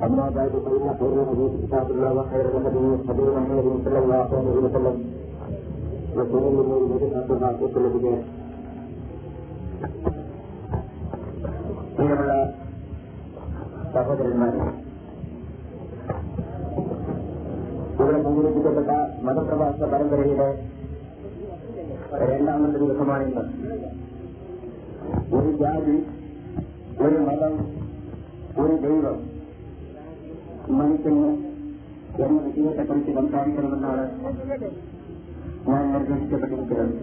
أما بعد فإن خير الحديث كتاب الله وخير الهدي هدي محمد صلى الله عليه وسلم وشر الأمور محدثاتها وكل بدعة പ്രിയമുള്ള സഹോദരന്മാരെ ഇവിടെ സംഘടിപ്പിക്കപ്പെട്ട മതപ്രവാസ പരമ്പരയുടെ രണ്ടാമത്തെ ദിവസമാണിന്ന് ഒരു ജാതി ഒരു മതം ഒരു ദൈവം മനുഷ്യന് എന്ന വിഷയത്തെക്കുറിച്ച് സംസാരിക്കണമെന്നാണ് ഞാൻ നിർദ്ദേശിക്കപ്പെട്ടിരിക്കുന്നത്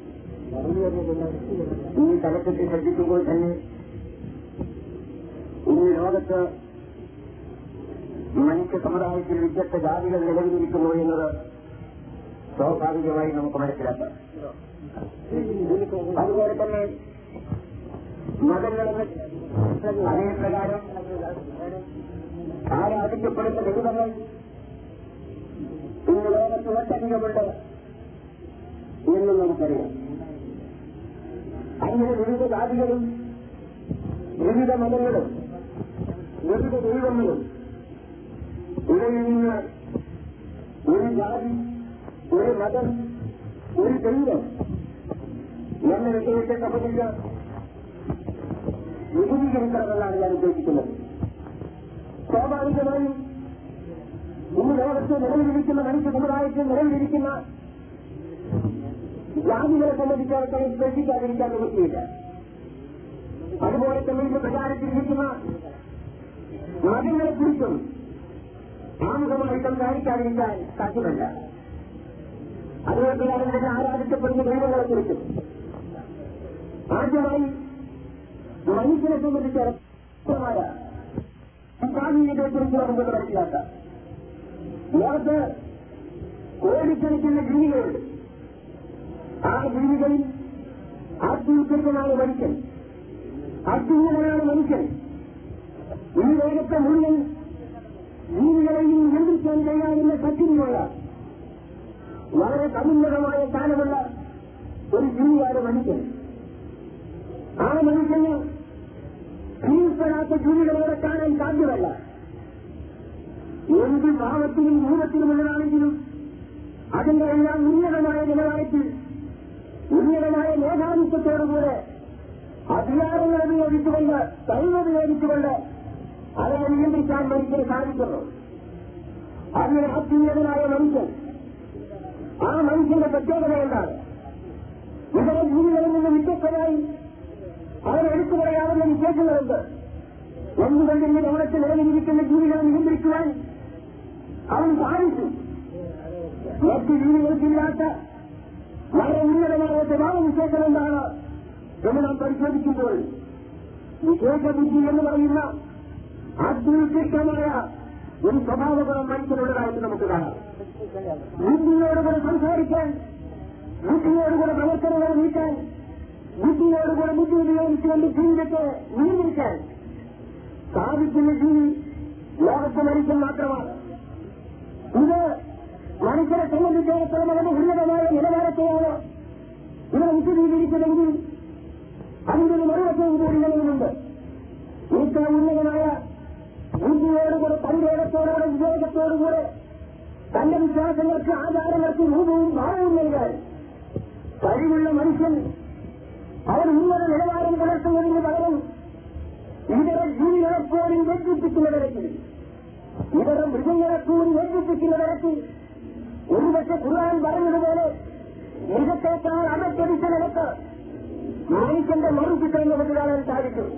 ഈ തലക്കെട്ട് ശ്രദ്ധിക്കുമ്പോൾ തന്നെ ഇന്ന് ലോകത്ത് മനുഷ്യ സമുദായത്തിൽ വ്യത്യസ്ത ജാതികൾ നിലവിലിരിക്കുന്നു എന്നത് സ്വാഭാവികമായി നമുക്ക് മനസ്സിലാക്കാം അതുപോലെ തന്നെ മതങ്ങളെന്ന് അതേ പ്രകാരം ആരാധിക്കപ്പെടുന്ന ദൈവങ്ങൾ ഇന്ന് ലോകത്ത് ഒട്ടധികമുണ്ട് എന്നും നമുക്കറിയാം അങ്ങനെ വിവിധ ജാതികളും വിവിധ മതങ്ങളും വിവിധ ദൈവങ്ങളും ഇവരിൽ നിന്ന് ഒരു ജാതി ഒരു മതം ഒരു ദൈവം എന്ന വിഷയത്തെ സംബന്ധിച്ച് വിപുലീകരിക്കണമെന്നാണ് ഞാൻ ഉദ്ദേശിക്കുന്നത് സ്വാഭാവികമായും ഇന്ന് ലോകത്ത് നിലവിലിരിക്കുന്ന മനുഷ്യ സമുദായത്തിൽ നിലവിലിരിക്കുന്ന ജാതികളെ സംബന്ധിച്ചിടത്തോളം ശ്രദ്ധിക്കാതിരിക്കാൻ നിവൃത്തിയില്ല അതുപോലെ തന്നെ ഇന്ന് പ്രചാരത്തിലിരിക്കുന്ന മതങ്ങളെക്കുറിച്ചും ആമുഖമായി സംസാരിക്കാതിരിക്കാൻ സാധ്യമല്ല അതുകൊണ്ട് തന്നെ ആരാധിക്കപ്പെടുന്ന ദൈവങ്ങളെക്കുറിച്ചും ആദ്യമായി മനുഷ്യനെ സംബന്ധിച്ചിടത്തോളമായ സ്വാധീനത്തെക്കുറിച്ച് നമുക്ക് മനസ്സിലാക്കാം ലോകത്ത് കോടിക്കണക്കിന് ജീവികളുണ്ട് ആ ജീവികളിൽ അത്യുച്ചനായ മനുഷ്യൻ അത്യുന്നതനാണ് മനുഷ്യൻ ഈ ലോകത്തെ മുഴുവൻ ജീവികളെയും നിയന്ത്രിക്കാൻ കഴിയാവുന്ന ശക്തിയുള്ള വളരെ സമുന്നതമായ സ്ഥാനമുള്ള ഒരു ജീവിയാണ് മനുഷ്യൻ ആ മനുഷ്യന് കീഴ്പ്പെടാത്ത ജീവികളോടെ കാണാൻ സാധ്യമല്ല എന്ത് ഭാവത്തിലും രൂപത്തിലുമുള്ളതാണെങ്കിലും അതിന്റെ എല്ലാം ഉന്നതമായ നിലവാരത്തിൽ ഉന്നതമായ മേധാവിത്വത്തോടുകൂടെ അധികാരങ്ങൾ ഉപയോഗിച്ചുകൊണ്ട് കഴിവ് ഉപയോഗിച്ചുകൊണ്ട് അവരെ നിയന്ത്രിക്കാൻ മനുഷ്യന് സാധിക്കുന്നു അങ്ങനെ അത്യുന്നതനായ മനുഷ്യൻ ആ മനുഷ്യന്റെ പ്രത്യേകത എന്താണ് ഇതര ജീവികളിൽ നിന്ന് വ്യത്യസ്തമായി അവരെടുത്തു പറയാവുന്ന വിശേഷങ്ങളുണ്ട് എന്തുകൊണ്ട് ഈ ലോകത്ത് നിലവിലിരിക്കുന്ന ജീവികളെ നിയന്ത്രിക്കുവാൻ അവൻ സാധിച്ചു മറ്റു ജീവികൾക്കില്ലാത്ത വളരെ ഉന്നതമായ സ്വഭാവ വിശേഷം എന്താണ് എന്ന് നാം പരിശോധിക്കുമ്പോൾ വിശേഷ ബുദ്ധി എന്ന് പറയുന്ന അത്യുത്കൃഷ്ടമായ ഒരു സ്വഭാവഗുണം മനുഷ്യനുള്ളതായിട്ട് നമുക്ക് കാണാം ബുദ്ധിയോടുകൂടെ സംസാരിക്കാൻ ബുദ്ധിയോടുകൂടെ പ്രവർത്തനങ്ങൾ നീക്കാൻ ബുദ്ധിയോടുകൂടെ ബുദ്ധി ഉപയോഗിച്ചുകൊണ്ട് ജീവിതത്തെ നിയന്ത്രിക്കാൻ സാധിക്കുന്ന ജീവി ലോകത്തെ മനുഷ്യൻ മാത്രമാണ് ഇത് മനുഷ്യരെ സംബന്ധിച്ചിടത്തോളം അവരുടെ ഉന്നതമായ നിലവാരത്തെയാണ് ഇവർ വിശദീകരിച്ചതെങ്കിൽ അതിന്റെ ഒരു മറുവശവും കൂടി നിലവിലുണ്ട് ഏറ്റവും ഉന്നതമായ ബുദ്ധിയോടുകൂടെ തന്റേടത്തോടുകൂടെ വിവേകത്തോടുകൂടെ തന്റെ വിശ്വാസങ്ങൾക്ക് ആചാരങ്ങൾക്ക് രൂപവും ഭാവവും നൽകാൻ കഴിവുള്ള മനുഷ്യൻ അവൻ ഉന്നത നിലവാരം പുലർത്തുന്നതിന് പകരം ഇതര ജീവികളെപ്പോലും വെട്ടിപ്പിക്കുന്ന തരത്തിൽ ഇതര മൃഗങ്ങളെപ്പോലും വെട്ടിപ്പിക്കുന്ന തരത്തിൽ ഒരുപക്ഷെ ഖുർആൻ പറഞ്ഞതുപോലെ മൃഗത്തെക്കാൾ അകത്തടിച്ച നിലക്ക് മനുഷ്യന്റെ മറുചിത്രം നമുക്ക് കാണാൻ സാധിക്കും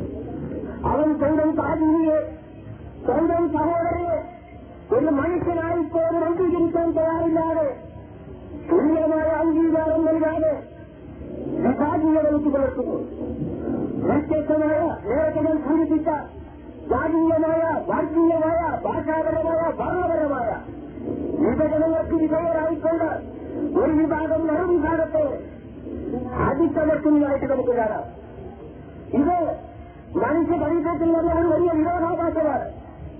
അവൻ സ്വന്തം താജിയെ സ്വന്തം സഹോദരനെ ഒരു മനുഷ്യനായി പോലും അംഗീകരിക്കാൻ തയ്യാറില്ലാതെ തുല്യമായ അംഗീകാരം നൽകാതെ വിഭാഗീയത വെച്ച് പുലർത്തുന്നു വ്യത്യസ്തമായ നേരത്തെ ഞാൻ സൂചിപ്പിച്ച ജാതീയമായ വർഗീയമായ ഭാഷാപരമായ ഭരണപരമായ വിഭജനങ്ങൾക്ക് വിധേയരായിക്കൊണ്ട് ഒരു വിഭാഗം മറുവിഭാഗത്തെ അടിച്ചമർത്തുന്നതായിട്ട് നമുക്ക് കാണാം ഇത് മനുഷ്യ പരിസരത്തിൽ വന്ന ഒരു വലിയ വിരോധാഭാസമാണ്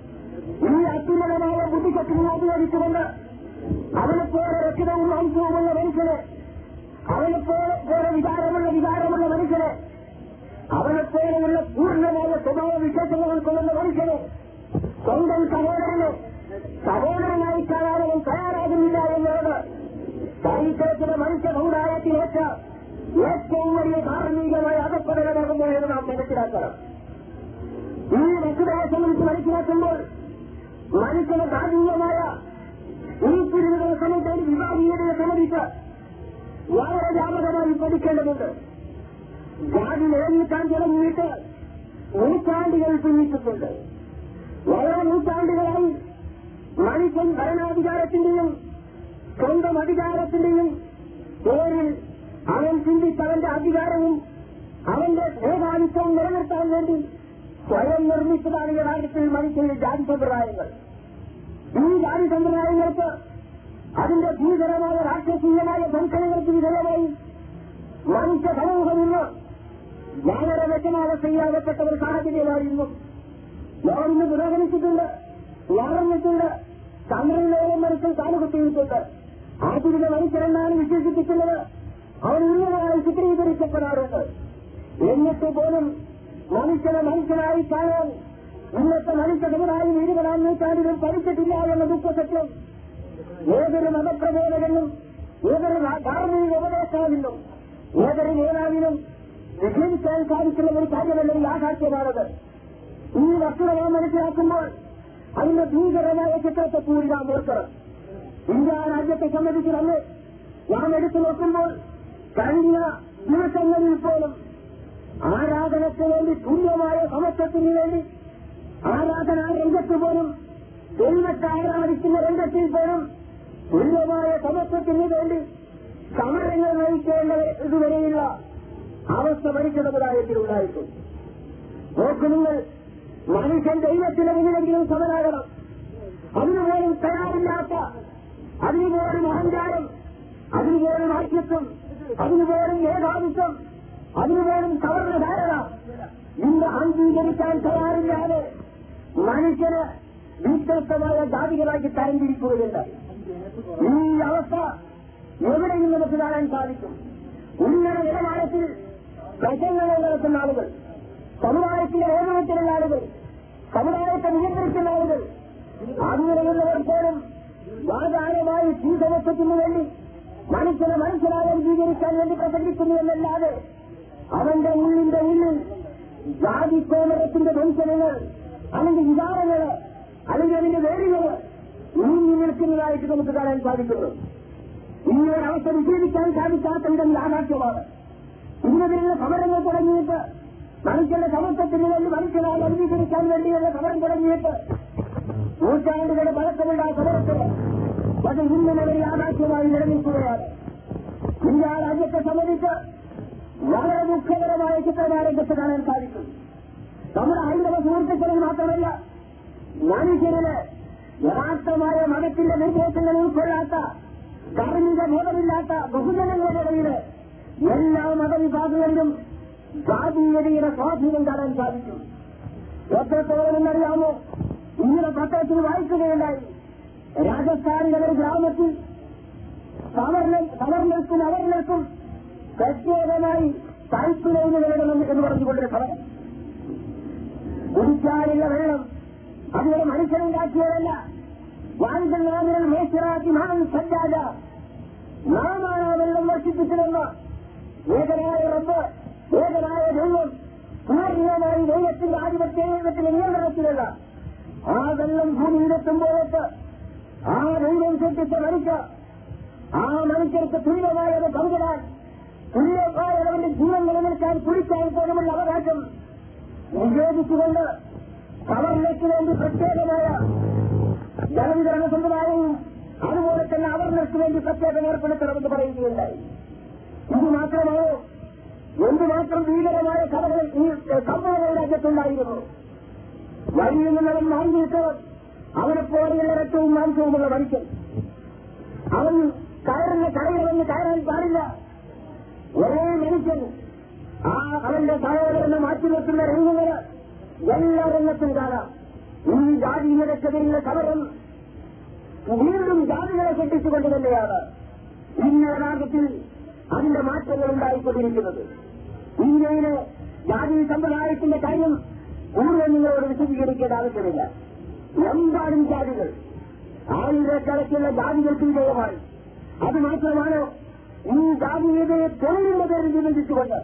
ഈ അത്യുന്നതമായ ബുദ്ധിശക്തിയെ ഉപയോഗിച്ചുകൊണ്ട് അവനെപ്പോലെ രക്ഷിതവും മാംസവുമുള്ള മനുഷ്യനെ അവനെപ്പോലെ പോലെ വികാരമുള്ള വികാരമുള്ള മനുഷ്യനെ അവനെപ്പോലെയുള്ള പൂർണ്ണമായ സ്വഭാവ വിശേഷങ്ങൾ കൊള്ളുന്ന മനുഷ്യനെ സ്വന്തം സഹോദരനെ സഹോദരനായി കാണാൻ അവൻ തയ്യാറാകുന്നില്ല എന്നോട് ചരിത്രത്തിലെ മനുഷ്യ സമുദായത്തിലേക്ക് ഏറ്റവും വലിയ ധാർമ്മികമായ അകപ്പതനമാകുന്നു എന്ന് നാം മനസ്സിലാക്കണം ഈ വസ്തുതയെ സംബന്ധിച്ച് മനസ്സിലാക്കുമ്പോൾ മനുഷ്യന് ധാർമ്മികമായ ഈ പിരിവുകളെ സംബന്ധിച്ച് വിഭാഗീയതയെ സംബന്ധിച്ച് വളരെ വ്യാപകമായി പഠിക്കേണ്ടതുണ്ട് ജാതി നിലനിൽക്കാൻ തുടങ്ങിയിട്ട് നൂറ്റാണ്ടുകൾ പിന്നിട്ടിട്ടുണ്ട് വളരെ നൂറ്റാണ്ടുകളായി മനുഷ്യൻ ഭരണാധികാരത്തിന്റെയും സ്വന്തം അധികാരത്തിന്റെയും പേരിൽ അവൻ ചിന്തിച്ചവന്റെ അധികാരവും അവന്റെ മേധാവിത്വവും നിലനിർത്താൻ വേണ്ടി സ്വയം നിർമ്മിച്ചതാണ് യഥാർത്ഥത്തിൽ മനുഷ്യന്റെ ജാതി സമ്പ്രദായങ്ങൾ ഈ ജാതി സമ്പ്രദായങ്ങൾക്ക് അതിന്റെ ഭീകരമായ രാഷ്ട്രീയമായ വംശനങ്ങൾക്ക് വിധേയമായി മനുഷ്യ സമൂഹം ഇന്ന് വളരെ വ്യക്തമാവസ്ഥയാകപ്പെട്ട ഒരു സാഹചര്യമായിരുന്നു ലോകം ഇന്ന് പുരോഗമിച്ചിട്ടുണ്ട് വളർന്നിട്ടുണ്ട് ചന്ദ്രനിലോകം മനുഷ്യൻ കാലുകുത്തിയിട്ടുണ്ട് ആധുനിക മനുഷ്യരെന്നാണ് വിശേഷിപ്പിക്കുന്നത് അവർ ഉന്നതമായി ചിത്രീകരിക്കപ്പെടാറുണ്ട് എന്നിട്ട് പോലും മനുഷ്യനെ മനുഷ്യനായി കാണാൻ ഇന്നത്തെ മനുഷ്യ സമുദായം ഇരുപതാം നൂറ്റാണ്ടിലും പഠിച്ചിട്ടില്ല എന്ന ദുഃഖസത്യം ഏതൊരു മതപ്രബോധകനും ഏതൊരു ധാർമ്മിക ഉപദേശാവിനും ഏതൊരു നേതാവിനും വിജയിക്കാൻ സാധിക്കുന്ന ഒരു കാര്യമല്ല യാഥാർത്ഥ്യമാണത് ഈ വസ്തുത നാം മനസ്സിലാക്കുമ്പോൾ അതിന്റെ ഭീകരമായ ചിത്രത്തെ കൂടി നാം ഓർക്കണം ഇന്ത്യ രാജ്യത്തെ സംബന്ധിച്ച് നമ്മൾ നാം എടുത്തു നോക്കുമ്പോൾ കഴിഞ്ഞ ദിവസങ്ങളിൽ പോലും ആരാധനയ്ക്ക് വേണ്ടി തുല്യമായ സമത്വത്തിന് വേണ്ടി ആരാധനാ രംഗത്ത് പോലും ദൈവത്തെ ആരാധിക്കുന്ന രംഗത്തിൽ പോലും തുല്യമായ സമത്വത്തിന് വേണ്ടി സമരങ്ങൾ നയിക്കേണ്ട ഇതുവരെയുള്ള അവസ്ഥ മനുഷ്യസമുദായത്തിലുണ്ടായിട്ടുണ്ട് നോക്കു നിങ്ങൾ മനുഷ്യൻ ദൈവത്തിന് മുന്നിലെങ്കിലും സമരാകണം അതിനുപോലും തയ്യാറില്ലാത്ത അതിനുപോലും അഹങ്കാരം അതിനുപോലും ഐക്യത്വം അതിനുപോലും ഏകാദിത്വം അതിനുപോലും സവർണ ധാരണ ഇന്ന് അംഗീകരിക്കാൻ തയ്യാറില്ലാതെ മനുഷ്യന് വ്യത്യസ്തമായ ജാതികളാക്കി തരംതിരിക്കുകയുണ്ട് ഈ അവസ്ഥ എവിടെയും നമുക്ക് കാണാൻ സാധിക്കും ഉന്നത നിലവാരത്തിൽ പ്രശ്നങ്ങൾ നടത്തുന്ന ആളുകൾ സമുദായത്തിന്റെ ഏകോപത്തിലുള്ള ആളുകൾ സമുദായത്തെ നിയന്ത്രിക്കുന്ന ആളുകൾ അങ്ങനെയുള്ളവർ പോലും വാചാരമായി ഭൂസമത്വത്തിന് വേണ്ടി മനുഷ്യനെ മനുഷ്യനായി അംഗീകരിക്കാൻ വേണ്ടി പ്രസംഗിക്കുന്നു എന്നല്ലാതെ അവന്റെ ഉള്ളിന്റെ ഉള്ളിൽ ജാതി കോമരത്തിന്റെ ദംശനങ്ങൾ അല്ലെങ്കിൽ വികാരങ്ങൾ അല്ലെങ്കിൽ അതിന്റെ വേരുകൾ നീങ്ങി നിൽക്കുന്നതായിട്ട് നമുക്ക് കാണാൻ സാധിക്കുന്നു ഈ ഒരു അവസ്ഥ വിജയിക്കാൻ സാധിക്കാത്തതിന്റെ യാഥാർത്ഥ്യമാണ് ഇന്നതിനുള്ള സമരങ്ങൾ തുടങ്ങിയിട്ട് മനുഷ്യന്റെ സമത്വത്തിന് വേണ്ടി മനുഷ്യനായി അംഗീകരിക്കാൻ വേണ്ടിയുള്ള സമരം തുടങ്ങിയിട്ട് നൂറ്റാണ്ടുകളുടെ പഴക്കമുള്ള ആ സമരത്തിന് അത് ഇന്നും ഒരു യാഥാർത്ഥ്യമായി നിലനിൽക്കുകയാണ് ഇന്ത്യ രാജ്യത്തെ സംബന്ധിച്ച് വളരെ ദുഃഖകരമായ ചിത്രമാരംഗത്ത് കാണാൻ സാധിക്കും നമ്മുടെ ഹൈന്ദവ സുഹൃത്തുക്കളിൽ മാത്രമല്ല മനുഷ്യരില് യഥാർത്ഥമായ മതത്തിന്റെ നിർദ്ദേശങ്ങൾ ഉൾക്കൊള്ളാത്ത ധാർമ്മിക ബോധമില്ലാത്ത ബഹുജനങ്ങളുടെ ഇടയിൽ എല്ലാ മതവിഭാഗങ്ങളിലും ജാതീയതയുടെ സ്വാധീനം കാണാൻ സാധിക്കും എത്രത്തോളം എന്നറിയാമോ ഇന്നലെ പത്രത്തിൽ വായിക്കുകയുണ്ടായി രാജസ്ഥാനിലെ ഒരു ഗ്രാമത്തിൽ സവർണർക്കും അവർണർക്കും പ്രത്യേകമായി പൈപ്പ് ലൈന് വേണം എന്ന് പറഞ്ഞുകൊണ്ടൊരു സമരം കുടിക്കാനുള്ള വെള്ളം അതുപോലെ മനുഷ്യനുണ്ടാക്കിയതല്ല വാൻകല്ലാമിനൽ മേശറാക്കി മാനം സജ്ജാത നാമാണ് ആ വെള്ളം വർഷിപ്പിച്ചതെന്ന് ഏകനായ റബ്ബ് ഏകനായ ദൈവം പൂർണ്ണമായി ദൈവത്തിന്റെ ആധിപത്യത്തിന്റെ നിയന്ത്രണത്തിലല്ല ആ വെള്ളം ഭൂമിയിലെത്തുമ്പോഴേക്ക് ആ ദൈവം സൃഷ്ടിച്ച മനുഷ്യ ആ മനുഷ്യർക്ക് തുല്യമായത് പങ്കിടാൻ തുല്യമായ അവന്റെ ജീവൻ നിലനിൽക്കാൻ കുടിക്കാൻ പോലുമുള്ള അവകാശം നിഷേധിച്ചുകൊണ്ട് സവർണയ്ക്ക് വേണ്ടി പ്രത്യേകമായ ജലവിതരണ സമ്പ്രദായവും അതുപോലെ തന്നെ അവർണർക്ക് വേണ്ടി പ്രത്യേകം ഏർപ്പെടുത്തണമെന്ന് പറയുകയുണ്ടായി ഇത് മാത്രമാണോ എന്തുമാത്രം ഭീകരമായ കഥകൾ ഈ സംഭവങ്ങൾ രാജ്യത്തുണ്ടായിരുന്നു വഴിയിൽ നിന്നവൻ മാറിയിട്ട് അവനെ പോലെയുള്ള രക്തവും മാംസവുമുള്ള മനുഷ്യൻ അവൻ കയറുന്ന കരയിലവന് കയറാൻ പാടില്ല ഒരേ മനുഷ്യൻ ആ അവന്റെ സഹോദരനെ മാറ്റി വെക്കുന്ന രംഗങ്ങൾ എല്ലാ രംഗത്തും കാണാം ഈ ജാതിയിലെക്കെതിരെയുള്ള സമരം വീണ്ടും ജാതികളെ കെട്ടിച്ചുകൊണ്ട് തന്നെയാണ് ഇന്ന രാജ്യത്തിൽ അതിന്റെ മാറ്റങ്ങൾ ഉണ്ടായിക്കൊണ്ടിരിക്കുന്നത് ഇന്ത്യയിലെ ജാതി സമ്പ്രദായത്തിന്റെ കാര്യം കൂടുതൽ നിങ്ങളോട് വിശദീകരിക്കേണ്ട ആവശ്യമില്ല എമ്പാടും ജാതികൾ ആയിരക്കണക്കിനുള്ള ജാതികൾക്ക് വിജയമായി അത് മാത്രമാണ് ഈ ജാതീയതയെ തൊഴിലിന്റെ പേരിൽ വിഭജിച്ചുകൊണ്ട്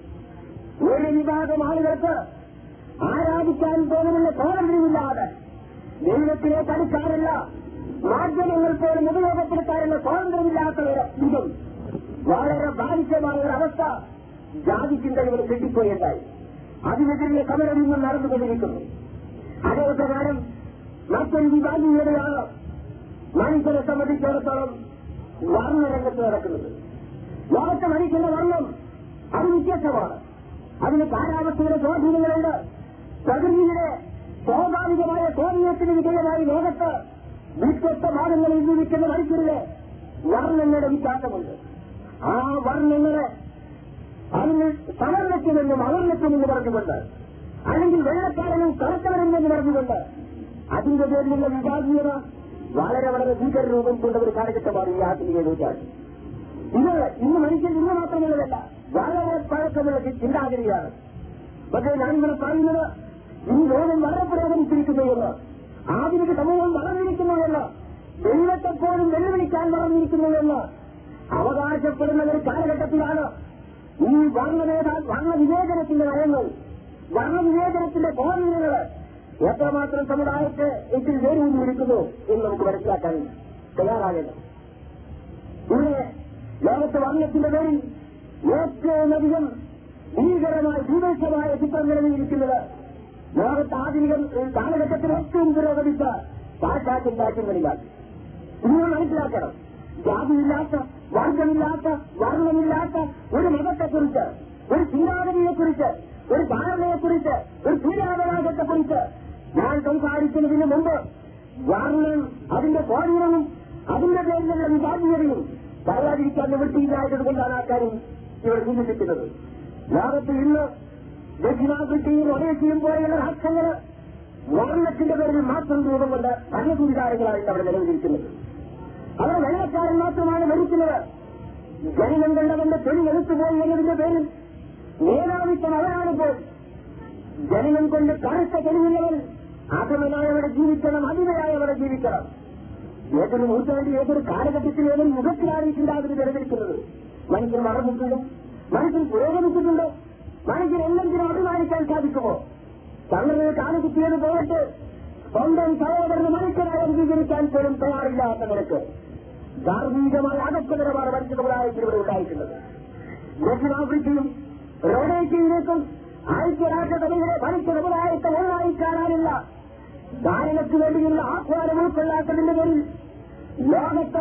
ഒരു വിഭാഗം ആളുകൾക്ക് ആരാധിക്കാൻ പോലുമുള്ള സ്വാതന്ത്ര്യമില്ലാതെ ദൈവത്തിനെ പഠിക്കാറില്ല മാധ്യമങ്ങൾ പോലും ഉപയോഗപ്പെടുത്താനുള്ള സ്വാതന്ത്ര്യമില്ലാത്ത ഒരു ഇതും വളരെ ബാധിച്ചമായ ഒരു അവസ്ഥ ജാതി ചിന്തകൾ കിട്ടിപ്പോയുണ്ടായി അതിനെതിരെ സമരം ഇന്നും നടന്നുകൊണ്ടിരിക്കുന്നു അതേ പ്രകാരം മറ്റൊരു വിഭാഗീയതയാണ് മനുഷ്യരെ സംബന്ധിച്ചിടത്തോളം വർണ്ണരംഗത്ത് നടക്കുന്നത് ലോകത്തെ മനുഷ്യന്റെ വർണ്ണം അത് വ്യത്യസ്തമാണ് അതിന് കാലാവസ്ഥയുടെ സ്വാധീനങ്ങളുണ്ട് പ്രകൃതിയുടെ സ്വാഭാവികമായ സ്വാധീനത്തിന് വിധേയമായി ലോകത്ത് വ്യത്യസ്ത ഭാഗങ്ങളിൽ ജീവിക്കുന്ന മനുഷ്യരുടെ വർണ്ണങ്ങളുടെ വിശ്വാസമുണ്ട് ആ വർണ്ണങ്ങളെ അതിന് സമർണത്തിനെന്നും അവർണത്തിനെന്ന് പറഞ്ഞുകൊണ്ട് അല്ലെങ്കിൽ വെള്ളക്കാരനും കറുത്തവരെന്ന് പറഞ്ഞുകൊണ്ട് അതിന്റെ പേരിലുള്ള വിഭാഗീയത വളരെ വളരെ ഭീകര രൂപം കൊണ്ട ഒരു കാലഘട്ടമാണ് ഈ ആധുനിക നൂറ്റാണ്ട് ഇത് ഇന്ന് മനുഷ്യൻ ഇന്ന് മാത്രമുള്ളതല്ല വളരെ പഴക്കമുള്ള ചിന്താഗതിയാണ് പക്ഷേ ഞാനിവിടെ പറയുന്നത് ഈ ലോകം വളരെ പുരോഗമിച്ചിരിക്കുന്നു എന്ന് ആധുനിക സമൂഹം വളർന്നിരിക്കുന്നു എന്ന് ദൈവത്തെപ്പോലും വെല്ലുവിളിക്കാൻ വളർന്നിരിക്കുന്നു എന്ന് അവകാശപ്പെടുന്ന ഒരു കാലഘട്ടത്തിലാണ് ഈ വർണ്ണവേദ വർണ്ണവിവേചനത്തിന്റെ നയങ്ങൾ വർണ്ണവിവേചനത്തിന്റെ ബോധനങ്ങൾ എത്രമാത്രം സമുദായത്തെ ഇതിൽ വേരൂന്നിരിക്കുന്നു എന്ന് നമുക്ക് മനസ്സിലാക്കാൻ തയ്യാറാകേണ്ടത് ഇവിടെ ലോകത്തെ വർണ്ണത്തിന്റെ പേരിൽ ഏറ്റവും അധികം ഭീകരമായ ഭീകരമായ ചിത്രം നിലനിന്നിരിക്കുന്നത് ലോകത്ത് ആധുനിക കാലഘട്ടത്തിൽ ഏറ്റവും പുരോഗമിച്ച പാശ്ചാത്യ രാജ്യങ്ങളിലാണ് നിങ്ങൾ മനസ്സിലാക്കണം ജാതിയില്ലാത്ത വർഗമില്ലാത്ത വർണ്ണമില്ലാത്ത ഒരു മതത്തെക്കുറിച്ച് ഒരു ചിന്താഗതിയെക്കുറിച്ച് ഒരു ധാരണയെക്കുറിച്ച് ഒരു സൂര്യാവകാശത്തെക്കുറിച്ച് ഞാൻ സംസാരിക്കുന്നതിന് മുമ്പ് വർണ്ണം അതിന്റെ സ്വാധീനവും അതിന്റെ പേരിലുള്ള വിഭാഗീയതയും പറയാതിരിക്കാൻ നിവൃത്തിയില്ലാത്തത് കൊണ്ടാണ് ആ കാര്യം ഇവർ ചിന്തിക്കുന്നത് ലോകത്ത് ഇന്ന് ദക്ഷിണാഫ്രിക്കയും ഒഡേഷ്യയും പോലെയുള്ള രാഷ്ട്രങ്ങൾ വർണ്ണത്തിന്റെ പേരിൽ മാത്രം രൂപം കൊണ്ട് ഭരണസംവിധാനങ്ങളായിട്ട് അവിടെ നിലവിലിരിക്കുന്നത് അവർ വെള്ളക്കാരൻ മാത്രമാണ് ഭരിക്കുന്നത് ജനനം കണ്ടവന്റെ തൊഴിൽ എടുത്തുപോയി എന്നതിന്റെ പേരിൽ മേധാവിത്വം അവരാണിപ്പോൾ ജനനം കൊണ്ട് കറുത്ത തെളിവുള്ളവൻ അധമനായി അവിടെ ജീവിക്കണം അടിമയായി അവിടെ ജീവിക്കണം ഏതൊരു നൂറ്റാണ്ടിൽ ഏതൊരു കാലഘട്ടത്തിൽ ഏതൊരു യുഗത്തിലാണ് ഈ ചിന്താഗതി നിലനിൽക്കുന്നത് മനുഷ്യൻ വളർന്നിട്ടുണ്ടോ മനുഷ്യൻ പുരോഗമിച്ചിട്ടുണ്ടോ മനുഷ്യൻ എന്തെങ്കിലും അഭിമാനിക്കാൻ സാധിക്കുമോ തങ്ങളുടെ കാലുകുത്തിയത് പോയിട്ട് സ്വന്തം സഹോദരന് മനുഷ്യനായി അംഗീകരിക്കാൻ പോലും തയ്യാറില്ലാത്ത നിലക്ക് ധാർമ്മികമായ അകത്തകരമാണ് മനുഷ്യ സമുദായത്തിൽ ഇവിടെ ഉണ്ടായിട്ടുള്ളത് ദക്ഷിണാഫ്രിക്കയും റോഡേഷ്യയിലേക്കും ഐക്യരാഷ്ട്രസഭയിലെ മനുഷ്യ സമുദായത്തെ ഒന്നായി കാണാനില്ല ധാരണയ്ക്ക് വേണ്ടിയുള്ള ആഹ്വാനം ഉൾക്കൊള്ളാത്തതിന്റെ പേരിൽ ലോകത്ത്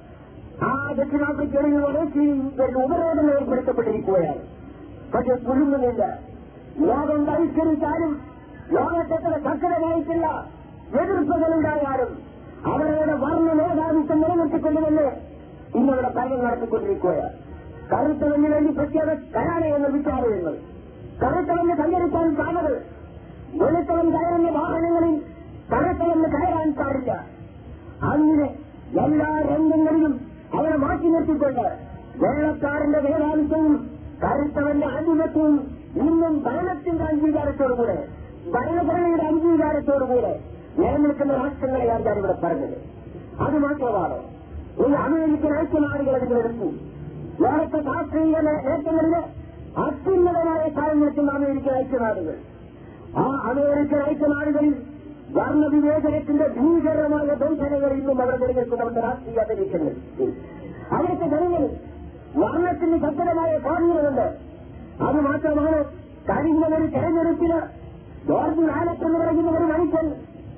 ആ ദക്ഷിണാഫ്രിക്കയിൽ റോഡേഷ്യയും ഉപരോധങ്ങൾ ഏർപ്പെടുത്തപ്പെട്ടിരിക്കുകയാണ് പക്ഷെ കുലുങ്ങുന്നില്ല ലോകം ബഹിഷ്കരിച്ചാലും ലോകത്തെത്ര കർശനമായിട്ടുള്ള എതിർപ്പുകളുണ്ടായാലും അവരുടെ വർണ്ണ മേധാവിത്വം നിലനിർത്തിക്കൊണ്ടുവന്ന് ഇന്നവിടെ ഭരണം നടത്തിക്കൊണ്ടിരിക്കുകയാണ് കറുത്തവന് വേണ്ടി പ്രത്യേക കരാലയങ്ങൾ വിചാരങ്ങൾ കറുത്തവന് സഞ്ചരിക്കാൻ പാതകൾ വെളുത്തവൻ കയറുന്ന വാഹനങ്ങളിൽ കറുത്തവന് കയറാൻ പാടില്ല അങ്ങനെ എല്ലാ രംഗങ്ങളിലും അവരെ മാറ്റി നിർത്തിക്കൊണ്ട് വെള്ളക്കാരന്റെ മേധാവിത്വവും കറുത്തവന്റെ അടിമത്വവും ഇന്നും ഭരണത്തിന്റെ അംഗീകാരത്തോടുകൂടെ ഭരണഘടനയുടെ അംഗീകാരത്തോടുകൂടെ നിലനിൽക്കുന്ന രാഷ്ട്രങ്ങളെയാണ് ഞാൻ ഇവിടെ പറഞ്ഞത് അത് മാത്രമാണ് ഈ അമേരിക്കൻ ഐക്യനാടുകൾ അതിന് എടുത്തു ലോകത്തെ ശാസ്ത്രീയ നേട്ടങ്ങളില് അത്യുന്നതമായ സ്ഥാനം നിൽക്കുന്ന അമേരിക്കൻ ഐക്യനാടുകൾ ആ അമേരിക്കൻ ഐക്യനാടുകളിൽ വർണ്ണവിവേചനത്തിന്റെ ഭീകരമായ ദംശനങ്ങൾ ഇന്നും അവിടെ നിലനിൽക്കുന്നവരുടെ രാഷ്ട്രീയ അന്തരീക്ഷങ്ങൾ അവിടുത്തെ ജനങ്ങൾ വർണ്ണത്തിന് ശക്തമായ സ്വാധീനമുണ്ട് അത് മാത്രമാണ് കഴിഞ്ഞ ഒരു തെരഞ്ഞെടുപ്പിന് ജോർജ് ഹാലറ്റ് എന്ന് പറയുന്ന ഒരു മനുഷ്യൻ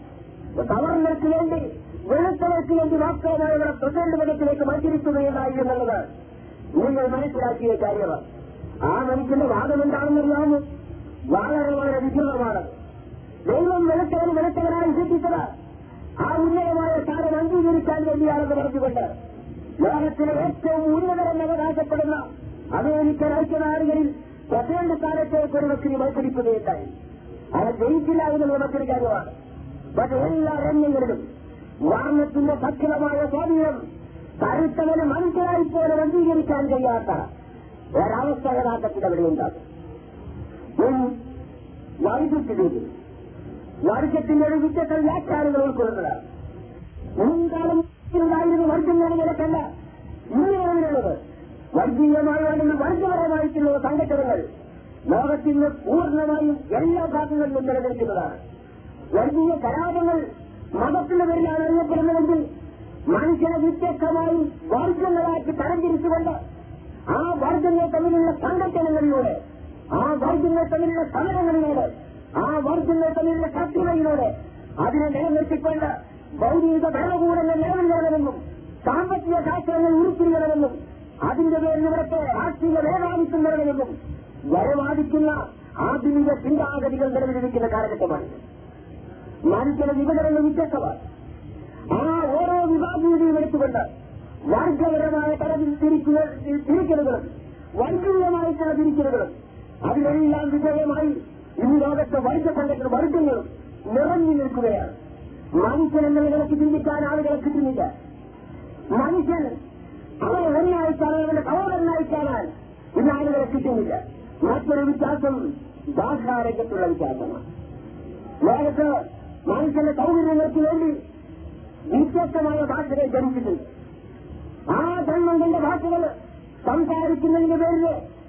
സവർണർക്ക് വേണ്ടി വെളുത്തവർക്ക് വേണ്ടി മാത്രമായി ഇവിടെ പ്രസിഡന്റ് പദത്തിലേക്ക് മത്സരിക്കുകയുണ്ടായി എന്നുള്ളത് നിങ്ങൾ മനസ്സിലാക്കിയ കാര്യമാണ് ആ മനുഷ്യന്റെ വാദം എന്താണെന്നറിയാമോ വളരെ വളരെ വിചിത്രമാണ് ദൈവം വെളുത്തവൻ വെളുത്തവനായി സൃഷ്ടിച്ചത് ആ ഉന്നതമായ സ്ഥാനം അംഗീകരിക്കാൻ വേണ്ടിയാണെന്ന് പറഞ്ഞുകൊണ്ട് ലോകത്തിലെ ഏറ്റവും ഉന്നതരെന്ന് അവകാശപ്പെടുന്ന അമേരിക്കൻ ഐക്യനാടുകളിൽ പ്രസിഡന്റ് സ്ഥാനത്തേക്ക് ഒരു വ്യക്തി മത്സരിക്കുകയുണ്ടായി അവർ ജയിച്ചില്ല എന്നുള്ളത് മറ്റൊരു കാര്യമാണ് പക്ഷെ എല്ലാ രംഗങ്ങളിലും വർണ്ണത്തിന്റെ സക്രിയമായ സ്വാധീനം കരുത്തവന് മനുഷ്യരായി പോലും അംഗീകരിക്കാൻ കഴിയാത്ത ഒരവസ്ഥ യഥാർത്ഥത്തിൽ അവിടെ ഉണ്ടാകും വൈദ്യുതി വർഗത്തിന്റെ ഒരു വ്യത്യസ്ത വ്യാഖ്യാനങ്ങൾ ഉൾക്കൊള്ളുന്നതാണ് മുൻകാലം ഉണ്ടായിരുന്ന വർഗങ്ങളുടെ നിലക്കല്ല ഇന്ന് നിലവിലുള്ളത് വർഗീയമായുള്ള വർഗപരമായിട്ടുള്ള സംഘടനകൾ ലോകത്തിന് പൂർണ്ണമായും എല്ലാ ഭാഗങ്ങളിലും നിലനിൽക്കുന്നതാണ് വർഗീയ കലാപങ്ങൾ മതത്തിന്റെ പേരിലാണ് അറിയപ്പെടുന്നതെങ്കിൽ മനുഷ്യനെ വ്യത്യസ്തമായി വർഗങ്ങളാക്കി തരംതിരിച്ചുകൊണ്ട് ആ വർഗങ്ങൾ തമ്മിലുള്ള സംഘടനകളിലൂടെ ആ വർഗങ്ങൾ തമ്മിലുള്ള സമരങ്ങളിലൂടെ ആ വർഗങ്ങൾ തമ്മിലുള്ള ശത്രുതയിലൂടെ അതിനെ നിലനിർത്തിക്കൊണ്ട് ഭൗതിക ഭരണകൂടങ്ങൾ നിലവിൽ വരണമെന്നും സാമ്പത്തിക ശാസ്ത്രങ്ങൾ ഉരുത്തിരിയണമെന്നും അതിന്റെ പേരിൽ ഇവിടുത്തെ രാഷ്ട്രീയ മേധാവിത്വം വരണമെന്നും വരവാദിക്കുന്ന ആധുനിക ചിന്താഗതികൾ നിലവിലിരിക്കുന്ന കാലഘട്ടമാണ് മനുഷ്യന്റെ വിഭജനങ്ങൾ വ്യത്യസ്തമാണ് ആ ഓരോ വിഭാഗീയതയും എടുത്തുകൊണ്ട് വർഗപരമായ തരത്തിൽ തിരിക്കുക തിരിക്കലുകളും വർഗീയമായിട്ടുള്ള തിരിക്കലുകളും അതിലെല്ലാം വിജയമായി ഈ ലോകത്തെ വർഗ സംഘടന വർഗങ്ങളും നിറഞ്ഞു നിൽക്കുകയാണ് മനുഷ്യൻ എന്ന നിലയ്ക്ക് ചിന്തിക്കാൻ ആളുകളെ കിട്ടുന്നില്ല മനുഷ്യൻ അവനെ ഒന്നായി കാണാൻ അവന്റെ സഹോദരനായി കാണാൻ ഇന്ന് ആളുകളെ കിട്ടുന്നില്ല മറ്റൊരു വ്യത്യാസം ഭാഷാരംഗത്തുള്ള വ്യത്യാസമാണ് ലോകത്ത് മനുഷ്യന്റെ സൗകര്യങ്ങൾക്ക് വേണ്ടി വ്യത്യസ്തമായ ഭാഷകൾ ജനിച്ചിട്ടുണ്ട് ആ ജന്മങ്ങളുടെ ഭാഷകൾ സംസാരിക്കുന്നതിന്റെ പേരിൽ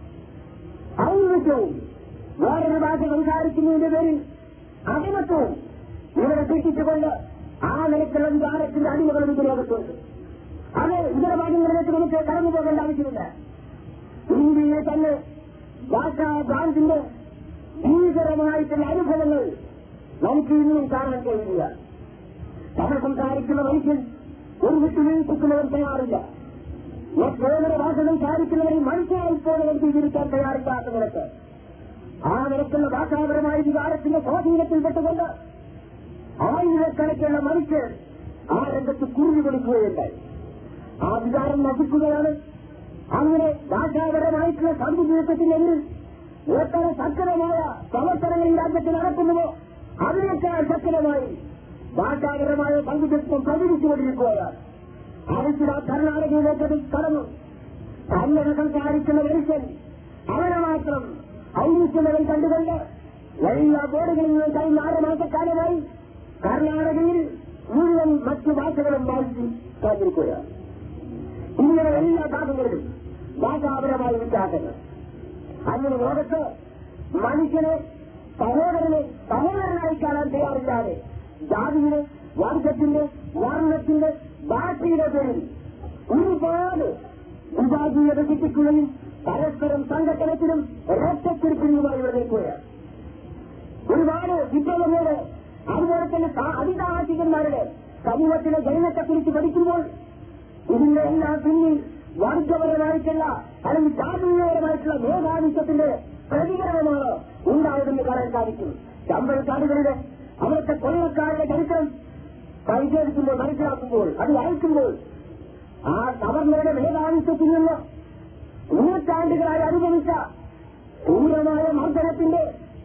ഔന്നത്യവും വേറൊരു ഭാഷ സംസാരിക്കുന്നതിന്റെ പേരിൽ അടിമത്വവും ഇവരെ സൃഷ്ടിച്ചുകൊണ്ട് ആ നിലക്കുള്ള വികാരത്തിന്റെ അടിമകളും ഇത് ലോകത്തുണ്ട് അത് ഇതര ഭാഗങ്ങളിലേക്ക് നമുക്ക് കടന്നു പോകേണ്ട ആവശ്യമില്ല ഇന്ത്യയെ തന്നെ ഭാഷാ ഭ്രാന്തിന്റെ ഭീകരമായിട്ടുള്ള അനുഭവങ്ങൾ നമുക്ക് ഇന്നും കാണാൻ കഴിയില്ല തമിഴ് സംസാരിക്കുന്ന മനുഷ്യൻ ഒരു വിട്ടുവീഴ്ചക്കുന്നവർ തയ്യാറില്ല മറ്റേതൊരു ഭാഷ സംസാരിക്കുന്നവരിൽ മനുഷ്യരായി പോകുന്നവർ സ്വീകരിക്കാൻ തയ്യാറില്ലാത്ത നിലക്ക് ആ നിലക്കുള്ള ഭാഷാപരമായ വികാരത്തിന്റെ സ്വാധീനത്തിൽപ്പെട്ടുകൊണ്ട് ആയിരക്കണക്കുള്ള മനുഷ്യർ ആ രംഗത്ത് കുറിഞ്ഞു കൊടുക്കുകയുണ്ടായി ആ വികാരം നശിക്കുകയാണ് അങ്ങനെ ഭാഷാപരമായിട്ടുള്ള സന്തുലിതത്തിനെതിരിൽ എത്ര ശക്തമായ പ്രവർത്തനങ്ങൾ ഈ രാജ്യത്ത് നടക്കുന്നുവോ അതിനേക്കാൾ ശക്തമായി ഭാഷാപരമായ സന്തുലിത്വം പ്രചരിച്ചുകൊണ്ടിരിക്കുകയാണ് ആവശ്യത കർണാടകയിലേക്ക് അത് കടന്നു കന്നഡ സംസാരിക്കുന്ന മനുഷ്യൻ അവനെ മാത്രം ഔന്നിക്കുന്നവൻ കണ്ടുകൊണ്ട് എല്ലാ ബോർഡുകളിൽ നിന്നും കഴിഞ്ഞ ആറ് മാസക്കാലമായി കർണാടകയിൽ മുഴുവൻ മറ്റു ഭാഷകളും വായിച്ചു കാത്തിരിക്കുകയാണ് ഇങ്ങനെ എല്ലാ ഭാഗങ്ങളിലും ഭാഷാപരമായ വ്യത്യാസങ്ങൾ അങ്ങനെ ലോകത്ത് മനുഷ്യനെ സഹോദരനെ സഹോദരനായി കാണാൻ തയ്യാറില്ലാതെ ജാതിയുടെ വർഗത്തിന്റെ വർണ്ണത്തിന്റെ ഭാഷയുടെ പേരിൽ ഒരുപാട് വിഭാഗീയത കിട്ടിക്കുകയും പരസ്പരം സംഘടനത്തിലും രക്തക്കുറിപ്പിനുമായി ഇവിടെ നിൽക്കുകയാണ് ഒരുപാട് വിപ്ലവങ്ങളുടെ അതുപോലെ തന്നെ സാ- അതിസാഹസികന്മാരുടെ സമൂഹത്തിലെ ജനനത്തെക്കുറിച്ച് പഠിക്കുമ്പോൾ ഇതിന്റെ എല്ലാം പിന്നിൽ വർഗപരമായിട്ടുള്ള അല്ലെങ്കിൽ ജാതീയപരമായിട്ടുള്ള മേധാവിത്വത്തിന്റെ പ്രതികരണമാണ് ഉണ്ടായതെന്ന് കാണാൻ സാധിക്കും ചമ്പഴക്കാടുകളുടെ അവിടുത്തെ കൊള്ളക്കാരുടെ ചരിത്രം പരിശോധിക്കുമ്പോൾ മനസ്സിലാക്കുമ്പോൾ അത് വായിക്കുമ്പോൾ ആ ഗവർണറുടെ മേധാവിത്വത്തിൽ നിന്ന് നൂറ്റാണ്ടുകളായി അനുഭവിച്ച ക്രൂരമായ മർദ്ദനത്തിന്റെ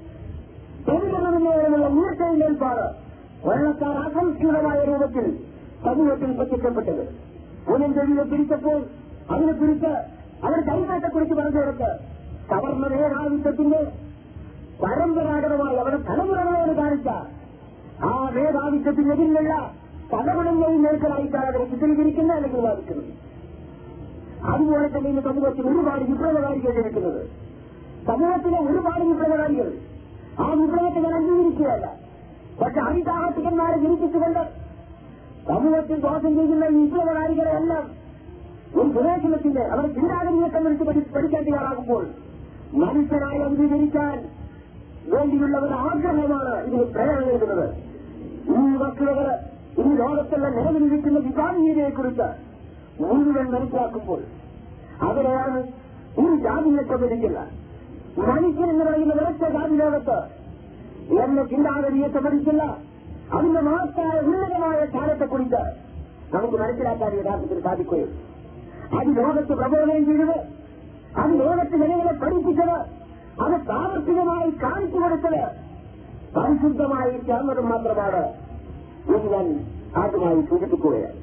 പ്രതികരണമുള്ള ഉയർത്തെഴുന്നേൽപ്പാണ് വെള്ളക്കാർ അസംസ്കൃതമായ രൂപത്തിൽ സമൂഹത്തിൽ പ്രത്യക്ഷപ്പെട്ടത് പുനഞ്ചെവിയെ പിരിച്ചപ്പോൾ അതിനെക്കുറിച്ച് അവർ ചരിത്രത്തെക്കുറിച്ച് പറഞ്ഞു കൊടുത്ത് സവർണ മേധാവിത്വത്തിന്റെ പരമ്പരാഗതമായി അവരുടെ തലമുറകളോട് കാണിച്ച ആ മേധാവിത്വത്തിനെതിരിലുള്ള പലവണങ്ങളെയും നേർക്കലായിട്ടാണ് അവരെ ചിത്രീകരിക്കുന്നത് അല്ലെങ്കിൽ വാദിക്കുന്നത് അതുപോലെ തന്നെ ഇന്ന് സമൂഹത്തിൽ ഒരുപാട് വിപ്ലവകാരികൾ ജനിക്കുന്നത് സമൂഹത്തിലെ ഒരുപാട് വിപ്ലവകാരികൾ ആ വിപ്ലവത്തെ ഞാൻ അംഗീകരിക്കുകയല്ല പക്ഷെ അതിസാഹസികന്മാരെ ജനിപ്പിച്ചുകൊണ്ട് സമൂഹത്തിൽ ദോഷം ചെയ്യുന്ന ഈ വിപ്ലവകാരികളെല്ലാം ഒരു ഗവേഷണത്തിന്റെ അവർ ചിന്താഗതിയെ സംബന്ധിച്ച് പഠി- പഠിക്കാൻ തയ്യാറാകുമ്പോൾ മനുഷ്യനായി അംഗീകരിക്കാൻ വേണ്ടിയുള്ള ഒരു ആഗ്രഹമാണ് ഇതിന് പ്രേരണ നൽകുന്നത് ഈ വസ്തുതകൾ ഈ ലോകത്തുള്ള നിലവിലിരിക്കുന്ന വിഭാഗീയതയെക്കുറിച്ച് മുഴുവൻ മനസ്സിലാക്കുമ്പോൾ അവിടെയാണ് ഈ ജാതിയെ സംബന്ധിക്കില്ല മനുഷ്യൻ എന്ന് പറയുന്ന ഒരൊറ്റ ജാതി ലോകത്ത് എന്ന ചിന്താഗതിയെ സംബന്ധിക്കില്ല അതിന്റെ മഹത്തായ ഉന്നതമായ സ്ഥാനത്തെക്കുറിച്ച് നമുക്ക് മനസ്സിലാക്കാൻ യഥാർത്ഥത്തിൽ സാധിക്കുകയും അത് ലോകത്ത് പ്രബോധനം ചെയ്തത് അത് ലോകത്ത് ജനങ്ങളെ പഠിപ്പിച്ചത് അത് പ്രാവർത്തികമായി കാണിച്ചു കൊടുത്തത് പരിശുദ്ധമായി ചേർന്നതും മാത്രമാണ് എന്ന് ഞാൻ ആദ്യമായി സൂചിപ്പിക്കുകയാണ്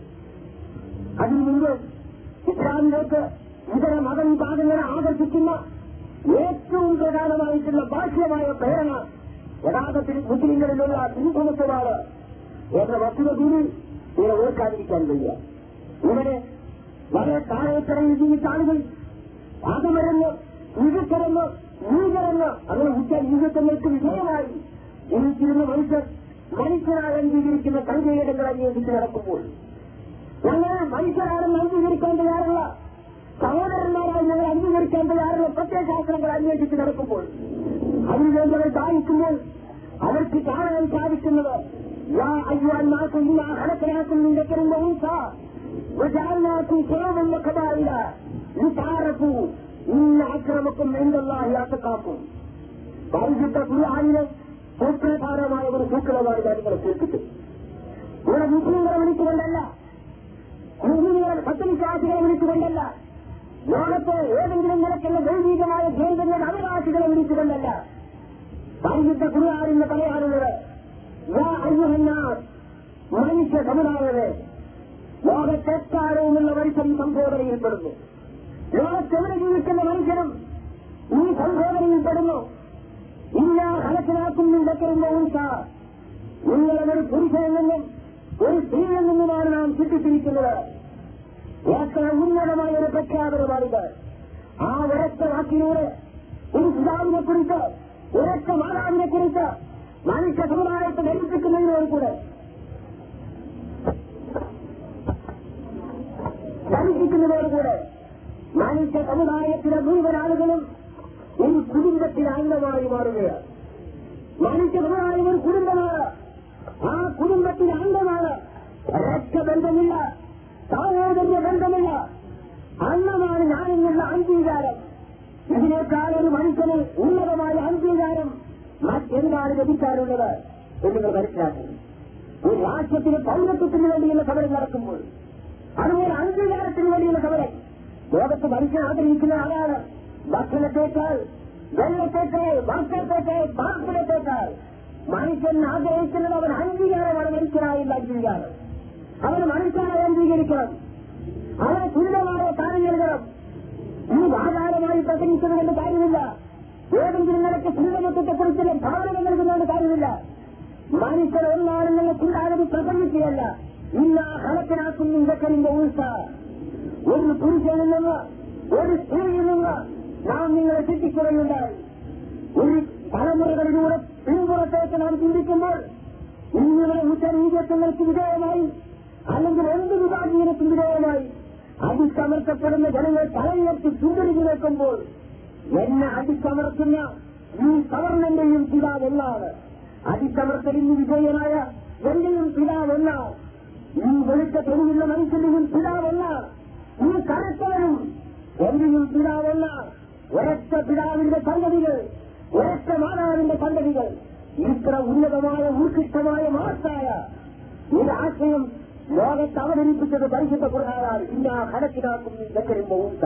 അതിനു മുമ്പ് ഇസ്ലാമിലേക്ക് ഇതര മതവിഭാഗങ്ങളെ ആകർഷിക്കുന്ന ഏറ്റവും പ്രധാനമായിട്ടുള്ള ബാഹ്യമായ പ്രേരണ യഥാർത്ഥത്തിൽ മുസ്ലിങ്ങളിലുള്ള പിൻതുണത്വമാണ് എന്ന വസ്തുത കൂടി ഇവിടെ ഓർക്കാതിരിക്കാൻ വയ്യ ഇവിടെ വളരെ താഴേക്കരയിൽ ജീവിച്ച ആളുകൾ പാതമരന്ന് ഈഴക്കരന്ന് നീകരന്ന് അങ്ങനെ ഉച്ച ഈഴക്കങ്ങൾക്ക് വിധേയമായി ജീവിച്ചിരുന്ന മനുഷ്യർ മനുഷ്യരായി അംഗീകരിക്കുന്ന കൈകേടങ്ങൾ അന്വേഷിച്ച് നടക്കുമ്പോൾ ഞങ്ങൾ മനുഷ്യരാണെന്ന് അംഗീകരിക്കാൻ തയ്യാറുള്ള സഹോദരന്മാരായി ഞങ്ങൾ അംഗീകരിക്കാൻ തയ്യാറുള്ള പ്രത്യയശാസ്ത്രങ്ങൾ അന്വേഷിച്ച് നടക്കുമ്പോൾ അതിനുവേണ്ടി അവർ ദാഹിക്കുമ്പോൾ അവർക്ക് കാണാൻ സാധിക്കുന്നത് യാ അയ്യാന്മാർക്കും ഇല്ല ഹടക്കനാക്കും നിന്റെ ഊസ وجعلناكم شعوبا وقبائل لتعارفوا إن أكرمكم عند الله أتقاكم പരിശുദ്ധ ഖുർആാനിലെ സൂത്രധാരമായ ഒരു സൂക്രമായ കാര്യങ്ങളെ കേൾപ്പിച്ചു ഇവിടെ മുസ്ലിങ്ങളെ വിളിച്ചുകൊണ്ടല്ല മുസ്ലിങ്ങളെ സത്യവിശ്വാസികളെ വിളിച്ചുകൊണ്ടല്ല ലോകത്തെ ഏതെങ്കിലും നിലക്കുള്ള ദൈവികമായ കേന്ദ്രങ്ങളുടെ അവകാശികളെ വിളിച്ചുകൊണ്ടല്ല പരിശുദ്ധ ഖുർആാനിന്ന് പറയാനുള്ളത് യാ അയ്യുഹന്നാർ മനുഷ്യ സമുദായമേ ലോകത്തെക്കാലവുമുള്ള മനുഷ്യൻ സംബോധനയിൽപ്പെടുന്നു ലോകത്തെവിടെ ജീവിക്കുന്ന മനുഷ്യനും ഈ സംബോധനയിൽപ്പെടുന്നു ഇല്ല ഹലത്തിനാക്കും നിന്നൊക്കെയുള്ള ഉൻസ നിങ്ങളെ ഒരു പുരുഷനിൽ നിന്നും ഒരു സ്ത്രീയിൽ നിന്നുമാണ് നാം ചിട്ടിച്ചിരിക്കുന്നത് എത്ര ഉന്നതമായ ഒരു പ്രഖ്യാപനമാണിത് ആ ഒരൊറ്റ വാക്കിലൂടെ ഒരു പിതാവിനെ കുറിച്ച് ഒരൊറ്റ മാതാവിനെ കുറിച്ച് മനുഷ്യ സമുദായത്തെ ധരിപ്പിക്കുന്നതിനോടുകൂടെ ധരിപ്പിക്കുന്നതോടുകൂടെ മനുഷ്യ സമുദായത്തിലെ മുഴുവൻ ആളുകളും ഒരു കുടുംബത്തിന് അംഗമായി മാറുകയാണ് മനുഷ്യ സമുദായം ഒരു കുടുംബമാണ് ആ കുടുംബത്തിന് അംഗമാണ് രക്തബന്ധമില്ല സഹോദര്യ ബന്ധമില്ല അന്നമാണ് ഞാനെന്നുള്ള അംഗീകാരം ഇതിനേക്കാൾ ഒരു മനുഷ്യന് ഉന്നതമായ അംഗീകാരം മറ്റെന്താണ് ലഭിക്കാറുള്ളത് എന്ന് നിങ്ങൾ മനസ്സിലാക്കുന്നു ഒരു രാഷ്ട്രത്തിന് പൗരത്വത്തിന് വേണ്ടിയുള്ള സമരം നടക്കുമ്പോൾ അതുപോലെ അംഗീകാരത്തിന് വേണ്ടിയുള്ള സമരം ലോകത്ത് മനുഷ്യൻ ആഗ്രഹിക്കുന്ന ആളാണ് ഭക്ഷണത്തേക്കാൾ വെള്ളത്തേക്കാൾ വസ്ത്രത്തേക്കാൾ പാർപ്പിടത്തേക്കാൾ മനുഷ്യൻ ആഗ്രഹിക്കുന്നത് അവൻ അംഗീകാരമാണ് മനുഷ്യനായുള്ള അംഗീകാരം അവന് മനുഷ്യനായി അംഗീകരിക്കണം അവന് തുല്യമായ സ്ഥാനം നൽകണം ഈ ആധാരമായി പ്രസംഗിച്ചത് കൊണ്ട് കാര്യമില്ല ഏതെങ്കിലും നിലയ്ക്ക് തുല്യമത്വത്തെക്കുറിച്ചുള്ള ഭാവന നൽകുന്നതുകൊണ്ട് കാര്യമില്ല മനുഷ്യർ ഒന്നാണെന്നുള്ള ചിന്താഗതി പ്രസംഗിക്കുകയല്ല ഇല്ല ഹലത്തിനാക്കും ഇതൊക്കെ ഊസ ഒരു പുരുഷനിൽ നിന്ന് ഒരു സ്ത്രീയിൽ നിന്ന് നാം നിങ്ങളെ ചിന്തിക്കുകയുണ്ടായി ഒരു തലമുറകളിലൂടെ പിൻപുറത്തേക്ക് നാം ചിന്തിക്കുമ്പോൾ ഇങ്ങനെ ഉച്ചനീചത്വങ്ങൾക്ക് വിധേയമായി അല്ലെങ്കിൽ എന്ത് വിഭാഗീയത്തിന് വിധേയമായി അടിച്ചമർത്തപ്പെടുന്ന ജനങ്ങൾ തലയുയർത്തി ചൂടലിഞ്ഞു നിൽക്കുമ്പോൾ എന്നെ അടിച്ചമർത്തുന്ന ഈ സവർണന്റെയും പിതാവ് ഒന്നാണ് അടിച്ചമർത്തലിന് വിധേയനായ എന്റെയും പിതാവ് ഒന്നാണ് ഈ വെളുത്ത തെളിവുള്ള മനുഷ്യന്റെയും പിതാവല്ല ഈ കറുത്തവനും എന്റെയും പിതാവല്ല ഒരൊറ്റ പിതാവിന്റെ സന്തതികൾ ഒരൊറ്റ മാതാവിന്റെ സന്തതികൾ ഇത്ര ഉന്നതമായ ഉത്കൃഷ്ടമായ മഹത്തായ ഒരു ആശയം ലോകത്ത് അവതരിപ്പിച്ചത് പരിശുദ്ധ കുറഹാണ് ഇന്ന ഹലത്തിനാക്കും ഇതൊക്കെ ഊട്ട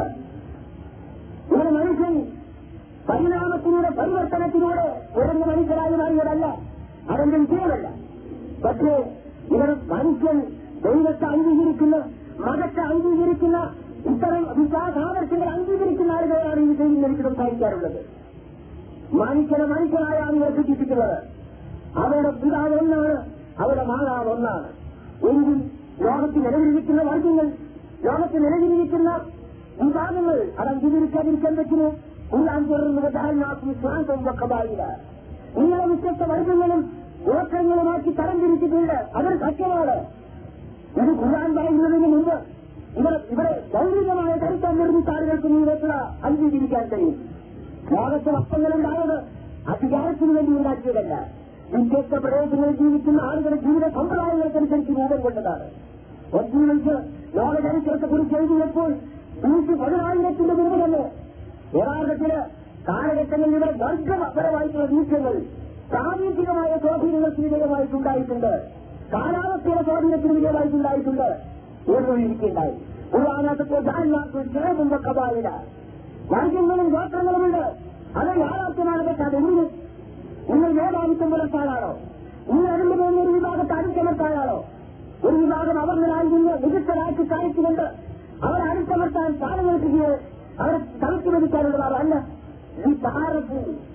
ഒരു മനുഷ്യൻ പരിണാമത്തിലൂടെ പരിവർത്തനത്തിലൂടെ ഉയർന്ന മനുഷ്യരായി മാറിയതല്ല അതെന്റെ വിജയമല്ല പക്ഷേ ഇവർ മനുഷ്യൻ ദൈവത്തെ അംഗീകരിക്കുന്ന മതത്തെ അംഗീകരിക്കുന്ന ഇത്തരം വിശ്വാസാദർശങ്ങൾ അംഗീകരിക്കുന്ന ആളുകളാണ് ഈ വിഷയം എനിക്ക് സംസാരിക്കാറുള്ളത് മനുഷ്യനെ മനുഷ്യനായാണ് ഇവർ സൂചിപ്പിക്കുന്നത് അവരുടെ പിതാവ് ഒന്നാണ് അവരുടെ മാതാവ് ഒന്നാണ് എങ്കിൽ ലോകത്ത് നിലവിലിരിക്കുന്ന വർഗങ്ങൾ ലോകത്ത് നിലവിലിരിക്കുന്ന വിഭാഗങ്ങൾ അത് അംഗീകരിക്കാതിരിക്കാൻ പറ്റുമോ ഉള്ളാൻ ചേർന്ന് ശ്വാസം വെക്കപാടില്ല നിങ്ങളെ വ്യത്യസ്ത വർഗങ്ങളും ഗോത്രങ്ങളുമാക്കി തരംതിരിച്ചിട്ടുണ്ട് അതൊരു സത്യമാണ് ഇത് ഖുർആൻ പറയുന്നതിന് മുമ്പ് ഇവർ ഇവിടെ ഭൗതികമായ ചരിത്രം നിർമ്മിച്ച ആളുകൾക്ക് നിങ്ങൾക്ക് അംഗീകരിക്കാൻ കഴിയും ലോകത്ത് വസ്ത്രങ്ങളുണ്ടായത് അധികാരത്തിന് വേണ്ടി ഉണ്ടാക്കിയതല്ല വ്യത്യസ്ത പ്രദേശങ്ങളിൽ ജീവിക്കുന്ന ആളുകളുടെ ജീവിത സമ്പ്രദായങ്ങൾക്കനുസരിച്ച് രൂപം കൊണ്ടതാണ് ഒറ്റ ലോക ചരിത്രത്തെ കുറിച്ച് എഴുതിയപ്പോൾ നൂറ്റി പതിനായിരത്തിന്റെ മുമ്പ് തന്നെ യഥാർത്ഥത്തില് കാലഘട്ടങ്ങളിൽ ഇവിടെ വർഗപരമായിട്ടുള്ള നീക്കങ്ങൾ പ്രാദേശികമായ സ്വാധീനങ്ങൾക്ക് വിധേയമായിട്ടുണ്ടായിട്ടുണ്ട് കാലാവസ്ഥയുടെ സ്വാധീനത്തിന് വിധേയമായിട്ടുണ്ടായിട്ടുണ്ട് ഓർമ്മയിരിക്കുണ്ടായി ഉദാഹരണത്തിൽ ജാൻമാർക്കും ചേർന്നുമ്പോ കപാലില വർഗങ്ങളും ഗോത്രങ്ങളുമുണ്ട് അത് യാഥാർത്ഥ്യമാണ് പറ്റാതെ ഉള്ളു നിങ്ങൾ മേധാവിത്വം പുലർത്താനാണോ നിങ്ങൾ അതിന്റെ പോകുന്ന ഒരു വിഭാഗത്തെ അടിച്ചമർത്താനാണോ ഒരു വിഭാഗം അവർന്നരായി നിന്ന് മികച്ചരാക്കി കാണിച്ചുകൊണ്ട് അവരെ അടിച്ചമർത്താൻ സ്ഥാനങ്ങൾക്ക് അവരെ തളച്ചു വധിക്കാനുള്ളതാണ് അല്ല ഈ താരപ്പ്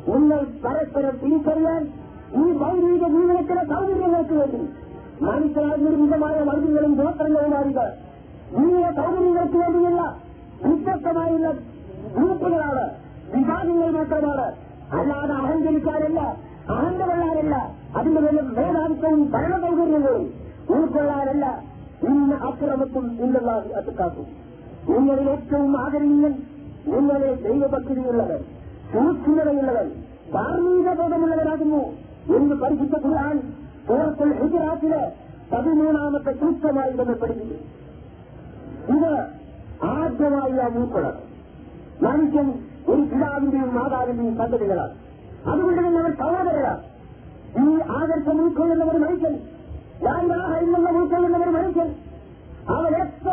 നിങ്ങൾ പരസ്പരം തിരിച്ചറിയാൻ ഈ ഭൗതിക ജീവിതത്തിലെ സൗകര്യങ്ങൾക്ക് വേണ്ടി മനുഷ്യരാൽ നിർമ്മിതമായ വർഗങ്ങളും ഗോത്രങ്ങളും മാറുക ജീവിത സൗകര്യങ്ങൾക്ക് വേണ്ടിയുള്ള വ്യത്യസ്തമായുള്ള ഗ്രൂപ്പുകളാണ് വിഭാഗങ്ങൾ മാത്രമാണ് അല്ലാതെ അഹങ്കരിക്കാനല്ല അഹന്തകൊള്ളാനല്ല അതിന്റെ പേരിൽ മേധാവിത്വവും ഭരണ സൗകര്യങ്ങളും ഉൾക്കൊള്ളാനല്ല ഇന്ന് അക്രമത്തും ഇല്ലെന്ന അത്തുക്കാക്കും നിങ്ങളിൽ ഏറ്റവും ആദരണീയൻ നിങ്ങളെ ദൈവഭക്തിയുള്ളവൻ സൂക്ഷ്മതയുള്ളവൻ ധാർമ്മിക ബോധമുള്ളവരാകുന്നു എന്ന് പരിശുദ്ധ ഖുർആൻ സൂറത്തുൽ ഹിജറാത്തിലെ പതിമൂന്നാമത്തെ സൂക്ഷ്മമായി നമ്മൾ പഠിക്കുന്നു ഇത് ആദ്യമായി ആ മൂപ്പതാണ് മനുഷ്യൻ ഒരു പിതാവിന്റെയും മാതാവിന്റെയും പദ്ധതികളാണ് അതുകൊണ്ട് തന്നെ അവർ സഹോദരരാണ് ഈ ആദർശം ഉൾക്കൊള്ളുന്ന ഒരു മനുഷ്യൻ ലാലാഹ എന്നുള്ള ഉൾക്കൊള്ളുന്ന ഒരു മനുഷ്യൻ അവൻ എത്ര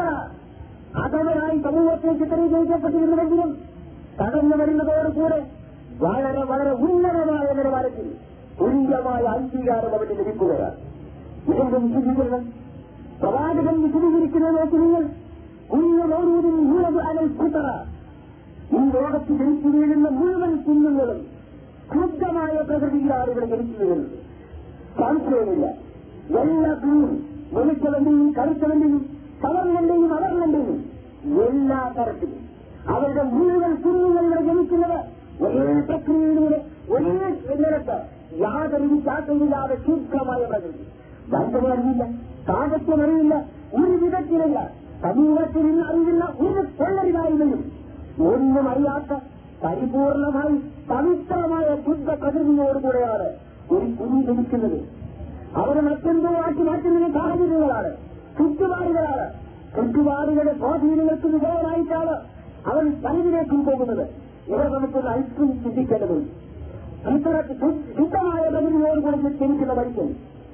അധമനായി സമൂഹത്തേക്ക് തെളിയിക്കപ്പെട്ടിരുന്നുവെങ്കിലും കടന്നു വരുന്നതോടുകൂടെ വളരെ വളരെ ഉന്നതമായ നിലവാരത്തിൽ തുല്യമായ അംഗീകാരം അവന് ലഭിക്കുകയാണ് ഇതെന്ത് വിശദീകരണം പ്രവാചകൻ വിശദീകരിക്കുന്നത് നോക്കി നിങ്ങൾ കുഞ്ഞു മൗരൂദിൻ യൂറബ് അനൽ കുത്തറ ഈ ലോകത്ത് ജനിച്ചു വീഴുന്ന മുഴുവൻ കുഞ്ഞുങ്ങളും ക്രുദ്ധമായ പ്രകൃതിയിലാണ് ഇവിടെ ജനിച്ചു വീഴുന്നത് സംശയമില്ല എല്ലാ കുഞ്ഞും വെളുത്തവന്റെയും കറുത്തവന്റെയും കളറിന്റെയും അവർണന്റെയും എല്ലാ തരത്തിലും അവരുടെ മുഴുവൻ കുഞ്ഞുങ്ങൾ ഇവിടെ ജനിക്കുന്നത് ഒരേ പ്രക്രിയയിലൂടെ ഒരേ നിരക്ക് യാതൊരു വിശ്വാസമില്ലാതെ ശുദ്ധമായ പ്രകൃതി ബന്ധമറിയില്ല സാഹത്യമറിയില്ല ഒരു വിധത്തിലില്ല സമൂഹത്തിൽ നിന്ന് അറിയുന്ന ഒരു കൊള്ളരിതായിരുന്നും ഒന്നും അറിയാത്ത പരിപൂർണമായി പവിത്രമായ ശുദ്ധ പ്രകൃതിയോടുകൂടെയാണ് ഒരു കുഞ്ഞു ജനിക്കുന്നത് അവർ മറ്റെന്തോ ആക്കി മാറ്റുന്ന സാഹചര്യങ്ങളാണ് ചുറ്റുപാടുകളാണ് ചുറ്റുപാടുകളുടെ സ്വാധീനങ്ങൾക്ക് വിധേയമായിട്ടാണ് അവൻ പലതിലേക്കും പോകുന്നത് ഇവർ നമുക്കൊരു അല്പം ചിന്തിക്കേണ്ടതുണ്ട് ഇത്തരത്തിൽ ശുദ്ധമായ പ്രകൃതിയോടുകൂടി ജനിക്കുന്ന മനുഷ്യൻ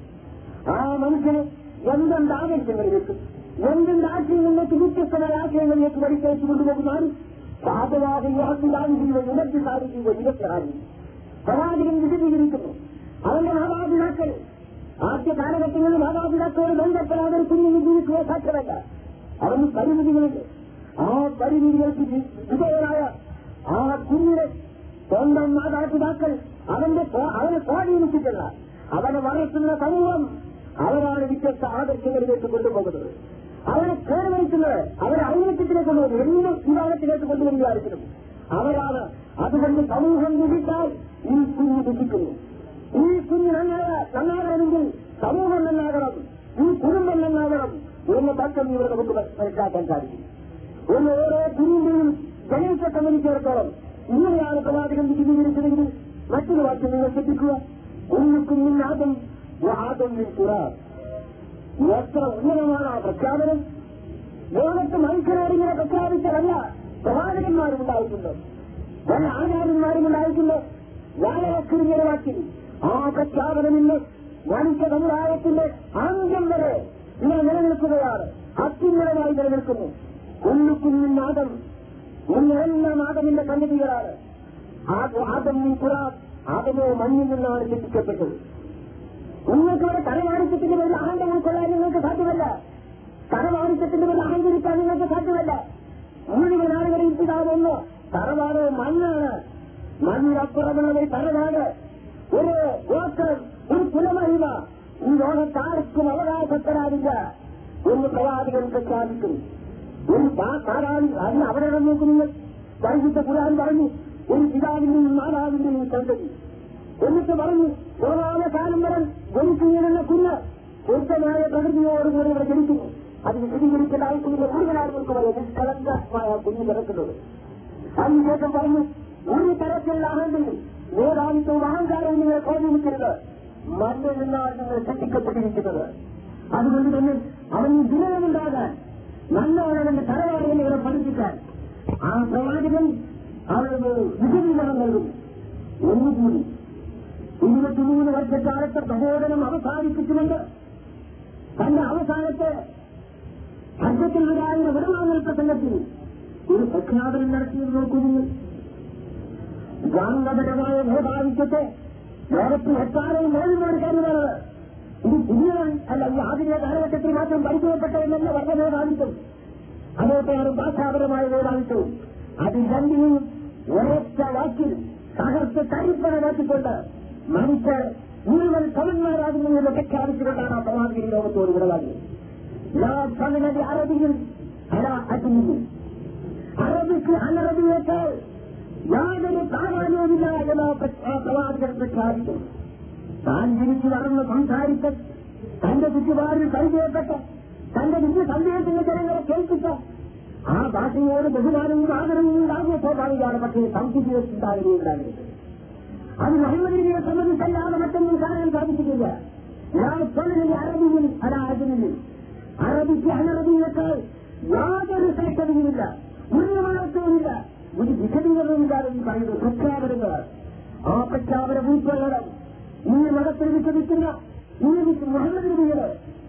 ആ മനുഷ്യന് എന്തെന്ത് ആവേശങ്ങളിലേക്ക് എന്തെന്ത് ആശയങ്ങളിലേക്ക് വ്യത്യസ്തമായ ആശയങ്ങളിലേക്ക് വലിച്ചയച്ചു കൊണ്ടുപോകുന്നാലും സാധുവാക യാതൊരു ഉണർത്തി സാധിക്കുക ഇരട്ടായി പ്രവാചകൻ വിശദീകരിക്കുന്നു അവന്റെ മാതാപിതാക്കൾ ആദ്യ കാലഘട്ടങ്ങളിൽ മാതാപിതാക്കളോട് ബന്ധപ്പെടാതെ ഒരു കുഞ്ഞിന് ജീവിക്കുക സാധ്യമല്ല അവന് പരിമിതികളുണ്ട് ആ പരിമിതികൾക്ക് വിധേയനായ ആ കുഞ്ഞിനെ സ്വന്തം മാതാപിതാക്കൾ അവന്റെ അവനെ സ്വാധീനിച്ചിട്ടില്ല അവനെ വളർത്തുന്ന സമൂഹം അവരാണ് വ്യത്യസ്ത ആദർശങ്ങളിലേക്ക് കൊണ്ടുപോകുന്നത് അവരെ കേടുവരുത്തുന്നത് അവരെ ഐക്യത്തിലേക്ക് കൊണ്ടുപോകുന്നത് എന്നും വിവാഹത്തിലേക്ക് കൊണ്ടുവരികയായിരിക്കണം അവരാണ് അതുകൊണ്ട് സമൂഹം വിധിച്ചാൽ ഈ കുഞ്ഞ് ദുഃഖിക്കുന്നു ഈ കുഞ്ഞ് നന്നായ നന്നാകണമെങ്കിൽ സമൂഹം നന്നാകണം ഈ കുടുംബം നന്നാകണം എന്ന തക്കം ഇവിടെ നമുക്ക് മനസ്സിലാക്കാൻ സാധിക്കും ഒരു ഓരോ കുഞ്ഞിന്റെയും ജനത്തെ സംബന്ധിച്ചിടത്തോളം ഇങ്ങനെയാണ് പ്രവാചകൻ വിശദീകരിച്ചതെങ്കിൽ മറ്റൊരു വാക്യം നിങ്ങൾ ശ്രദ്ധിക്കുക ഉള്ളുക്കുഞ്ഞിൻ ആദം ആദം കുറ എത്ര ഉന്നതമാണ് ആ പ്രഖ്യാപനം ലോകത്ത് മനുഷ്യരോട് ഇങ്ങനെ പ്രഖ്യാപിച്ചതല്ല പ്രവാചകന്മാരും ഉണ്ടായിട്ടുണ്ട് പല ആചാര്യന്മാരും ഉണ്ടായിട്ടുണ്ട് വളരെ വാക്കിൽ ആ പ്രഖ്യാപനമിന്ന് മനുഷ്യ സമുദായത്തിന്റെ അന്ത്യം വരെ ഇങ്ങനെ നിലനിൽക്കുകയാണ് അത്യുന്നതമായി നിലനിൽക്കുന്നു ഉള്ളുക്കുഞ്ഞിൻ നാദം ഇന്നെല്ലാം ആദമിന്റെ സന്നിധികളാണ് ആദം നീ പുറ ആദമോ മണ്ണിൽ നിന്നാണ് ലഭിക്കപ്പെട്ടത് നിങ്ങൾക്ക് ഇവിടെ തലമാണിക്യത്തിന്റെ പേരിൽ അഹങ്കം ഉൾക്കൊള്ളാൻ നിങ്ങൾക്ക് സാധ്യമല്ല തലമാണിക്യത്തിന്റെ പേരിൽ അഹങ്കരിക്കാൻ നിങ്ങൾക്ക് സാധ്യമല്ല മുഴുവൻ ആളുകളെയും പിതാവൊന്ന് തറവാട് മണ്ണാണ് മണ്ണിനപ്പുറമുള്ളത് തറവാട് ഒരു ഗോത്രം ഒരു കുലമഹിമ ഈ ലോകത്താർക്കും അവകാശപ്പെടാനില്ല എന്ന് പ്രവാചകൻ പ്രഖ്യാപിക്കും ഒരു സാധാരണ അതിന് അവിടെ നോക്കുന്നു വൈകിട്ട് ഖുരാൻ പറഞ്ഞു ഒരു പിതാവിന്റെയും മാതാവിന്റെയും സന്തതി എന്നിട്ട് പറഞ്ഞു ലോകാവസാനം വരെ ജനിക്കുകയെന്ന കുഞ്ഞ് ശുദ്ധമായ പ്രകൃതിയോടുകൂടി ഇവിടെ ജനിക്കുന്നു അത് വിശദീകരിക്കേണ്ട ആവശ്യമില്ല കൂടുതൽ ആളുകൾക്ക് പറയാം നിഷ്കളങ്കമായ കുഞ്ഞ് കിടക്കുന്നത് അതിനുശേഷം പറഞ്ഞു ഒരു തരത്തിലുള്ള അഹന്തയും മേധാവിത്വവും അഹങ്കാരവും നിങ്ങളെ സ്വാധീനിക്കരുത് മണ്ണിൽ നിന്നാണ് നിങ്ങൾ സൃഷ്ടിക്കപ്പെട്ടിരിക്കുന്നത് അതുകൊണ്ട് തന്നെ അവന് ദുരിതമുണ്ടാകാൻ നല്ലവനവന്റെ തലവാടികൾ ഇവരെ പഠിപ്പിക്കാൻ ആ പ്രവാചകൻ അവർക്ക് വിശദീകരണം നൽകും ഒന്നുകൂടി ഇരുപത്തിമൂന്ന് വർഷക്കാലത്തെ പ്രബോധനം അവസാനിപ്പിച്ചുകൊണ്ട് തന്റെ അവസാനത്തെ ഹജ്ജത്തിൽ വരാവുന്ന വിടവാങ്ങൽ പ്രസംഗത്തിൽ ഒരു പ്രഖ്യാപനം നടത്തിയത് നോക്കുന്നു ഗാന്ധപരമായ മേധാവിത്വത്തെ ലോകത്ത് എക്കാലവും നേരിടുന്ന കാര്യമാണ് ഇത് പുതിയ അല്ല ഈ ആധുനിക കാലഘട്ടത്തിൽ മാത്രം പരിചയപ്പെട്ടതെന്നല്ല വർണ്ണ മേധാവിത്വം അതോട്ടാണ് ഭാഷാപരമായ മേധാവിത്വവും അത് രണ്ടിനെയും ഒരൊറ്റ വാക്കിൽ തകർത്ത് തരിപ്പണമാക്കിക്കൊണ്ട് മനുഷ്യർ മുഴുവൻ സമന്മാരാകുന്നു എന്ന് പ്രഖ്യാപിച്ചുകൊണ്ടാണ് ആ പ്രവാചകൻ ലോകത്തോട് വിടവാങ്ങിയത് ലാ സമനതി അറബിയിൽ അല അജ്മിയിൽ അറബിക്ക് അനറബിയേക്കാൾ യാതൊരു പ്രാധാന്യവുമില്ല എന്ന് ആ പ്രവാചകൻ പ്രഖ്യാപിച്ചു താൻ ജനിച്ചു വളർന്ന് സംസാരിച്ച തന്റെ ചുറ്റുപാടിൽ പരിചയപ്പെട്ട തന്റെ ദിവ്യ സന്ദേശത്തിന്റെ ജനങ്ങളെ കേൾപ്പിച്ച ആ ഭാഷയോട് ബഹുമാനവും ആദരവും ഉണ്ടാകുന്ന സ്വാഭാവികമാണ് പക്ഷേ സംശയിച്ചുണ്ടാകുകയുണ്ടാകരുത് അത് മുഹമ്മദിനെ സംബന്ധിച്ചല്ലാതെ മറ്റൊന്നും കാണാൻ സാധിച്ചിട്ടില്ല ഞാൻ സ്വന്തം അറബിയിൽ അല്ല അജനിൽ അറബിക്ക് അനറബിയേക്കാൾ യാതൊരു ശ്രേഷ്ഠതയുമില്ല ഒരു മാറ്റവുമില്ല ഒരു വിശദീകരണമില്ലാതെ ഈ പറയുന്നത് പ്രഖ്യാപനങ്ങളാണ് ആ പ്രഖ്യാപനം ഉൾക്കൊള്ളണം ഈ മതത്തിൽ വിശ്വസിക്കുന്ന ഈ മുഹമ്മദ് നബിയുടെ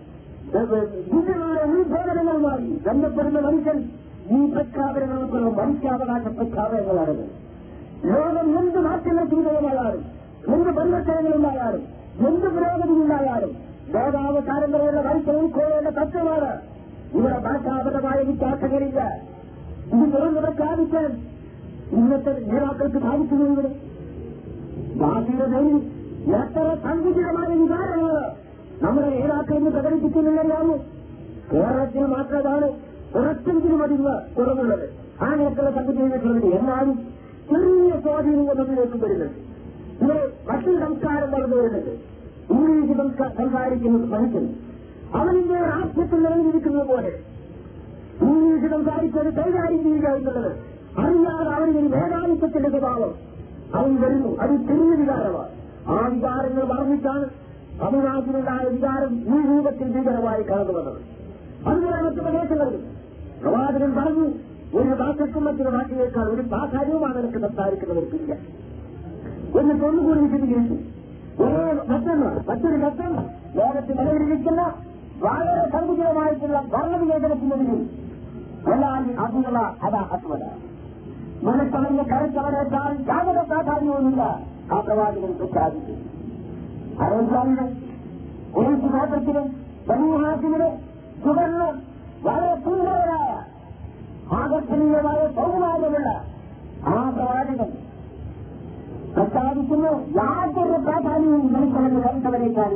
ദിവ്യമായ ഉത്ബോധനങ്ങളുമായി ബന്ധപ്പെടുന്ന മനുഷ്യൻ ഈ പ്രഖ്യാപനങ്ങൾ ഉൾക്കൊള്ളും മനുഷ്യാവകാശ പ്രഖ്യാപനങ്ങളാണത് ലോകം എന്ത് മാറ്റങ്ങൾ ചെയ്തവരായാലും എന്ത് പരിവർത്തനങ്ങളുണ്ടായാലും എന്ത് പുരോഗതിയുണ്ടായാലും ലോകാവസാനം വരെയുള്ള മനുഷ്യൻ ഉൾക്കൊള്ളേണ്ട തത്വമാണ് ഇവിടെ ഭാഷാപരമായ വ്യത്യാസങ്ങളില്ല ഇത് തുറന്നു പ്രഖ്യാപിക്കാൻ ഇന്നത്തെ നേതാക്കൾക്ക് സാധിക്കുന്നു ഇവിടെ ഭാഷയുടെ പേരിൽ എത്ര സങ്കുചിതമായ വികാരമാണ് നമ്മുടെ നേതാക്കൾ ഇന്ന് പ്രകടിപ്പിക്കുന്നില്ലല്ലാമോ കേരളത്തിൽ മാത്രമാണ് കുറച്ചെങ്കിലും അതിന് കുറവുള്ളത് ആ നിരക്കുള്ള സങ്കുചിതമായിട്ടുള്ളത് എന്നാലും ചെറിയ സ്വാധീനങ്ങൾ നമ്മിലേക്ക് വരുന്നുണ്ട് ഇവിടെ മറ്റൊരു സംസ്കാരം വളർന്നു വരുന്നുണ്ട് ഇംഗ്ലീഷ് സംസാരിക്കുന്നത് മനുഷ്യൻ അവനിന്റെ രാഷ്ട്രത്തിൽ നിലനിൽക്കുന്നത് പോലെ ഇംഗ്ലീഷ് സംസാരിച്ചത് കൈകാര്യം ചെയ്യുക എന്നുള്ളത് അറിയാതെ അവനൊരു മേധാവിത്വത്തിന്റെ സ്വഭാവം അവൻ വരുന്നു അത് ചെറിയ വികാരമാണ് ആ വികാരങ്ങൾ വർണ്ണിച്ചാണ് തമിഴ്നാട്ടിലുണ്ടായ വികാരം ഈ രൂപത്തിൽ ഭീകരമായി കടന്നു വന്നത് അതുപോലെ മറ്റു പ്രദേശങ്ങളിൽ പ്രവാചകൻ പറഞ്ഞു ഒരു ഭാഷയ്ക്കും മറ്റൊരു ഭാഷയേക്കാൾ ഒരു പ്രാധാന്യവുമാണ് എനിക്ക് സംസാരിക്കുന്നവർക്കില്ല എന്നിട്ട് ഒന്നുകൂടി വിശദീകരിച്ചു ഒരേ മറ്റൊന്ന് മറ്റൊരു തത്വം ലോകത്ത് നിലവിലിരിക്കുന്ന വളരെ സങ്കുചിതമായിട്ടുള്ള ഭരണവിവേചനത്തിനെതിരെ എന്നാൽ അതിനുള്ള അതാ അത്വത മനസ്സവന്റെ കരുത്തവനേക്കാൾ യാതൊരു പ്രാധാന്യവുമില്ല ആ പ്രവാചകൻ പ്രഖ്യാപിച്ചു അറേബ്യാവിലെ ഒരു ഗോത്രത്തിലെ സമൂഹാസിലെ തുടർന്ന് വളരെ സുന്ദരരായ ആകർഷണീയമായ സൗകര്യമുള്ള ആ പ്രവാചകൻ പ്രഖ്യാപിക്കുന്നു യാതൊരു പ്രാധാന്യവും മനുഷ്യനെ കരുത്തവനേക്കാൾ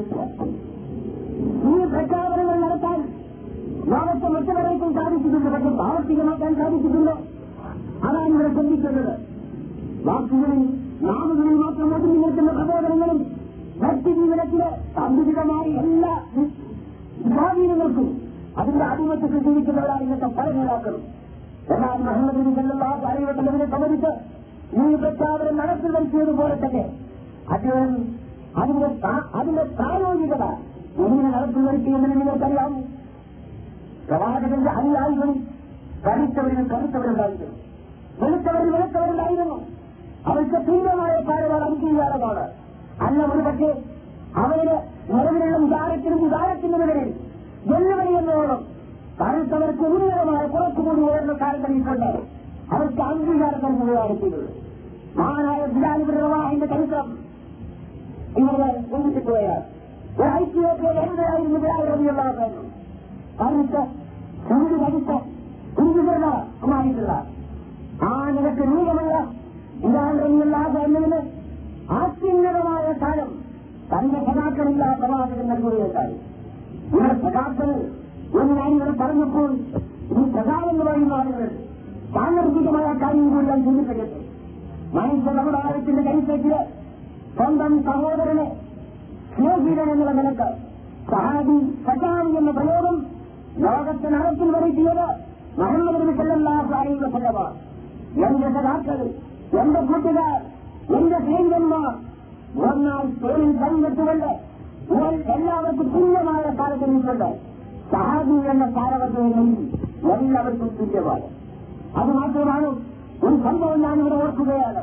ഈ പ്രഖ്യാപനങ്ങൾ നടത്താൻ ലോകത്തെ മറ്റവരേക്കും സാധിച്ചിട്ടുണ്ട് പക്ഷെ പ്രാവർത്തികമാക്കാൻ സാധിച്ചിട്ടുണ്ടോ അതാണ് ഇവിടെ ചിന്തിക്കുന്നത് വാക്കുകളിൽ നാമങ്ങളിൽ മാത്രം ഒതുങ്ങി നിൽക്കുന്ന പ്രബോധനങ്ങളും വ്യക്തി ജീവിതത്തിലെ സന്തുലിതമായ എല്ലാ സ്വാധീനങ്ങൾക്കും അതിന്റെ അടിമത്തത്തിൽ ജീവിക്കുന്നവരാണ് ഇന്നത്തെ പല നേതാക്കളും എന്നാൽ മുഹമ്മദ് നബി സല്ലല്ലാഹു അലൈഹി വസല്ലമയെ സംബന്ധിച്ച് ഈ പ്രഖ്യാപനം നടത്തി വരുത്തിയതുപോലെ തന്നെ അദ്ദേഹം അതിന്റെ അതിന്റെ പ്രായോഗികത എങ്ങനെ നടത്തി വരുത്തിയെന്ന് നിങ്ങൾക്കറിയാമോ പ്രവാചകന്റെ അനുയായികളും കരുത്തവരിലും കരുത്തവരുണ്ടായിരുന്നു വെളുത്തവരിൽ വെളുത്തവരുണ്ടായിരുന്നു അവർക്ക് തീവ്രമായ കാര്യങ്ങൾ അംഗീകാരമാണ് അല്ല ഒരു പക്ഷേ അവരുടെ നിലവിലുള്ള വിചാരത്തിനും വിചാരത്തിനുമെതിരിൽ വെല്ലുവിളി എന്നോളം കരുത്തവർക്ക് ഉന്നതമായ കുറച്ചുകൂടി ഉയർന്ന താരതമ്യമുണ്ട് അവർക്ക് അംഗീകാരം നൽകുകയാണ് ചെയ്തത് മഹാനായ ബിലാലിന്റെ ചരിത്രം ഇങ്ങനെ ചിന്തിക്കുകയാണ് ഒരു ഐക്യത്തെ എന്തായിരുന്നു ബിലാലിയുള്ളതെന്ന് കരുത്ത് ചൂട് കരുത്ത് കുരുതുമായിട്ടുള്ള ആ നിനക്ക് നീളമുള്ള ഇതാണ്ടില്ലാതെ എന്നതിന് ആത്യുന്നതമായ കാലം തന്റെ സഖാക്കളില്ല പ്രവാചകൻ നൽകുകയുണ്ടായി ഇവിടെ സഖാക്കൾ എന്ന് ഞാനിവിടെ പറഞ്ഞപ്പോൾ ഈ സഖാവെന്ന് പറയുന്ന ആളുകൾ സാങ്കേതികമായ കാര്യം കൂടി ഞാൻ ചിന്തിക്കട്ടെ മനുഷ്യ സമുദായത്തിന്റെ കൈപ്പറ്റില് സ്വന്തം സഹോദരനെ സ്നേഹിതൻ എന്നുള്ള നിലക്ക് സഹാബി സജാവി എന്ന പ്രയോഗം ലോകത്തെ നടത്തിൽ വരുത്തിയത് മുഹമ്മദ് നബി സല്ലല്ലാഹു അലൈഹി വസല്ലമാണ് എന്റെ സഖാക്കൾ എന്റെ കൂട്ടുകാർ എന്റെ സ്നേഹിതന്മാർ ഒന്നാൽ പേരിൽ പങ്കെടുത്തുകൊണ്ട് ഇവർ എല്ലാവർക്കും തുല്യമായ താരതമ്യമുണ്ട് സഹാബി എന്ന താരതമ്യം എല്ലാവർക്കും തുല്യമാണ് അത് മാത്രമാണ് ഒരു സംഭവം ഞാനിവിടെ ഓർക്കുകയാണ്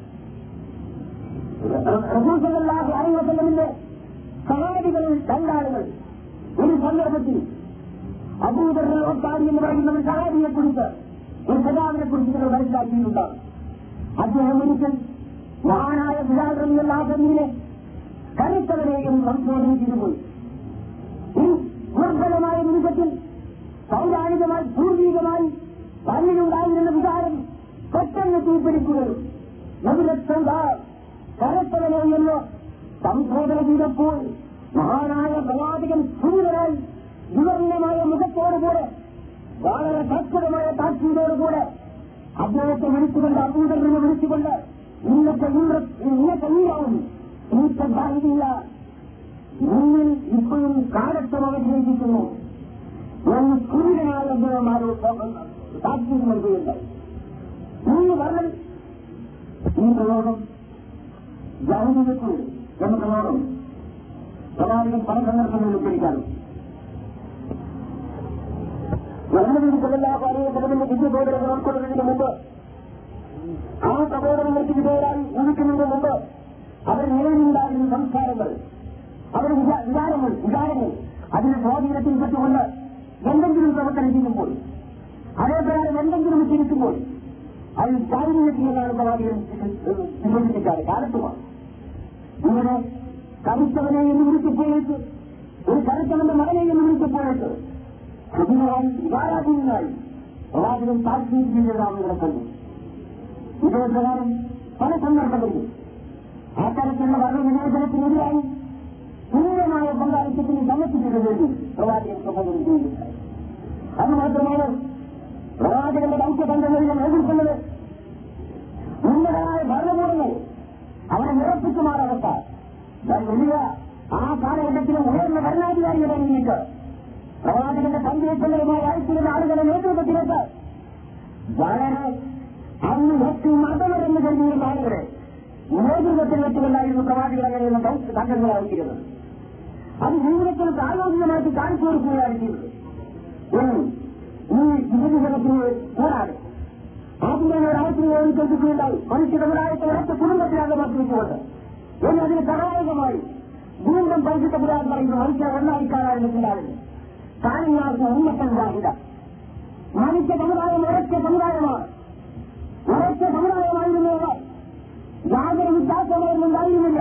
റസൂസല്ലാഹു അലൈഹി വസല്ലമിന്റെ സഹാബികളിൽ രണ്ടാളുകൾ ഒരു സന്ദർഭത്തിൽ അബൂദർ ഒട്ടാരി എന്ന് പറയുന്ന ഒരു സഹാബിയെ കുറിച്ച് ഒരു സജാവിനെ കുറിച്ച് നിങ്ങൾ മനസ്സിലാക്കിയിട്ടുണ്ടാകും അദ്ദേഹം ഒരിക്കൽ മഹാനായ ബിലാദറിനെ കരുത്തവരെയും സംശോധന ചെയ്തുപോയി ഈ ദുർബലമായ നിമിഷത്തിൽ പൗരാണികമായി പൂർവീകമായി തന്നിലുണ്ടായിരുന്ന വികാരം പെട്ടെന്ന് തീപിടിക്കുകയും ഒരു ലക്ഷം കാർ കരത്തവനെന്ന് സംബോധന ചെയ്തപ്പോൾ മഹാനായ പ്രവാചകൻ സൂര്യനായി വിവർണമായ മുഖത്തോടുകൂടെ വളരെ തത്പരമായ താക്കീതോടുകൂടെ അദ്ദേഹത്തെ വിളിച്ചുകൊണ്ട് അബൂദറിനെ വിളിച്ചുകൊണ്ട് ഇന്നത്തെ ഇന്ദ്ര ഇന്നത്തെ ഈരാവും ഇന്നത്തെ ഭാഗ്യമില്ല മുന്നിൽ ഇപ്പോഴും കാലത്വം അവശേഷിക്കുന്നു എന്ന് സൂര്യനായ അദ്ദേഹമാരോട് താക്കീത് നൽകുകയുണ്ടായി ഈ വർണ്ണം ഈ പ്രയോഗം ജാഗ്രതയ്ക്ക് എന്ന പ്രയോഗം പ്രവാചകൻ പല സന്ദർഭങ്ങളിൽ ഉദ്ധരിക്കാറുണ്ട് എല്ലാ കാര്യത്തിലും വിദ്യബോധനങ്ങൾ ഉൾക്കൊള്ളുന്നതിന് മുമ്പ് ആ പ്രബോധനങ്ങൾക്ക് വിധേയരായി ജീവിക്കുന്നതിന് മുമ്പ് അവർ നിലവിലുണ്ടായിരുന്ന സംസ്കാരങ്ങൾ അവർ വിചാരങ്ങൾ വിചാരങ്ങൾ അതിന് സ്വാധീനത്തിൽ പെട്ടുകൊണ്ട് എന്തെങ്കിലും പ്രവർത്തനം ചെയ്യുമ്പോൾ അതേപ്രകാരം എന്തെങ്കിലും ചിരിക്കുമ്പോൾ അതിൽ ചാരിത്യത്തിലാണ് പ്രവാചകൻ വിഭജിപ്പിക്കാറ് കാലത്തുമാണ് ഇങ്ങനെ കറുത്തവനെ എന്ന് വിളിച്ചപ്പോഴേക്ക് ഒരു കറുത്തവന്റെ മകനെ എന്ന് വിളിച്ചപ്പോഴേക്ക് അതിനായി വികാരാധീനായി പ്രവാചകൻ താല്പര്യം ചെയ്തതാണ് ഇവിടെ കണ്ടു ഇതേ പ്രകാരം പല സന്ദർഭങ്ങളിലും ആ തരത്തിലുള്ള വർണ്ണവിവേചനത്തിനെതിരായി തുല്യമായ പങ്കാളിത്തത്തിന് സമ്മതിച്ചതിനു വേണ്ടി പ്രവാചകൻ പ്രബോധനം ചെയ്യുകയുണ്ടായി അത് മാത്രമാണ് പ്രവാചകന്റെ ദൗത്യബന്ധങ്ങളിൽ നേതൃത്വന്നത് ഉന്നതരായ ഭരണകൂടങ്ങൾ അവരെ നിറപ്പിക്കുമാറാകത്ത വലിയ ആ കാലഘട്ടത്തിലെ ഉയർന്ന ഭരണാധികാരികളെ നിന്നിട്ട് പ്രവാചകന്റെ സന്ദേശങ്ങളുമായി അയച്ചിരുന്ന ആളുകളുടെ നേതൃത്വത്തിലേക്ക് വളരെ അന്ന് വ്യക്തി മതമെന്ന് കരുതിയിരുന്ന ആളുകളെ നേതൃത്വത്തിൽ വെച്ചുകൊണ്ടായിരുന്നു പ്രവാചകർ അങ്ങനെയുള്ള സംഘങ്ങൾ അയച്ചിരുന്നത് അത് ജീവിതത്തിൽ പ്രായോഗികമായിട്ട് കാണിച്ചു കൊടുക്കുകയാണ് ചെയ്തത് ഈ വിഭജനത്തിന് കൂടാതെ ആദ്യം ഒരു ആവശ്യം ഓടിക്കൊണ്ടിരിക്കുകയുണ്ടായി മനുഷ്യ സമുദായത്തെ ഒരൊറ്റ കുടുംബത്തിലാണ് വർദ്ധിച്ചുകൊണ്ട് എന്നതിന് സഹായകമായി വീണ്ടും പരിശുദ്ധപ്പെടാൻ പറയുന്നു മനുഷ്യ ഒന്നായി കാണാനുണ്ടാവില്ല കാണിയാർക്ക് ഉന്നതമില്ല മനുഷ്യ സമുദായം ഒരൊറ്റ സമുദായമാണ് ഒരൊറ്റ സമുദായമായിരുന്നത് യാതൊരു വ്യത്യാസമൊന്നും ഉണ്ടായിരുന്നില്ല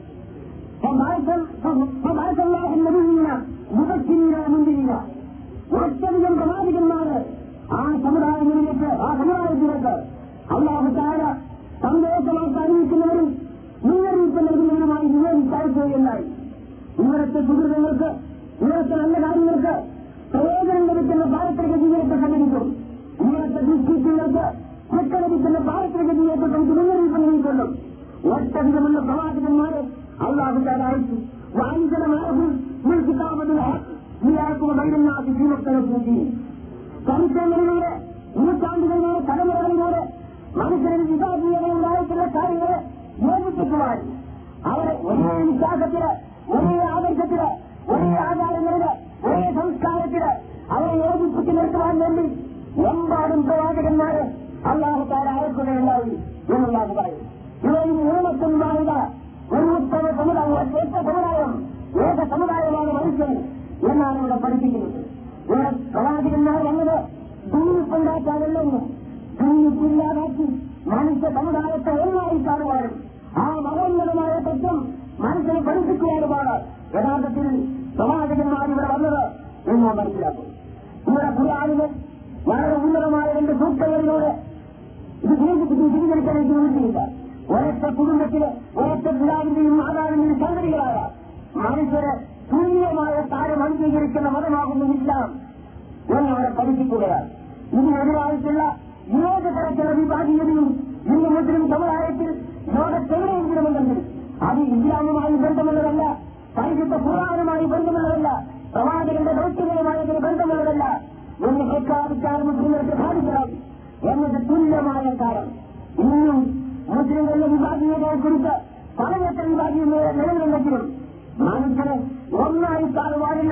മുതച്ചില്ല ഒറ്റധികം പ്രവാചകന്മാര് ആ സമുദായങ്ങളിലേക്ക് ആ സമുദായത്തിലേക്ക് അള്ളാഹു താര സന്തോഷമായിട്ട് അറിയിക്കുന്നവരും മുന്നറിയിപ്പ് നൽകുന്നവരുമായി നിയോഗിച്ചയക്കുകയുണ്ടായി ഇവിടുത്തെ സുഹൃത്തുക്കൾക്ക് ഇവിടുത്തെ നല്ല കാര്യങ്ങൾക്ക് പ്രയോജനം ലഭിക്കുന്ന പാരത്രിക ജീവിതത്തെ സംഘടിക്കും ഇവിടുത്തെ ദുഷ്കൃത്യങ്ങൾക്ക് ശിക്ഷ ലഭിക്കുന്ന പാരത്രിക ജീവിതത്തെ നമുക്ക് മുന്നറിയിപ്പ് നൽകിക്കൊള്ളും ഒറ്റധികമുള്ള പ്രവാചകന്മാര് അള്ളാഹു താര അയച്ചു വാണിജ്യമാകും കിതാബിന് നീയാക്കുന്ന വൈദ്യനാഥ് ജീവത്തനെ കൂട്ടി ചരിത്രങ്ങളിലൂടെ നൂറ്റാണ്ടുകളിലൂടെ തലമുറകളിലൂടെ മനുഷ്യരിൽ വിഭാഗീയതയുണ്ടായിട്ടുള്ള കാര്യങ്ങളെ യോജിപ്പിക്കുവാൻ അവരെ ഒരേ വിശ്വാസത്തില് ഒരേ ആദർശത്തില് ഒരേ ആചാരങ്ങളില് ഒരേ സംസ്കാരത്തില് അവരെ യോജിപ്പിച്ച് നിർത്തുവാൻ വേണ്ടി എമ്പാടും പ്രവാചകന്മാര് അള്ളാഹുക്കാർ അയക്കുകയുണ്ടായി എന്നുള്ളത് പറയും ഇവയിൽ ഊണത്തുണ്ടാവുക ഒരു ഉത്തമ സമുദായം ഒറ്റ സമുദായം ഏക സമുദായമാണ് മനുഷ്യൻ എന്നാണ് ഇവിടെ പഠിപ്പിക്കുന്നത് ഇവിടെ പ്രവാചകന്മാർ വന്നത് ദൂരപ്പുണ്ടാക്കാനല്ലെന്ന് ദൂരപ്പില്ലാതാക്കി മനുഷ്യ സമുദായത്തെ ഒന്നായി കാണുവാനും ആ മഹോന്നതമായ തത്വം മനുഷ്യനെ പഠിപ്പിക്കുവാനുമാണ് യഥാർത്ഥത്തിൽ പ്രവാചകന്മാർ ഇവിടെ വന്നത് എന്ന് നാം മനസ്സിലാക്കും ഇവിടെ ഖുർആാനിന് വളരെ ഉന്നതമായ രണ്ട് സൂക്തങ്ങളിലൂടെ ഇത് സ്വീകരിക്കാൻ എനിക്ക് വേണ്ടിയില്ല ഒരൊറ്റ കുടുംബത്തില് ഒരൊറ്റ പിതാവിന്റെയും മാതാവിന്റെയും സംഗതികളായ മനുഷ്യരെ തുല്യമായ താരം അംഗീകരിക്കുന്ന മതമാകുന്നു ഇസ്ലാം എന്നവരെ പഠിപ്പിക്കുകയാണ് ഇതിനെതിരായിട്ടുള്ള ഏത് തരത്തിലുള്ള വിഭാഗീയതയും ഇന്ന് മുസ്ലിം സമുദായത്തിൽ ലോകത്തെവിടെയെങ്കിലും ഉണ്ടെങ്കിൽ അത് ഇസ്ലാമുമായി ബന്ധമുള്ളതല്ല പരിശുദ്ധ ഖുർആാനുമായി ബന്ധമുള്ളതല്ല പ്രവാചകന്റെ ദൗത്യങ്ങളുമായി അതിന് ബന്ധമുള്ളതല്ല എന്ന് പ്രഖ്യാപിക്കാൻ മുസ്ലിങ്ങൾക്ക് സാധിക്കണം എന്നത് തുല്യമായ കാലം ഇന്നും മുസ്ലിങ്ങളുടെ വിഭാഗീയതയെക്കുറിച്ച് പലതരത്തിൽ വിഭാഗീയത നിലവിലുണ്ടെങ്കിലും മനുഷ്യനെ ഒന്നായി കാണുവാനില്ല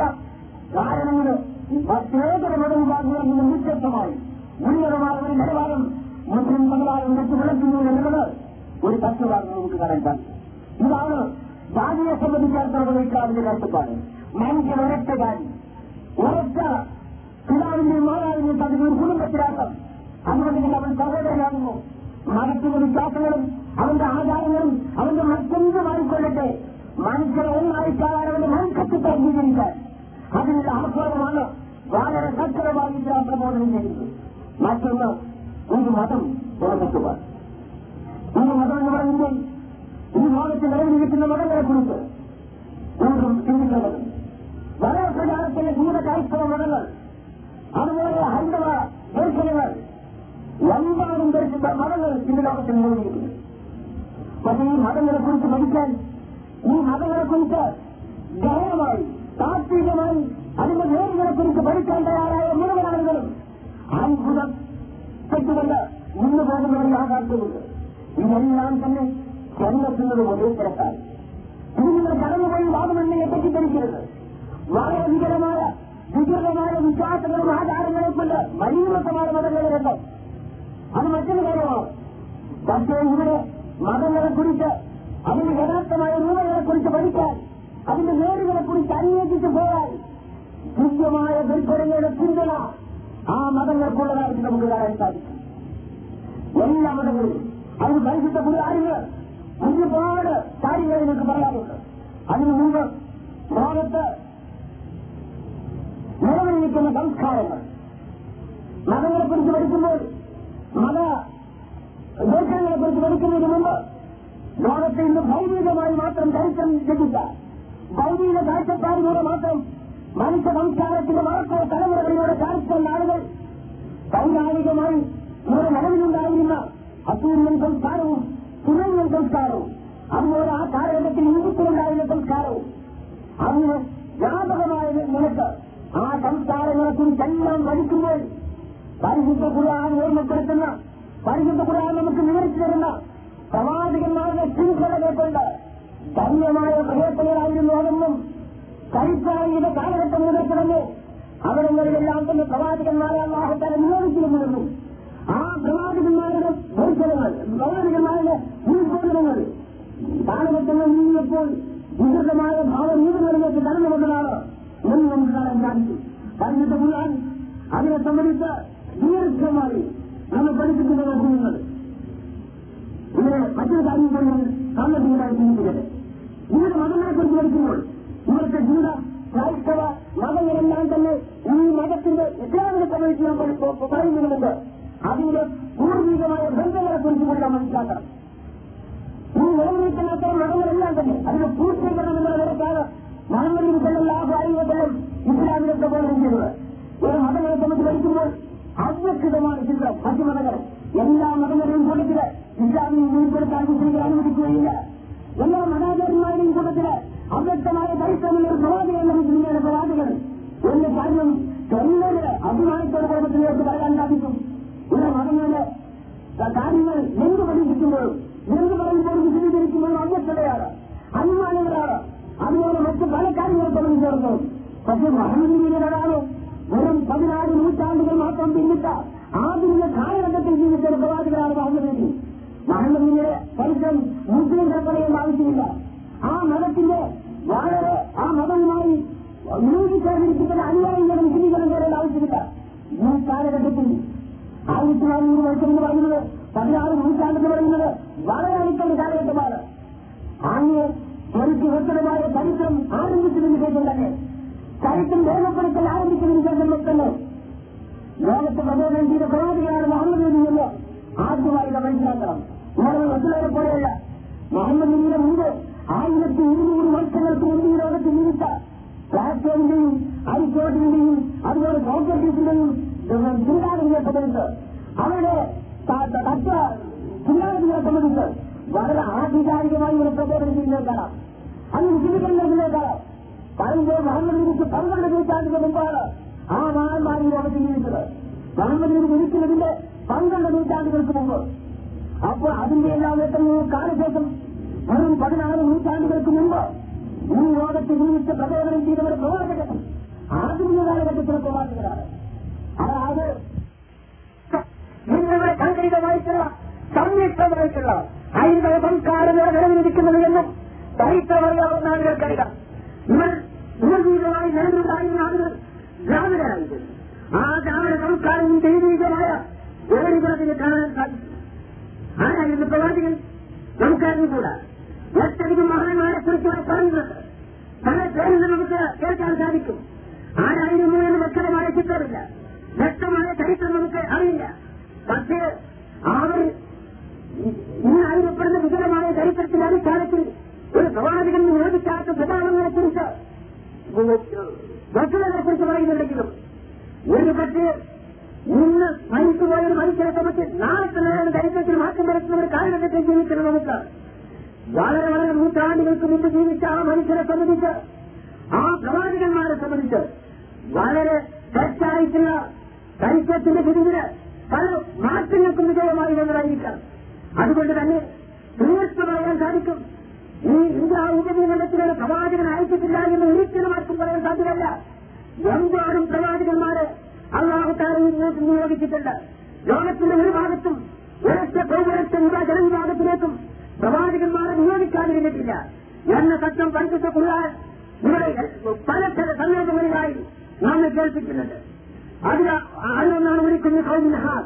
കാരണം ഇത് പ്രത്യേക മതവിഭാഗങ്ങളിൽ നിന്ന് വ്യത്യസ്തമായി ഉന്നതമായ ഒരു നിലവാരം മുസ്ലിം സമുദായം വെച്ച് വിളക്കുന്നു എന്നുള്ളത് ഒരു തത്വമാണ് നമുക്ക് കാണാൻ സാധിക്കും ഇതാണ് ജാതിയെ സംബന്ധിച്ചിടത്തോളം ഇസ്ലാമിന്റെ കാഴ്ചപ്പാട് മനുഷ്യൻ ഒരൊറ്റ ജാതി ഒരൊറ്റ പിതാവിന്റെയും മാതാവിന്റെയും അതിന് ഒരു കുടുംബത്തിലാക്കാം അതുകൊണ്ട് അവൻ സഹോദരനാകുന്നു മതത്തിന്റെ വിശ്വാസങ്ങളും അവന്റെ ആചാരങ്ങളും അവന്റെ മറ്റെന്തുമായിക്കൊള്ളട്ടെ മനുഷ്യരെ ഒന്നായി കാണാൻ അവന്റെ മനുഷ്യത്തെ അംഗീകരിക്കാൻ അതിനുള്ള ആഹ്വാനമാണ് വളരെ സക്രമായി ഇസ്ലാം പ്രബോധനം ചെയ്യുന്നത് മറ്റൊന്ന് ഒരു മതം തുറന്നിട്ടുക ഈ മതം എന്ന് പറയുമ്പോൾ ഈ ലോകത്ത് നിലവിലിരിക്കുന്ന മതങ്ങളെ കുറിച്ച് വീണ്ടും ചിന്തിക്കേണ്ടത് വളരെ പ്രചാരത്തിലെ ജീവിത ക്രൈസ്തവ മതങ്ങൾ അതുപോലെ ഹൈന്ദവ ദർശനങ്ങൾ എമ്പാടും ദർശിച്ച മതങ്ങൾ ഇന്ന് ലോകത്ത് നിലവിലിരിക്കുന്നു പക്ഷേ ഈ മതങ്ങളെ കുറിച്ച് പഠിക്കാൻ ഈ മതങ്ങളെ കുറിച്ച് ഗഹനമായി താത്വികമായി അതിന്റെ നേരുകളെ കുറിച്ച് പഠിക്കാൻ തയ്യാറായ മുഴുവൻ ആളുകളും അത്ഭുതം തെറ്റുകൊണ്ട് മുന്നു പോകുന്നവർ യാഥാർത്ഥ്യമുണ്ട് ഇതെല്ലാം തന്നെ ചെന്നെത്തുന്നത് ഒരേ തിരക്കാൻ ഇത് നിങ്ങൾ കടന്നുപോയി വാദമെന്നെ തെറ്റിദ്ധരിക്കരുത് വളരെ വികലമായ വികൃതമായ വിശ്വാസങ്ങളും ആചാരങ്ങളും കൊണ്ട് മലീമത്തമായ മതങ്ങളുണ്ട് അത് മറ്റൊരു കാര്യമാണ് പക്ഷേ ഇവിടെ മതങ്ങളെ കുറിച്ച് അതിന്റെ യഥാർത്ഥമായ രൂപങ്ങളെ കുറിച്ച് പഠിക്കാൻ അതിന്റെ നേരുകളെ കുറിച്ച് അന്വേഷിച്ചു പോയാൽ തുല്യമായ ദുർഘടങ്ങളുടെ പിന്തുണ ആ മതങ്ങൾക്കുള്ളതായിട്ട് നമുക്ക് കാണാൻ സാധിക്കും എല്ലാ മതങ്ങളും അതിന് പരിശുദ്ധ പുരാരികൾ ഒരുപാട് കാര്യങ്ങൾ നിങ്ങൾക്ക് പറയാനുണ്ട് അതിനു മുമ്പ് ലോകത്ത് നിലവിലിരിക്കുന്ന സംസ്കാരങ്ങൾ മതങ്ങളെ കുറിച്ച് പഠിക്കുമ്പോൾ മത ദർശനങ്ങളെ കുറിച്ച് പഠിക്കുന്നതിന് മുമ്പ് ലോകത്തെ ഇന്ന് ഭൗതികമായി മാത്രം ചരിത്രം ലഭിച്ച ഭൗതിക കാഴ്ചപ്പാടിലൂടെ മാത്രം മനുഷ്യ സംസ്കാരത്തിന്റെ വളർച്ചോ തലമുറകളിലൂടെ കാണിക്കുന്ന ആളുകൾ പൗരാണികമായി ഇവിടെ നിലവിലുണ്ടായിരുന്ന അസൂര്യൻ സംസ്കാരവും സുരേന്ദ്രൻ സംസ്കാരവും അതുപോലെ ആ കാലഘട്ടത്തിൽ ഇന്ത്യത്തിലുണ്ടായിരുന്ന സംസ്കാരവും അന്ന് വ്യാപകമായ നിലക്ക് ആ സംസ്കാരങ്ങളെ കുറിച്ചെല്ലാം പഠിക്കുമ്പോൾ പരിശുദ്ധ ഖുർആൻ ഓർമ്മപ്പെടുത്തുന്ന പരിശുദ്ധ ഖുർആൻ നമുക്ക് വിവരിച്ചു തരുന്ന പ്രവാചകന്മാരുടെ ശൃംഖലകൾ കൊണ്ട് ധന്യമായ പ്രയത്നങ്ങളായിരുന്നു അതെന്നും ചരിത്രാംഗിക കാലഘട്ടം മുതൽ തുടങ്ങി അവിടങ്ങളിലെല്ലാം തന്നെ പ്രവാചകന്മാരെ അള്ളാഹുത്താല നിയോഗിച്ചിരുന്നു ആ പ്രവാചകന്മാരുടെ ദർശനങ്ങൾ പ്രവാചകന്മാരുടെ ഉത്ബോധനങ്ങൾ കാലഘട്ടങ്ങൾ നീങ്ങിയപ്പോൾ വികൃതമായ ഭാവനീതങ്ങളിലേക്ക് കടന്നുകൊണ്ടതാണ് എന്ന് നമുക്ക് കാണാൻ സാധിക്കും പരിശുദ്ധ ഖുർആൻ അതിനെ സംബന്ധിച്ച് ദീർഘമായി നമ്മൾ പഠിപ്പിക്കുന്ന നോക്കുന്നത് ഇവിടെ മറ്റൊരു കാര്യം കൂടി ഞാൻ സാമ്പത്തികമായി ചിന്തിക്കുന്നത് ഇവിടെ മതങ്ങളെ കുറിച്ച് പഠിക്കുമ്പോൾ ഇവിടുത്തെ ഹിന്ദ ക്രൈസ്തവ മതങ്ങളെല്ലാം തന്നെ ഈ മതത്തിന്റെ ഇസ്ലാമിനെ സംബന്ധിച്ച് ഞാൻ പഠി- പറയുന്നുണ്ട് അതിന്റെ പൂർവികമായ ബന്ധങ്ങളെ കുറിച്ച് കൂടി നാം മനസ്സിലാക്കണം ഈ നിലനിൽക്കുന്ന അത്തരം മതങ്ങളെല്ലാം തന്നെ അതിന്റെ പൂർത്തീകരണം എന്നുള്ള നിലക്കാണ് മുഹമ്മദ് സല്ലാഹു അലൈവസം ഇസ്ലാമിനെ പ്രബോധനം ചെയ്തത് ഒരു മതങ്ങളെ സംബന്ധിച്ച് പഠിക്കുമ്പോൾ അവ്യക്തമാണ് ചിത്രം മറ്റു മതങ്ങൾ എല്ലാ മതങ്ങളെയും കൂട്ടത്തില് ഇസ്ലാമിനെ ഉൾപ്പെടുത്താൻ മുസ്ലിങ്ങൾ അനുവദിക്കുകയില്ല എല്ലാ മതാചാര്യന്മാരുടെയും കൂട്ടത്തില് അവ്യക്തമായ പരിശ്രമങ്ങൾ പ്രവാചകരുടെ മുസ്ലിങ്ങളുടെ പ്രവാചകൻ എന്ന കാര്യം തൊഴിലൊരു അഭിമാനത്തോടെ കുടുംബത്തിലേക്ക് പറയാൻ സാധിക്കും ഇവിടെ മതങ്ങളുടെ കാര്യങ്ങൾ എന്ത് പഠിപ്പിക്കുമ്പോഴും എന്ത് പറയുമ്പോഴും വിശദീകരിക്കുമ്പോഴും അവ്യക്തതയാണ് അനുമാനങ്ങളാണ് അതുപോലെ മറ്റ് പല കാര്യങ്ങൾ സംബന്ധിച്ചിടത്തു പക്ഷെ മഹമ്മദീയരാണ് വെറും പതിനാറ് നൂറ്റാണ്ടുകൾ മാത്രം പിന്നിട്ട ആധുനിക കാലഘട്ടത്തിൽ ജീവിച്ച ഒരു പ്രവാചകരാണ് മുഹമ്മദ് നബി മുഹമ്മദിന്റെ പരിസരം മുസ്ലിം കൽപ്പനയും ആവശ്യമില്ല ആ മതത്തിന്റെ വളരെ ആ മതവുമായി നിയോഗിച്ചേർന്നിരിക്കുന്ന അനുയായികളും മുസ്ലിങ്ങളും വരേണ്ട ആവശ്യമില്ല ഈ കാലഘട്ടത്തിൽ ആയിരത്തി നാനൂറ് വർഷം എന്ന് പറയുന്നത് പതിനാറ് നൂറ്റാണ്ടെന്ന് പറയുന്നത് വളരെ അടുത്തൊരു കാലഘട്ടമാണ് അങ്ങ് എനിക്ക് വ്യക്തമായ ചരിത്രം ആരംഭിച്ചതിന് ശേഷം തന്നെ ചരിത്രം രേഖപ്പെടുത്തൽ ആരംഭിച്ചതിന് ശേഷം തന്നെ ലോകത്ത് പ്രബോധനം ചെയ്ത പ്രവാചകനാണ് മുഹമ്മദ് നബി എന്ന് ആദ്യമായി നാം മനസ്സിലാക്കണം നമ്മൾ മറ്റുള്ളവരെ പോലെയല്ല മുഹമ്മദ് നബിയുടെ മുമ്പ് ആയിരത്തി ഇരുന്നൂറ് വർഷങ്ങൾക്ക് മുമ്പ് ഈ ലോകത്ത് ജീവിച്ച പ്ലാറ്റോണിന്റെയും അരിസ്റ്റോട്ടിന്റെയും അതുപോലെ സോക്രട്ടീസിന്റെയും ചിന്താഗതിയെ സംബന്ധിച്ച് അവരുടെ ത- ത- തത്വ ചിന്താഗതിയെ സംബന്ധിച്ച് വളരെ ആധികാരികമായി ഒരു പ്രബോധനം ചെയ്യുന്നേക്കാണ് അത് വിശദീകരണത്തിലേക്കാണ് പറയുമ്പോൾ മുഹമ്മദ് നബിക്ക് പന്ത്രണ്ട് നൂറ്റാണ്ടിന് മുമ്പാണ് ആ മഹാന്മാർ ഈ ലോകത്ത് ജീവിച്ചത് മുഹമ്മദ് നബി ജനിക്കുന്നതിന്റെ പന്ത്രണ്ട് നൂറ്റാണ്ടുകൾക്ക് മുമ്പ് അപ്പോൾ അതിന്റെ എല്ലാം എത്രയോ കാലശേഷം വെറും പതിനാറ് നൂറ്റാണ്ടുകൾക്ക് മുമ്പ് ഈ ലോകത്ത് ജീവിച്ച് പ്രബോധനം ചെയ്തവർ പ്രവാചകൻ ആധുനിക കാലഘട്ടത്തിലെ പ്രവാചകരാണ് അതായത് നിങ്ങളുടെ സംഘടിതമായിട്ടുള്ള സംയുക്തമായിട്ടുള്ള ഹൈന്ദവ സംസ്കാരങ്ങൾ നിലനിൽക്കുന്നത് എന്നും ചരിത്രമറിയാവുന്ന ആളുകൾക്കറിയാം ഇവർ നിർവീതമായി നിലനിലുണ്ടായിരുന്ന ആളുകൾ ദ്രാവിഡരായിരുന്നു ആ ദ്രാവിഡ സംസ്കാരവും ദൈവീകമായ ഏഴുകുളത്തിന് കാണാൻ സാധിക്കും ആരായിരുന്നു പ്രവാചകൻ നമുക്കറിഞ്ഞുകൂടാ ഒറ്റധികം മഹാന്മാരെ കുറിച്ചാണ് പറയുന്നത് പല പേരിൽ നമുക്ക് കേൾക്കാൻ സാധിക്കും ആരായിരുന്നു എന്ന് വ്യക്തമായ ചിത്രമില്ല വ്യക്തമായ ചരിത്രം നമുക്ക് അറിയില്ല പക്ഷേ അവർ ഇന്ന് അറിയപ്പെടുന്ന വിജയമായ ചരിത്രത്തിന്റെ അടിസ്ഥാനത്തിൽ ഒരു പ്രവാചകൻ നിരോധിക്കാത്ത സ്വഭാവങ്ങളെ കുറിച്ച് വസ്തുതകളെ കുറിച്ച് പറയുന്നുണ്ടെങ്കിലും ഒരു പക്ഷേ ഇന്ന് മരിച്ചുപോയ ഒരു മനുഷ്യനെ സംബന്ധിച്ച് നാളെ തന്നെ ചരിത്രത്തിൽ മാറ്റം വരുത്തുന്ന ഒരു കാലഘട്ടത്തിൽ ജീവിക്കണം നമുക്ക് വളരെ വളരെ നൂറ്റാണ്ടുകൾക്ക് മുമ്പ് ജീവിച്ച ആ മനുഷ്യനെ സംബന്ധിച്ച് ആ പ്രവാചകന്മാരെ സംബന്ധിച്ച് വളരെ തെറ്റായിട്ടുള്ള ചരിത്രത്തിന്റെ പിരിവിന് പല മാറ്റങ്ങൾക്കും വിജയമായി വന്നതായിരിക്കാം അതുകൊണ്ട് തന്നെ തീർച്ച പറയാൻ സാധിക്കും ഈ ഇന്ത്യ ഉപഭൂഖണ്ഡത്തിലെ പ്രവാചകൻ അയച്ചിട്ടില്ല എന്ന് ഒരിക്കലും ആർക്കും പറയാൻ സാധ്യമല്ല എമ്പാടും പ്രവാചകന്മാരെ അള്ളാഹുത്താരെയും നിയോഗിച്ചിട്ടുണ്ട് ലോകത്തിന്റെ ഒരു ഭാഗത്തും ഒരൊറ്റ ഒരൊറ്റ വിഭാ ജനവിഭാഗത്തിലേക്കും പ്രവാചകന്മാരെ നിയോഗിക്കാതിരുന്നിട്ടില്ല എന്ന സത്യം പരിശുദ്ധ കുറാൻ ഇവിടെ പല ചില സന്ദർഭങ്ങളിലായി നമ്മെ കേൾപ്പിക്കുന്നുണ്ട് അതിൽ അതിലൊന്നാണ് വിളിക്കുന്നത് കൗമിനഹാർ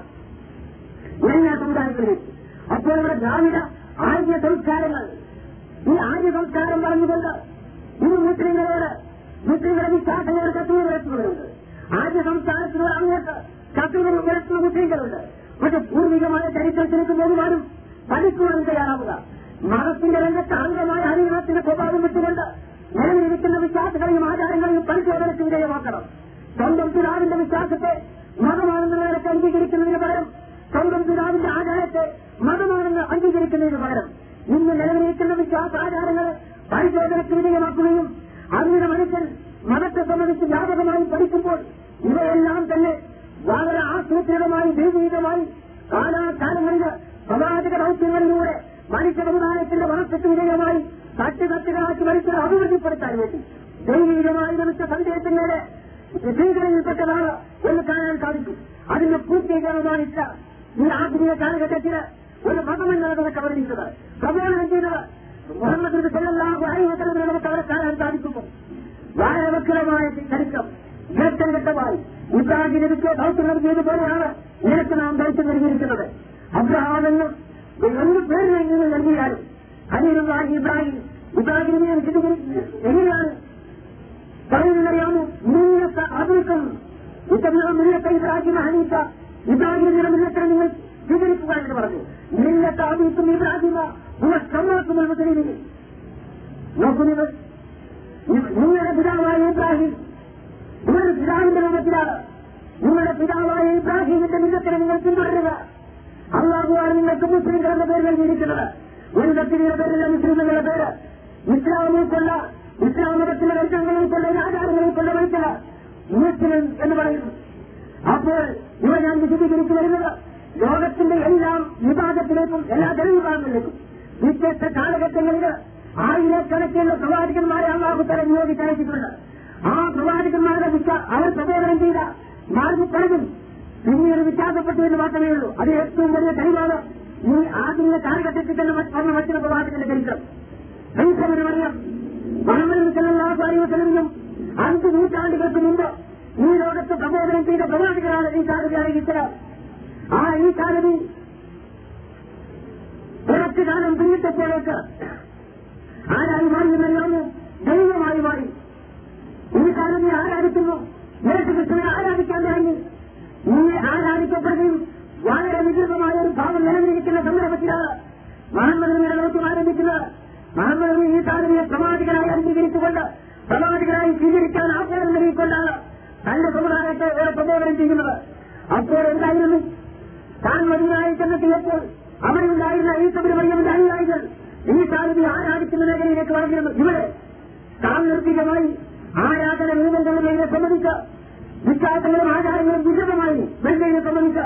എല്ലാ സമുദായങ്ങളിലും അപ്പോൾ ഇവിടെ ദ്രാവിഡ ആര്യ സംസ്കാരങ്ങൾ ഈ ആര്യ സംസ്കാരം പറഞ്ഞുകൊണ്ട് ഈ മുസ്ലിങ്ങളോട് മുസ്ലിങ്ങളെ വിശ്വാസങ്ങളോട് കത്തുകൾ ഉയർത്തുന്നവരുണ്ട് ആര്യ സംസ്കാരത്തിനോട് അങ്ങോട്ട് കത്തുകൾ ഉയർത്തുന്ന മുസ്ലിങ്ങളുണ്ട് പക്ഷെ പൂർവികമായ ചരിത്രത്തിലേക്ക് പോകുവാനും പഠിക്കുവാനും തയ്യാറാവുക മതത്തിന്റെ രംഗത്ത് അംഗമായ ഹരിനാഥത്തിന്റെ സ്വഭാവം വിട്ടുകൊണ്ട് നിലവിലിരിക്കുന്ന വിശ്വാസങ്ങളെയും ആചാരങ്ങളെയും പരിശോധനയ്ക്ക് വിധേയമാക്കണം സ്വന്തം പിതാവിന്റെ വിശ്വാസത്തെ മതമാണെന്ന നിലയ്ക്ക് അംഗീകരിക്കുന്നതിന് പകരം സ്വന്തം പിതാവിന്റെ ആചാരത്തെ മതമാണെന്ന് അംഗീകരിക്കുന്നതിന് പകരം ഇന്ന് നിലവിലിരിക്കുന്ന വിശ്വാസാചാരങ്ങൾ പരിശോധനയ്ക്ക് വിധേയമാക്കുകയും അങ്ങനെ മനുഷ്യൻ മതത്തെ സംബന്ധിച്ച് വ്യാപകമായി പഠിക്കുമ്പോൾ ഇവയെല്ലാം തന്നെ വളരെ ആസൂത്രിതമായി ദൈവീകമായി കാലാകാലങ്ങളിൽ പ്രവാചക ദൗത്യങ്ങളിലൂടെ മനുഷ്യ സമുദായത്തിന്റെ വളർച്ചയ്ക്ക് വിധേയമായി തട്ടുതട്ടുകളാക്കി മനുഷ്യരെ അഭിവൃദ്ധിപ്പെടുത്താൻ വേണ്ടി ദൈവീകമായി ലഭിച്ച സന്ദേശങ്ങളുടെ സ്വീകരിക്കപ്പെട്ടതാണ് എന്ന് കാണാൻ സാധിക്കും അതിന്റെ പൂർത്തീകരണമാണിച്ച ഈ ആധുനിക കാലഘട്ടത്തിന് ഒരു മതമെന്നാണ് നമുക്ക് അവതരിച്ചത് പ്രബോധനം ചെയ്തത് മുഹമ്മദ് സെല്ലാഹു അഴിവത്തരത്തിൽ നമുക്ക് അവരെ കാണാൻ സാധിക്കുന്നു വളരെ വക്രമായ ചരിത്രം ഘട്ടം ഘട്ടമായി ഇബ്രാഹിം നബിക്ക് ദൗത്യം നൽകിയതുപോലെയാണ് നിനക്ക് നാം ദൗത്യം നൽകിയിരിക്കുന്നത് അബ്രഹാം എന്ന് എന്ത് പേര് നിങ്ങൾ നൽകിയാലും അനിരുമായി ഇബ്രാഹിം ഇബ്രാഹിമിനെ എങ്ങനെയാണ് പറയുന്നറിയാമോ മുന്നത്തെ അഭിക്കം ഇത്തരം മുന്നത്തെ ഇബ്രാഹിം ഹനീഫ ഇബ്രാഹിമിന്റെ മുന്നത്തെ നിങ്ങൾ സ്വീകരിക്കുക എന്ന് പറഞ്ഞു മുന്നത്തെ അഭിക്കം ഇബ്രാഹിമ നിങ്ങൾ സമ്മാക്കുമ്പോൾ മുസ്ലിമിനെ നോക്കൂ നിങ്ങൾ നിങ്ങളുടെ പിതാവായ ഇബ്രാഹിം നിങ്ങളുടെ പിതാവിന്റെ രൂപത്തിലാണ് നിങ്ങളുടെ പിതാവായ ഇബ്രാഹിമിന്റെ മുന്നത്തിനെ നിങ്ങൾ പിന്തുടരുക അള്ളാഹുവാണ് നിങ്ങൾക്ക് മുസ്ലിംകൾ എന്ന പേര് നൽകിയിരിക്കുന്നത് ഉന്നത്തിയുടെ പേരില്ല മുസ്ലിമുകളുടെ പേര് ഇസ്ലാമിൽ കൊള്ള ഇസ്ലാം മതത്തിലെ വർഗങ്ങളിൽ കൊള്ള ആചാരങ്ങളിൽ കൊള്ള വഹിച്ചത് മുസ്ലിം എന്ന് പറയുന്നു അപ്പോൾ ഇവ ഞാൻ വിശദീകരിച്ചു വരുന്നത് ലോകത്തിന്റെ എല്ലാ വിഭാഗത്തിലേക്കും എല്ലാ ജനവിഭാഗങ്ങളിലേക്കും വ്യത്യസ്ത കാലഘട്ടങ്ങളിൽ ആയിരക്കണക്കിനുള്ള പ്രവാചകന്മാരെ അള്ളാഹുത്തല നിയോഗിച്ചയച്ചിട്ടുണ്ട് ആ പ്രവാചകന്മാരുടെ വിശ്വാ അവർ പ്രബോധനം ചെയ്ത മാർഗപ്പഴകും പിന്നീട് വിശ്വാസപ്പെട്ടു എന്ന് മാത്രമേ ഉള്ളൂ അത് ഏറ്റവും വലിയ തെളിവാണ് ഈ ആധുനിക കാലഘട്ടത്തിൽ തന്നെ വന്ന മറ്റൊരു പ്രവാചകന്റെ ചരിത്രം ഐസവന് പറയാം മുഹമ്മദ് സല്ലാഹു അലൈഹി വസല്ലമിനും അഞ്ച് നൂറ്റാണ്ടുകൾക്ക് മുമ്പ് ഈ ലോകത്ത് പ്രബോധനം ചെയ്ത പ്രവാചകരാണ് ഈ സാധതി അറിയിച്ചത് ആ ഈ സാധതി കുറച്ചു കാലം പിന്നിട്ടപ്പോഴേക്ക് ആരായി മാറിയെന്നറിയാമോ ദൈവമായി മാറി ഈ കാലം നീ ആരാധിക്കുന്നു യേശു കൃഷ്ണനെ ആരാധിക്കാൻ തുടങ്ങി നീ ആരാധിക്കപ്പെടുകയും വളരെ വികൃതമായ ഒരു ഭാവം നിലനിൽക്കുന്ന സന്ദർഭത്തിലാണ് മുഹമ്മദ് നബിയുടെ ദൗത്യം ആരംഭിക്കുന്നത് മുഹമ്മദ് നബി ഈ സാധനയെ പ്രവാചകനായി അംഗീകരിച്ചുകൊണ്ട് പ്രവാചകനായി സ്വീകരിക്കാൻ ആഹ്വാനം നൽകിക്കൊണ്ടാണ് തന്റെ സമുദായത്തെ ഏറെ പ്രബോധനം ചെയ്യുന്നത് അപ്പോൾ എന്തായിരുന്നു താൻ മതിയായി ചെന്നെത്തിയപ്പോൾ അവിടെ ഉണ്ടായിരുന്ന ഈ ശബരിമലയുടെ അനുയായികൾ ഈ സാധനയെ ആരാധിക്കുന്ന മേഖലയിലേക്ക് വളർന്നിരുന്നു ഇവിടെ സാങ്കേതികമായി ആരാധന രൂപങ്ങളിലെ സംബന്ധിച്ച് വിശ്വാസങ്ങളും ആചാരങ്ങളും വിശദമായി വെള്ളയെ സംബന്ധിച്ച്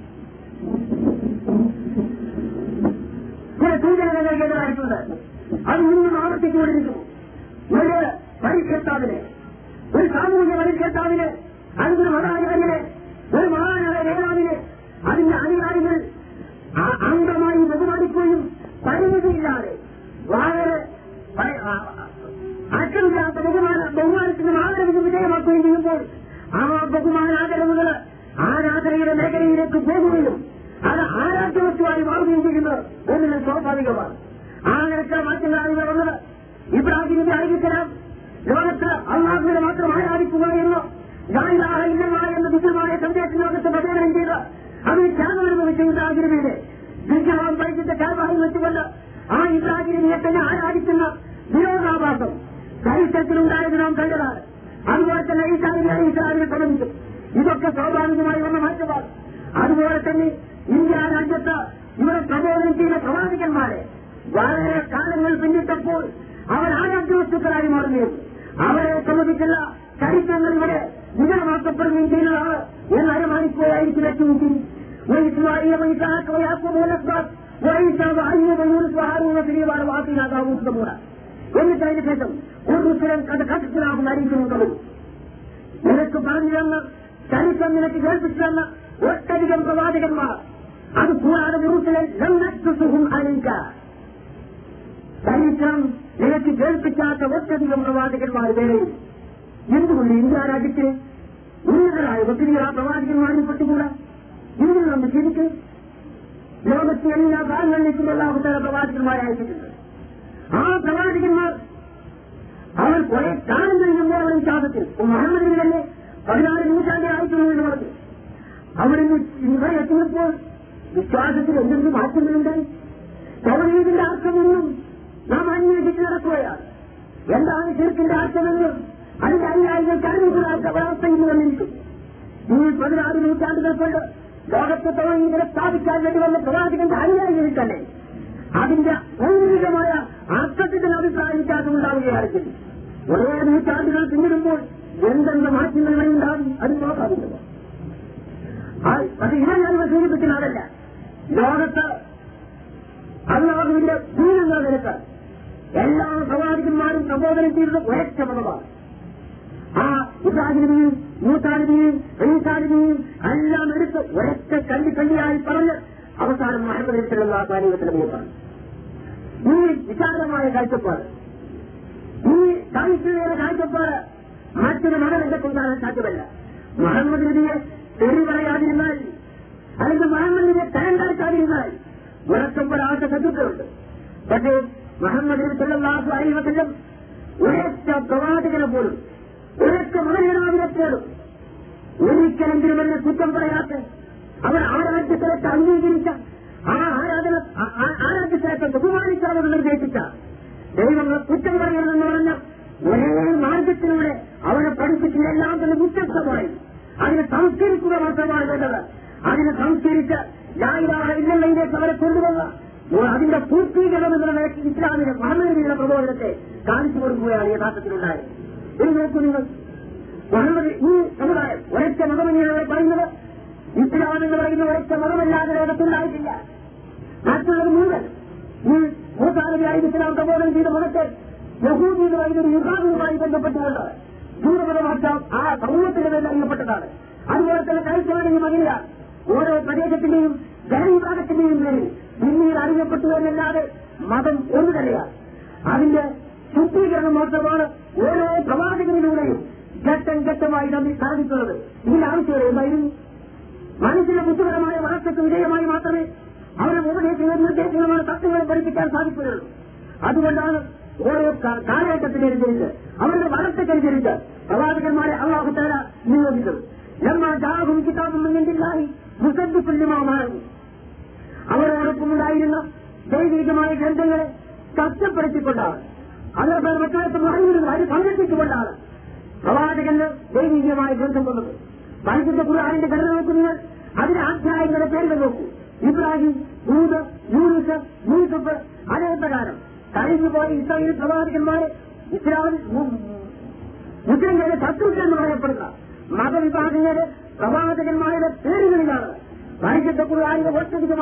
ചില സൂചനകൾ നൽകേണ്ടതായിട്ടുണ്ട് അത് ഇന്നും ആവർത്തിച്ചുകൊണ്ടിരിക്കുന്നു ഒരു പരിഷ്കർത്താവിന് ഒരു സാമൂഹിക പരിഷ്കർത്താവിന് അതിന്റെ മതാചാര്യന് ഒരു മഹാനായ നേതാവിന് അതിന്റെ അനുയായികൾ അംഗമായി ബഹുമാനിക്കുകയും പരിമിതിയില്ലാതെ വളരെ അക്ഷമില്ലാത്ത ബഹുമാന ബഹുമാനത്തിന് ആദരവിന് വിധേയമാക്കുകയും ചെയ്യുമ്പോൾ ആ ബഹുമാനാദരവുകൾ ആരാധനയുടെ മേഖലയിലേക്ക് പോകുകയും അത് ആരാധ്യവസ്തുവായി മാറുകയും ചെയ്യുന്നത് ഒന്നിനും സ്വാഭാവികമാണ് ആ നിരക്ക് മാറ്റങ്ങളാണ് നടന്നത് ഇബ്രാഹിമിന്റെ ആയിരിക്കണം ലോകത്ത് അള്ളാഹുവിനെ മാത്രം ആരാധിക്കുക എന്ന് ഗായിലാഹ ഇല്ലമായ എന്ന വിദ്യമായ സന്ദേശം ലോകത്ത് പ്രചോദനം ചെയ്ത് അത് ത്യാഗം അനുഭവിച്ച ഇബ്രാഹിമിനെ വിഗ്രഹം പരിശുദ്ധ കാൽവാഹിൽ വെച്ചുകൊണ്ട് ആ ഇബ്രാഹിമിനെ തന്നെ ആരാധിക്കുന്ന വിരോധാഭാസം ചരിത്രത്തിലുണ്ടായത് നാം കണ്ടതാണ് അതുപോലെ തന്നെ ഈ കാര്യങ്ങൾ ഇസ്രായേലിനെ തുടങ്ങിച്ചു ഇതൊക്കെ സ്വാഭാവികമായി വന്ന മാറ്റമാണ് അതുപോലെ തന്നെ ഇന്ത്യ രാജ്യത്ത് ഇവിടെ പ്രബോധനം ചെയ്ത പ്രവാചകന്മാരെ വളരെ കാലങ്ങൾ പിന്നിട്ടപ്പോൾ അവർ ആരാധ്യ വസ്തുക്കളായി മാറുകയും അവരെ സംബന്ധിച്ചുള്ള ചരിത്രങ്ങൾ ഇവിടെ വിജയമാക്കപ്പെടുകയും ചെയ്യുന്നതാണ് എന്ന് അനുമാനിക്കുകയായിരിക്കും ഏറ്റവും ശരി وإسماعيل وإسحاق ويعقوب والأسباط وعيسى وأيوب ويونس وهارون وسليمان وآتينا داوود زبورا എന്നിട്ട് അതിന് ശേഷം ഉറുസുരൻ കഥ കഥത്തിലാകുന്ന അറിയിക്കുന്നുണ്ടല്ലോ നിനക്ക് പറഞ്ഞു തന്ന ചരിത്രം നിനക്ക് കേൾപ്പിച്ചു തന്ന ഒട്ടധികം പ്രവാചകന്മാർ അത് കൂടാതെ ഉറുസുരൻ ലംഘിച്ചും അറിയിക്ക ചരിത്രം നിനക്ക് കേൾപ്പിക്കാത്ത ഒട്ടധികം പ്രവാചകന്മാർ വേറെയും എന്തുകൊണ്ട് ഇന്ത്യ രാജ്യത്തെ ഉന്നതരായ ഒത്തിരി ആ പ്രവാചകന്മാരിൽ പെട്ടുകൂടാ ഇതിൽ നമ്മൾ ശരിക്ക് ലോകത്തെ എല്ലാ ഭാഗങ്ങളിലേക്കും എല്ലാവരുടെ പ്രവാചകന്മാരെ അയച്ചിട്ടുണ്ട് ആ പ്രവാചകന്മാർ അവർ കുറെ കാലം കഴിയുമ്പോൾ അവർ വിശ്വാസത്തിൽ മുഹമ്മദിന് തന്നെ പതിനാറ് നൂറ്റാണ്ട് ആയിട്ടുള്ളൂ എന്ന് പറഞ്ഞു അവരിന്ന് ഇവിടെ എത്തിയപ്പോൾ വിശ്വാസത്തിൽ എന്തെങ്കിലും മാറ്റങ്ങളുണ്ടായി തവണീതിന്റെ അർത്ഥമൊന്നും നാം അന്വേഷിച്ച് നടക്കുകയാണ് എന്താണ് ചെറുക്കിന്റെ അർത്ഥമെന്ന് അതിന്റെ അനുയായികൾക്ക് അറിവില്ലാത്ത വ്യവസ്ഥയിൽ വന്നിരിക്കും ഈ പതിനാറ് നൂറ്റാണ്ടുകൾ കൊണ്ട് ലോകത്തെ തവണീതിനെ സ്ഥാപിക്കാൻ വേണ്ടി വന്ന പ്രവാചകന്റെ അനുയായികളിൽ തന്നെ അതിന്റെ ഭൗതികമായ അർത്ഥത്തിന് അഭിപ്രായ വ്യത്യാസം ഉണ്ടാവുകയാണെങ്കിൽ ഒരേ നൂറ്റാണ്ടുകൾ പിന്നിടുമ്പോൾ എന്തെന്ത് മാറ്റങ്ങൾ ഉണ്ടാകും അത് നോക്കാവുന്നത് പക്ഷെ ഇവ ഞാൻ സൂചിപ്പിക്കുന്ന അതല്ല ലോകത്ത് അള്ളാഹുവിന്റെ ദൂരെന്ന നിരക്ക് എല്ലാ പ്രവാചകന്മാരും പ്രബോധനം ചെയ്തത് ഒരൊറ്റ മതമാണ് ആ ഇബ്രാഹിമിനെയും മൂത്താലിനെയും റീസാലിനെയും എല്ലാം എടുത്ത് ഒരൊറ്റ കണ്ടി കണ്ടിയായി പറഞ്ഞ് അവസാനം മുഹമ്മദ് നബിസല്ലാ കാര്യത്തിലെ പറഞ്ഞു ഈ വിശാലമായ കാഴ്ചപ്പാട് ഈ സാഹിത്യയുടെ കാഴ്ചപ്പാട് മറ്റൊരു മകൻ എന്റെ കൊണ്ടാകാൻ സാധ്യമല്ല മുഹമ്മദ് നബിയെ തെറി പറയാതിരുന്നാൽ അല്ലെങ്കിൽ മുഹമ്മദ് നബിയെ തരം കാഴ്ചാതിരുന്നാൽ ഉറക്കപ്പെടാത്ത ശത്രുക്കളുണ്ട് പക്ഷേ മുഹമ്മദ് നബി സല്ലാഹു അലൈവസം ഒരൊറ്റ പ്രവാചകനെ പോലും ഒരൊറ്റ മകനാവിനെ പോലും ഒരിക്കലെങ്കിലും എന്നെ കുറ്റം പറയാത്ത അവർ ആരാധ്യ സ്ഥലത്ത് അംഗീകരിച്ച ആ ആരാധന ആരാധ്യ സ്ഥലത്തെ ബഹുമാനിച്ച് അവർ നിർദ്ദേശിച്ച ദൈവങ്ങൾ കുറ്റം പറയണമെന്ന് പറഞ്ഞ ഒരേ മാർഗത്തിലൂടെ അവരെ പഠിപ്പിക്കുന്ന എല്ലാം തന്നെ വ്യത്യസ്തമായി അതിനെ സംസ്കരിക്കുക മാത്രമാണ് വേണ്ടത് അതിനെ സംസ്കരിച്ച് യാതൊരാളെ ഇല്ലെങ്കിലേക്ക് അവരെ കൊണ്ടുവന്ന അതിന്റെ പൂർത്തീകരണം എന്നുള്ള നിലയ്ക്ക് ഇസ്ലാമിന്റെ മുഹമ്മദിന്റെ പ്രബോധനത്തെ കാണിച്ചു കൊടുക്കുകയാണ് യഥാർത്ഥത്തിലുണ്ടായത് ഇത് നോക്കൂ നിങ്ങൾ മുഹമ്മദ് ഈ സമുദായം ഒരൊറ്റ മതമെന്നാണ് പറയുന്നത് ഇസ്ലാം എന്ന് പറയുന്ന ഒരൊറ്റ മതമല്ലാതെ ലോകത്തുണ്ടായിട്ടില്ല മറ്റുള്ളത് മുഴുവൻ ഈ മൂസാനബിയായി ഇസ്ലാം പ്രബോധനം ചെയ്ത മതത്തെ യഹൂദി എന്ന് പറയുന്ന ഒരു വിഭാഗവുമായി ബന്ധപ്പെട്ടുകൊണ്ട് ദൂരപരമാറ്റം ആ സമൂഹത്തിന്റെ പേരിൽ അറിയപ്പെട്ടതാണ് അതുപോലെ തന്നെ ക്രൈസ്തവരുടെയും അങ്ങനെയ ഓരോ പ്രദേശത്തിന്റെയും ജനവിഭാഗത്തിന്റെയും പേരിൽ പിന്നീട് അറിയപ്പെട്ടു എന്നല്ലാതെ മതം ഒന്നു തന്നെയാണ് അതിന്റെ ശുദ്ധീകരണം മാത്രമാണ് ഓരോ പ്രവാചകനിലൂടെയും ഘട്ടം ഘട്ടമായി നമ്മിൽ സാധിക്കുന്നത് ഇതിന്റെ ആവശ്യം എന്തായിരുന്നു മനുഷ്യന്റെ ബുദ്ധിപരമായ വളർച്ചയ്ക്ക് വിധേയമായി മാത്രമേ അവരെ ഉപദേശങ്ങളും നിർദ്ദേശങ്ങളുമാണ് തത്വങ്ങളെ പഠിപ്പിക്കാൻ സാധിക്കുകയുള്ളൂ അതുകൊണ്ടാണ് ഓരോ കാലഘട്ടത്തിനനുസരിച്ച് അവരുടെ വളർച്ചയ്ക്കനുസരിച്ച് പ്രവാചകന്മാരെ അള്ളാഹുത്തേല നിയോഗിച്ചത് ലമ്മ ജാഹും കിതാബും മുന്നിലായി മുസദ്ദിപ്പുല്യമാകും അവരോടൊപ്പം ഉണ്ടായിരുന്ന ദൈവികമായ ഗ്രന്ഥങ്ങളെ കഷ്ടപ്പെടുത്തിക്കൊണ്ടാണ് അവരുടെ മക്കളെ അറിയുന്നത് അത് സംരക്ഷിച്ചുകൊണ്ടാണ് പ്രവാചകന് ദൈവികമായ ഗ്രന്ഥം വന്നത് പരിശുദ്ധ ഖുർആാനിന്റെ ഘടന നോക്കുന്നത് അതിന്റെ അധ്യായങ്ങളുടെ പേരുകൾ നോക്കൂ ഇബ്രാഹിം യൂദ് യൂനിസ് യൂസഫ് അതേ പ്രകാരം കഴിഞ്ഞുപോയ ഇസ്രായേൽ പ്രവാചകന്മാരെ ഇസ്ലാമിൽ മുസ്ലിംകളുടെ ശത്രുക്കൾ എന്ന് പറയപ്പെടുന്ന മതവിഭാഗങ്ങളുടെ പ്രവാചകന്മാരുടെ പേരുകളിലാണ് പരിശുദ്ധ ഖുർആാനിന്റെ ഒറ്റധികം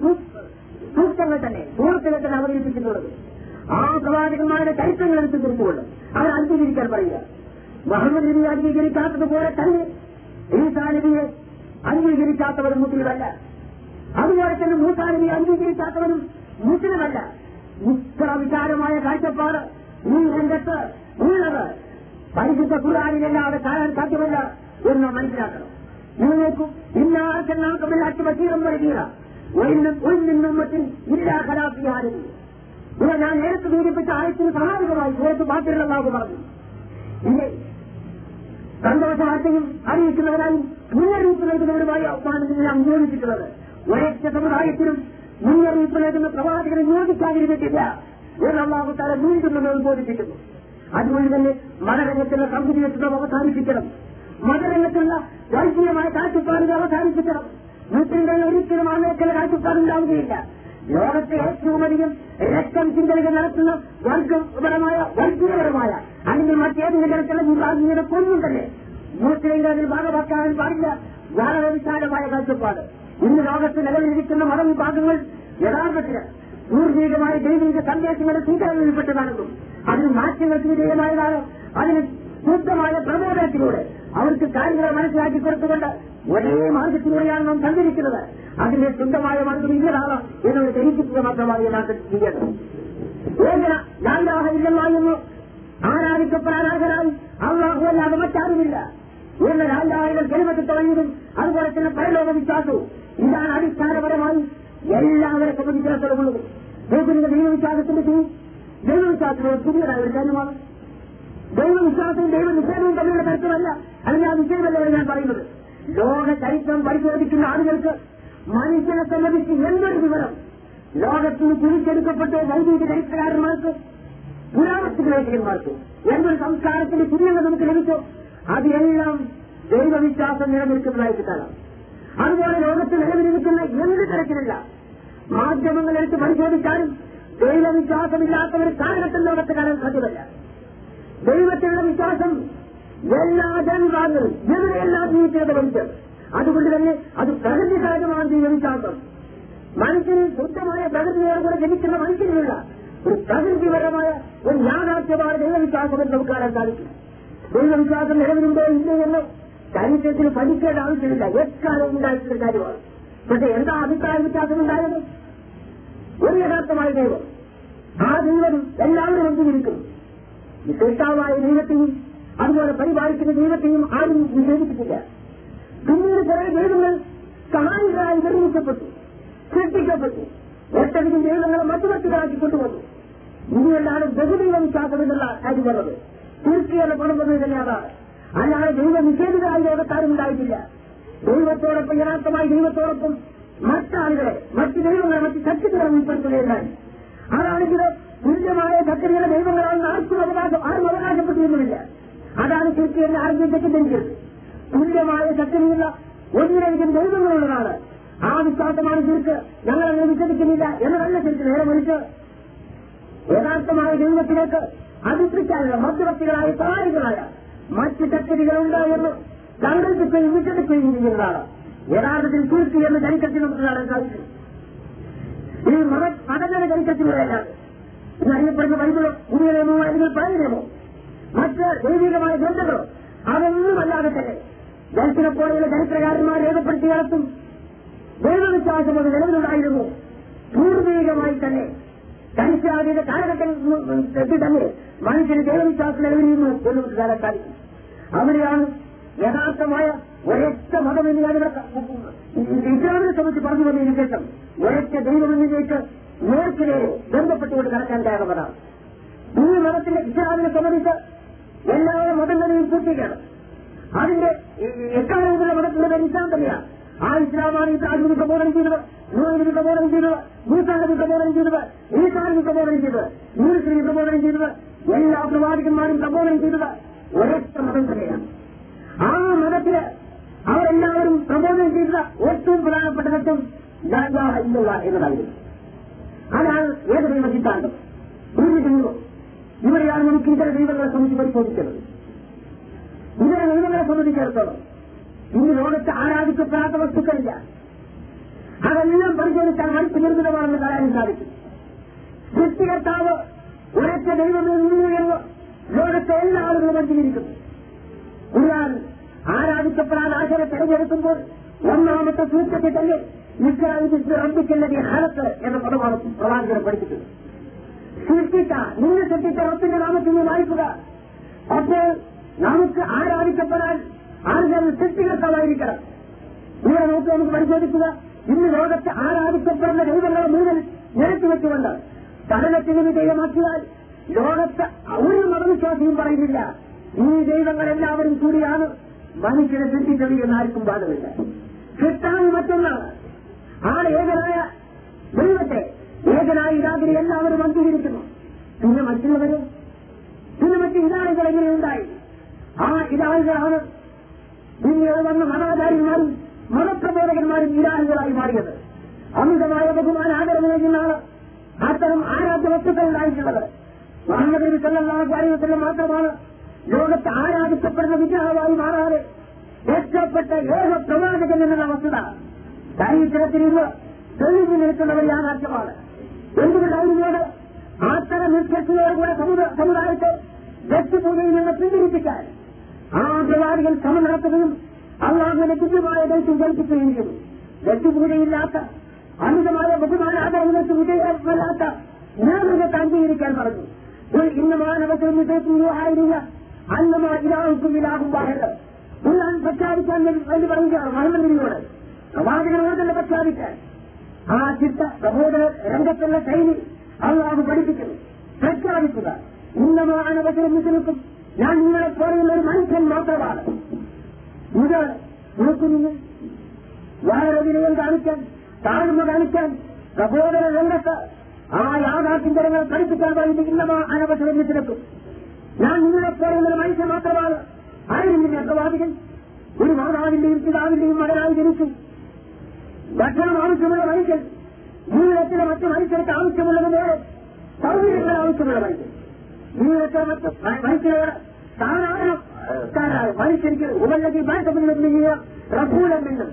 സൂക്തങ്ങൾ തന്നെ സൂറത്തിലെ തന്നെ അവതരിപ്പിച്ചിട്ടുള്ളത് ആ പ്രവാചകന്മാരുടെ ചരിത്രങ്ങൾ എടുത്തു കുറിച്ചുകൊണ്ട് അവർ അംഗീകരിക്കാൻ പറയുക മുഹമ്മദ് നബി അംഗീകരിക്കാത്തതുപോലെ തന്നെ ഈസാ നബിയെ അംഗീകരിക്കാത്തവരും മുസ്ലിമല്ല അതുപോലെ തന്നെ മൂസാ നബിയെ അംഗീകരിക്കാത്തവരും മുസ്ലിമല്ല ഇത്ര വിചാരമായ കാഴ്ചപ്പാട് ഈ രംഗത്ത് ഉള്ളത് പരിശുദ്ധ ഖുർആാനിലല്ലാതെ കാണാൻ സാധ്യമല്ല എന്ന് മനസ്സിലാക്കണം നിങ്ങൾ നോക്കൂ ഇന്നാർക്കെല്ലാവർക്കുമില്ലാത്ത ബഷീറം നൽകിയ ഒന്നിന്നുമ്മത്തിൽ ഇല്ലാ കലാഫിയാരും ഇവ ഞാൻ നേരത്തെ സൂചിപ്പിച്ച ആയത്തിന് സഹായകമായി സുഹൃത്ത് ബാക്കിയുള്ളതാവ് പറഞ്ഞു ഇല്ലേ സന്തോഷവാർത്തയും അറിയിക്കുന്നവരായും മുന്നറിയിപ്പ് നൽകുന്നവരുമായി അവസാനത്തിൽ ഞാൻ നിയോഗിച്ചിട്ടുള്ളത് ഒരൊറ്റ സമുദായത്തിനും മുന്നറിയിപ്പ് നൽകുന്ന പ്രവാചകരെ നിയോഗിക്കാതിരുന്നിട്ടില്ല എന്നല്ലാഹു താര വീണ്ടും നമ്മൾ ബോധിപ്പിക്കുന്നു അതുകൊണ്ട് തന്നെ മതരംഗത്തുള്ള സൗകര്യത്വം അവസാനിപ്പിക്കണം മതരംഗത്തുള്ള രാഷ്ട്രീയമായ കാഴ്ചപ്പാടുകൾ അവസാനിപ്പിക്കണം മുസ്ലിംകൾ ഒരിക്കലും ആ മേഖല കാഴ്ചപ്പാടുണ്ടാവുകയില്ല ലോകത്തെ ഏറ്റവും അധികം രക്തം ചിന്തകൾ നടത്തുന്ന വർഗപരമായ വർഗീയപരമായ അല്ലെങ്കിൽ മറ്റേതെങ്കിലും തരത്തിലുള്ള വിഭാഗീയത കൊന്നും തന്നെ മുസ്ലിംകൾ അതിൽ ഭാഗമാക്കാൻ പാടില്ല വളരെ വിശാലമായ കാഴ്ചപ്പാട് ഇന്ന് ലോകത്ത് നിലവിലിരിക്കുന്ന മതവിഭാഗങ്ങൾ യഥാർത്ഥത്തിൽ പൂർവികമായ ദൈവിക സന്ദേശങ്ങളുടെ സ്വീകരണത്തിൽപ്പെട്ടതാണെന്നും അതിന് മാറ്റങ്ങൾക്ക് വിധേയമായതാണ് അതിന് ശുദ്ധമായ പ്രബോധനത്തിലൂടെ അവർക്ക് കാര്യങ്ങൾ മനസ്സിലാക്കി കൊടുത്തുകൊണ്ട് ഒരേ മാർഗത്തിലൂടെയാണ് നാം സഞ്ചരിക്കുന്നത് അതിന്റെ ശുദ്ധമായ മാർഗം ഇന്നതാണ് എന്നത് ധരിപ്പിക്കുക മാത്രമാണ് യഥാർത്ഥത്തിൽ ചെയ്യേണ്ടത് ഏകന ലാലാഹയില്ല എന്ന് ആരാധിക്കപ്പെടാനാകരായി അള്ളാഹു അല്ലാതെ മറ്റാരുമില്ല എന്ന ലാലാഹികൾ ജന്മത്തിൽ തുടങ്ങിയതും അതുപോലെ തന്നെ പരലോക വിശ്വാസവും ഇതാണ് അടിസ്ഥാനപരമായി എല്ലാവരെ സംബന്ധിച്ചിടത്തോളമുള്ളത് നോക്കുന്ന ദൈവവിശ്വാസത്തിന്റെ ചെയ്യും ദൈവവിശ്വാസത്തിനുള്ള പുതിയതായ ഒരു കാര്യമാണ് ദൈവവിശ്വാസവും ദൈവനിഷേധവും തമ്മിലുള്ള തരത്തിലല്ല അല്ലെങ്കിൽ ആ വിഷയമല്ല ഞാൻ പറയുന്നത് ലോക ചരിത്രം പരിശോധിക്കുന്ന ആളുകൾക്ക് മനുഷ്യനെ സംബന്ധിച്ച് എന്തൊരു വിവരം ലോകത്തിന് തിരിച്ചെടുക്കപ്പെട്ട വൈദ്യുതി ചരിത്രകാരന്മാർക്ക് പുരാവസ്തു ലേഖകന്മാർക്ക് എന്തൊരു സംസ്കാരത്തിന്റെ കുഞ്ഞുങ്ങൾ നമുക്ക് ലഭിച്ചോ അതെല്ലാം ദൈവവിശ്വാസം നിലനിൽക്കുന്നതായിട്ട് കാണാം അതുപോലെ ലോകത്ത് നിലവിലിരിക്കുന്ന എന്ത് തരത്തിലുള്ള മാധ്യമങ്ങൾ എടുത്ത് പരിശോധിച്ചാലും ദൈവവിശ്വാസമില്ലാത്ത ഒരു കാലഘട്ടം ലോകത്ത് കാണാൻ സാധ്യമല്ല ദൈവത്തിലുള്ള വിശ്വാസം എല്ലാ ജനവിഭാഗങ്ങളും എവിടെയെല്ലാം ജീവിക്കുന്നത് മനുഷ്യർ അതുകൊണ്ട് തന്നെ അത് പ്രകൃതി സഹജമാണ് ദൈവവിശ്വാസം മനുഷ്യന് ശുദ്ധമായ പ്രകൃതിയോടുകൂടെ ജനിക്കുന്ന മനുഷ്യനുള്ള ഒരു പ്രകൃതിപരമായ ഒരു യാഥാർത്ഥ്യമാണ് ദൈവവിശ്വാസം എന്ന് നമുക്ക് കാണാൻ സാധിക്കും ദൈവവിശ്വാസം നിലവിലുണ്ടോ ഇല്ലേ എന്ന് ചരിത്രത്തിൽ പഠിക്കേണ്ട ആവശ്യമില്ല എക്കാലം ഉണ്ടായിട്ടുള്ള കാര്യമാണ് പക്ഷെ എന്താ അഭിപ്രായ വ്യത്യാസം ഉണ്ടായത് ഒരു യഥാർത്ഥമായ ദൈവം ആ ദൈവം എല്ലാവരും അംഗീകരിക്കുന്നു സൃഷ്ടാവായ ദൈവത്തെയും അതുപോലെ പരിപാലിക്കുന്ന ദൈവത്തെയും ആരും നിഷേധിച്ചിട്ടില്ല പിന്നീട് കുറെ ദൈവങ്ങൾ സഹായികളായി നിർമ്മിക്കപ്പെട്ടു സൃഷ്ടിക്കപ്പെട്ടു ഒട്ടധികം ദൈവങ്ങളെ മറ്റു മറ്റുകളാക്കി കൊണ്ടുവന്നു ഇനിയല്ലാതെ ബഹുദൈവ വിശ്വാസം എന്നുള്ള കാര്യം വന്നത് തീർച്ചയായും കൊണ്ടുവന്നത് തന്നെ അതാണ് അല്ലാതെ ദൈവ നിഷേധികളായി ലോകത്താരും ഉണ്ടായിട്ടില്ല ദൈവത്തോടൊപ്പം യഥാർത്ഥമായി ദൈവത്തോടൊപ്പം മറ്റാളുകളെ മറ്റ് ദൈവങ്ങളെ മറ്റ് ശക്തികളെ ഉൾപ്പെടുത്തുകയുണ്ടായി അതാണെങ്കിൽ തുല്യമായ ശക്തികളെ ദൈവങ്ങളാണെന്ന് ആർക്കും അവകാശം ആരും അവകാശപ്പെട്ടിരുന്നില്ല അതാണ് തീർച്ചയായും ആർക്കും തെറ്റിദ്ധരിച്ചത് തുല്യമായ ശക്തിയുള്ള ഒന്നിലധികം ദൈവങ്ങളുള്ളതാണ് ആ വിശ്വാസമാണ് തീർക്ക് ഞങ്ങൾ അങ്ങനെ വിശ്വസിക്കുന്നില്ല എന്നതല്ല ശരിക്കും നേരെ മറിച്ച് യഥാർത്ഥമായ ദൈവത്തിലേക്ക് അതിർത്തിക്കാനുള്ള മധ്യവർത്തികളായ സഹായികളായ മറ്റ് ശക്തികളുണ്ട് എന്ന് സങ്കല്പിക്കുകയും വിശ്വസിക്കുകയും ചെയ്യുന്നതാണ് യഥാർത്ഥത്തിൽ തീർത്തി എന്ന ചരിത്രത്തിൽ നമുക്ക് കാണാൻ സാധിക്കും ഈ മത മതങ്ങളുടെ ചരിത്രത്തിലൂടെയല്ല ഇന്നറിയപ്പെടുന്ന ബൈബിളോ പുതിയ നിയമമോ അല്ലെങ്കിൽ പഴയ നിയമമോ മറ്റ് ദൈവികമായ ഗ്രന്ഥങ്ങളോ അതൊന്നുമല്ലാതെ തന്നെ ദർശന പോലെയുള്ള ചരിത്രകാരന്മാർ രേഖപ്പെടുത്തി നടത്തും ദൈവവിശ്വാസം അത് നിലവിലുണ്ടായിരുന്നു പൂർവീകമായി തന്നെ ചരിത്രാതീത കാലഘട്ടത്തിൽ തന്നെ മനുഷ്യന് ദൈവവിശ്വാസം നിലവിലിരുന്നു എന്ന് നമുക്ക് കാണാൻ സാധിക്കും അവിടെയാണ് യഥാർത്ഥമായ ഒരൊറ്റ മതമെന്ന് ഞാനിവിടെ ഇസ്ലാമിനെ സംബന്ധിച്ച് പറഞ്ഞു വന്നതിന് ശേഷം ഒരൊറ്റ ദൈവമെന്നിലേക്ക് നേർക്കിനേരെ ബന്ധപ്പെട്ടുകൊണ്ട് കടക്കാൻ കാരണമാണ് ഈ മതത്തിന്റെ ഇസ്ലാമിനെ സംബന്ധിച്ച് എല്ലാ മതങ്ങളെയും പൂർത്തിക്കണം അതിന്റെ എക്കാലത്തുള്ള മതത്തിന്റെ പേര് ഇസ്ലാം തന്നെയാണ് ആ ഇസ്ലാമാണ് ഇസ്ലാമിന് പ്രബോധനം ചെയ്തത് നൂറിന് പ്രബോധനം ചെയ്തത് മൂസാലിന് പ്രബോധനം ചെയ്തത് ഈസാലിന് പ്രബോധനം ചെയ്തത് യൂറിസിന് പ്രബോധനം ചെയ്തത് എല്ലാ പ്രവാചകന്മാരും പ്രബോധനം ചെയ്തത് ഒരൊറ്റ മതം തന്നെയാണ് ആ മതത്തില് അവരെല്ലാവരും പ്രബോധനം ചെയ്ത ഏറ്റവും പ്രധാനപ്പെട്ട സത്യം ഇല്ല എന്നതായിരുന്നു അതാണ് ഏത് ദൈവ സിദ്ധാന്തം ഒരു ദൈവം ഇവിടെയാണ് നമുക്ക് ഇതര ദൈവങ്ങളെ സംബന്ധിച്ച് പരിശോധിക്കുന്നത് ഇതര ദൈവങ്ങളെ സംബന്ധിച്ചിടത്തോളം ഇന്ന് ലോകത്ത് ആരാധിക്കപ്പെടാത്ത വസ്തുക്കളില്ല അതെല്ലാം പരിശോധിച്ചാൽ മനുഷ്യ നിർമ്മിതമാണെന്ന് കാണാൻ സാധിക്കും സൃഷ്ടികർത്താവ് ഒരൊറ്റ ദൈവമേ ഉള്ളൂ എന്ന് ലോകത്തെ എല്ലാ ആളുകളും അംഗീകരിക്കുന്നു ഖുർആൻ ആരാധിക്കപ്പെടാൻ ആശയം തെരഞ്ഞെടുക്കുമ്പോൾ ഒന്നാമത്തെ സൂത്രത്തിൽ തന്നെ റബ്ബിക്കല്ലതി ഹലത്ത് എന്ന പദമാണ് പ്രധാനത്തിന് പഠിപ്പിച്ചത് സൃഷ്ടിച്ച നിന്നെ സൃഷ്ടിച്ച റബ്ബിന്റെ നാമത്തിൽ നിന്ന് വായിക്കുക അപ്പോൾ നമുക്ക് ആരാധിക്കപ്പെടാൻ ആളുകൾ സൃഷ്ടികർത്താവായിരിക്കണം ഇവിടെ നോക്കി നമുക്ക് പരിശോധിക്കുക ഇന്ന് ലോകത്ത് ആരാധിക്കപ്പെടുന്ന ദൈവങ്ങളെ മുഴുവൻ നിരത്തി വെച്ചുകൊണ്ട് പഠനത്തിന് വിധേയമാക്കിയാൽ ലോകത്ത് ഒരു മതവിശ്വാസിയും പറയുന്നില്ല ഈ ദൈവങ്ങളെല്ലാവരും കൂടിയാണ് മനുഷ്യനെ സൃഷ്ടിച്ചത് എന്ന് ആർക്കും ബാധമില്ല സൃഷ്ടാവ് മറ്റൊന്നാണ് ആ ഏകനായ ദൈവത്തെ ഏകനായി ഇതാകിനെ എല്ലാവരും അംഗീകരിക്കുന്നു പിന്നെ മറ്റുള്ളവര് പിന്നെ മറ്റ് ഇതാളുകൾ എങ്ങനെയുണ്ടായി ആ ഇതാളുകളാണ് പിന്നീട് വന്ന മതാചാര്യന്മാരും മതപ്രബോധകന്മാരും ഇരാളുകളായി മാറിയത് അമിതമായ ബഹുമാന ആദരവ് നൽകുന്നതാണ് അത്തരം ആരാധ്യ വസ്തുക്കൾ ഉണ്ടായിട്ടുള്ളത് മുഹമ്മദ് നബി സല്ലല്ലാഹു അലൈഹി വസല്ലം മാത്രമാണ് ലോകത്ത് ആരാധിക്കപ്പെടുന്ന വിഗ്രഹമായി മാറാതെ രക്ഷപ്പെട്ട ഏക പ്രവാചകൻ എന്നുള്ള വസ്തുത ചരിത്രത്തിൽ ഇത് തെളിഞ്ഞു നിൽക്കുന്ന ഒരു യാഥാർത്ഥ്യമാണ് എന്തുകൊണ്ടായിരുന്നു അത് അത്തരം നിഷ്കർഷയോടുകൂടെ സമുദായത്തെ വ്യക്തിപൂജയിൽ നിന്ന് പിന്തിരിപ്പിക്കാൻ ആ പ്രവാചകൻ ശ്രമം നടത്തുകയും അള്ളാഹുവിന്റെ തുല്യമായ ദൈത്യം ജനിപ്പിക്കുകയും ചെയ്തു വ്യക്തിപൂജയില്ലാത്ത അമിതമായ ബഹുമാനാദരങ്ങൾക്ക് വിജയമല്ലാത്ത നേതൃത്വത്തെ അംഗീകരിക്കാൻ പറഞ്ഞു ഇന്ന് മാനവത്തിൽ വിജയിക്കുകയായിരുന്നില്ല അന്നമാ ഇലാഹുക്കും ഇലാഹും വാഹത് ഖുർആൻ പ്രഖ്യാപിക്കാൻ വേണ്ടി പറയുകയാണ് മുഹമ്മദ് നബിയോട് പ്രവാചകനോട് തന്നെ പ്രഖ്യാപിക്കാൻ ആ ചിത്ത സഹോദര രംഗത്തുള്ള ശൈലി അള്ളാഹു പഠിപ്പിക്കുന്നു പ്രഖ്യാപിക്കുക ഇന്നമാണ് നിൽക്കും ഞാൻ നിങ്ങളെ പോലെയുള്ള ഒരു മനുഷ്യൻ മാത്രമാണ് ഇത് നോക്കുന്നു വളരെ വിനയം കാണിക്കാൻ താഴ്മ കാണിക്കാൻ സഹോദര രംഗത്ത് ആ യാഥാർത്ഥ്യം ജനങ്ങൾ പഠിപ്പിക്കാൻ വേണ്ടി ഇന്നമാ അനവസരം നിൽക്കും ഞാൻ നിങ്ങളെ പോലെയുള്ള ഒരു മനുഷ്യൻ മാത്രമാണ് ആയിരുന്നില്ല പ്രവാചകൻ ഒരു മാതാവിന്റെയും പിതാവിന്റെയും മകനായി ജനിച്ചു ഭക്ഷണം ആവശ്യമുള്ള മനുഷ്യൻ ജീവിതത്തിലെ മറ്റു മനുഷ്യർക്ക് ആവശ്യമുള്ളതുപോലെ സൗകര്യങ്ങൾ ആവശ്യമുള്ള മനുഷ്യൻ ജീവിതത്തിലെ മറ്റ് മനുഷ്യരുടെ സാധാരണക്കാരായ മനുഷ്യർക്ക് ഉപല്ലതി ഭാഷപ്പെടുന്ന റഫൂലം എന്നും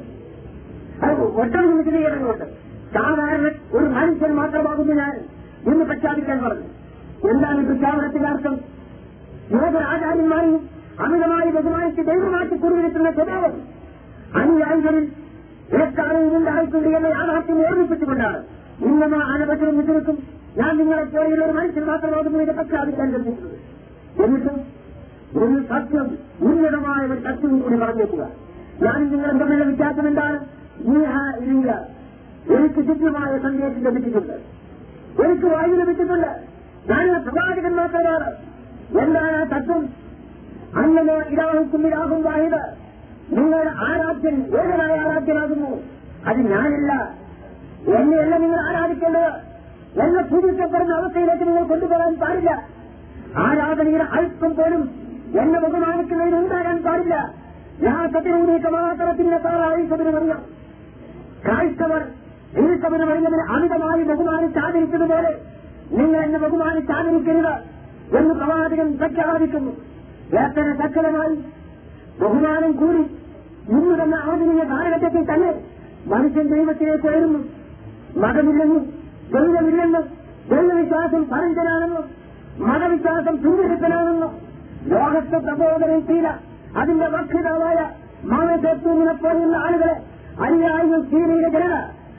അത് ഒട്ടനവധി വിശദീകരണങ്ങളുണ്ട് സാധാരണ ഒരു മനുഷ്യൻ മാത്രമാകുന്നു ഞാൻ എന്ന് പ്രഖ്യാപിക്കാൻ പറഞ്ഞു എന്താണ് ഈ പ്രഖ്യാപനത്തിന്റെ അർത്ഥം യോഗ ആചാര്യന്മാരെയും അമിതമായി ബഹുമാനിച്ച് ദൈവമാക്കി കുറിവിടുത്തുന്ന സ്വഭാവം അനുയായികളിൽ എക്കാലവും ഉണ്ടായിട്ടുണ്ട് എന്ന യാഥാർത്ഥ്യം ഓർമ്മിപ്പിച്ചുകൊണ്ടാണ് ഇന്നമ അനവസരം വിതിർക്കും ഞാൻ നിങ്ങളെ പോലെയുള്ള ഒരു മനുഷ്യൻ മാത്രമാകുന്നു ഇത് പ്രഖ്യാപിക്കാൻ ശ്രമിക്കുന്നത് എന്നിട്ടും ഒരു സത്യം ഉന്നതമായ ഒരു സത്യവും കൂടി പറഞ്ഞേക്കുക ഞാൻ നിങ്ങളും തമ്മിലുള്ള വ്യത്യാസം എന്താണ് ഇല്ല എനിക്ക് ശുദ്ധമായ സന്ദേശം ലഭിച്ചിട്ടുണ്ട് എനിക്ക് വായു ലഭിച്ചിട്ടുണ്ട് ഞാൻ പ്രവാചകൻ മാത്രമാണ് എന്താണ് ആ തത്വം അങ്ങനെ ഇരാഹുക്കും ഇരാഹും വാഹിത് നിങ്ങളുടെ ആരാധ്യൻ ഏകനായ ആരാധ്യനാകുന്നു അത് ഞാനല്ല എന്നെയല്ല നിങ്ങൾ ആരാധിക്കേണ്ടത് എന്നെ പൂജിക്കപ്പെടുന്ന അവസ്ഥയിലേക്ക് നിങ്ങൾ കൊണ്ടുപോകാൻ പാടില്ല ആരാധനയുടെ അല്പം പോലും എന്നെ ബഹുമാനിക്കുന്നതിന് ഉണ്ടാകാൻ പാടില്ല ഞാൻ സത്യനൂനീക്ക മാത്രത്തിന്റെ താറായിസതിന് അറിയാം ക്രൈസ്തവർ ഈസവന് പറയുന്നതിന് അമിതമായി ബഹുമാനിച്ചാദരിച്ചതുപോലെ നിങ്ങൾ എന്നെ ബഹുമാനിച്ചാദരിക്കരുത് എന്ന് പ്രവാചകൻ പ്രഖ്യാപിക്കുന്നു എത്ര സക്കലമായി ബഹുമാനം കൂടി ഇന്ന് തന്നെ ആധുനിക കാലഘട്ടത്തിൽ തന്നെ മനുഷ്യൻ ദൈവത്തിലേക്ക് ഉയരുന്നു മതമില്ലെന്നും ദൈവമില്ലെന്നും ദൈവവിശ്വാസം പരഞ്ചനാണെന്നും മതവിശ്വാസം പിന്തുടരുത്തനാണെന്നും ലോകത്തെ പ്രബോധനത്തില അതിന്റെ വക്താവായ മാനസത്വമിനെ പോലുള്ള ആളുകളെ അനുയായികൾ ചീനയുടെ ജനത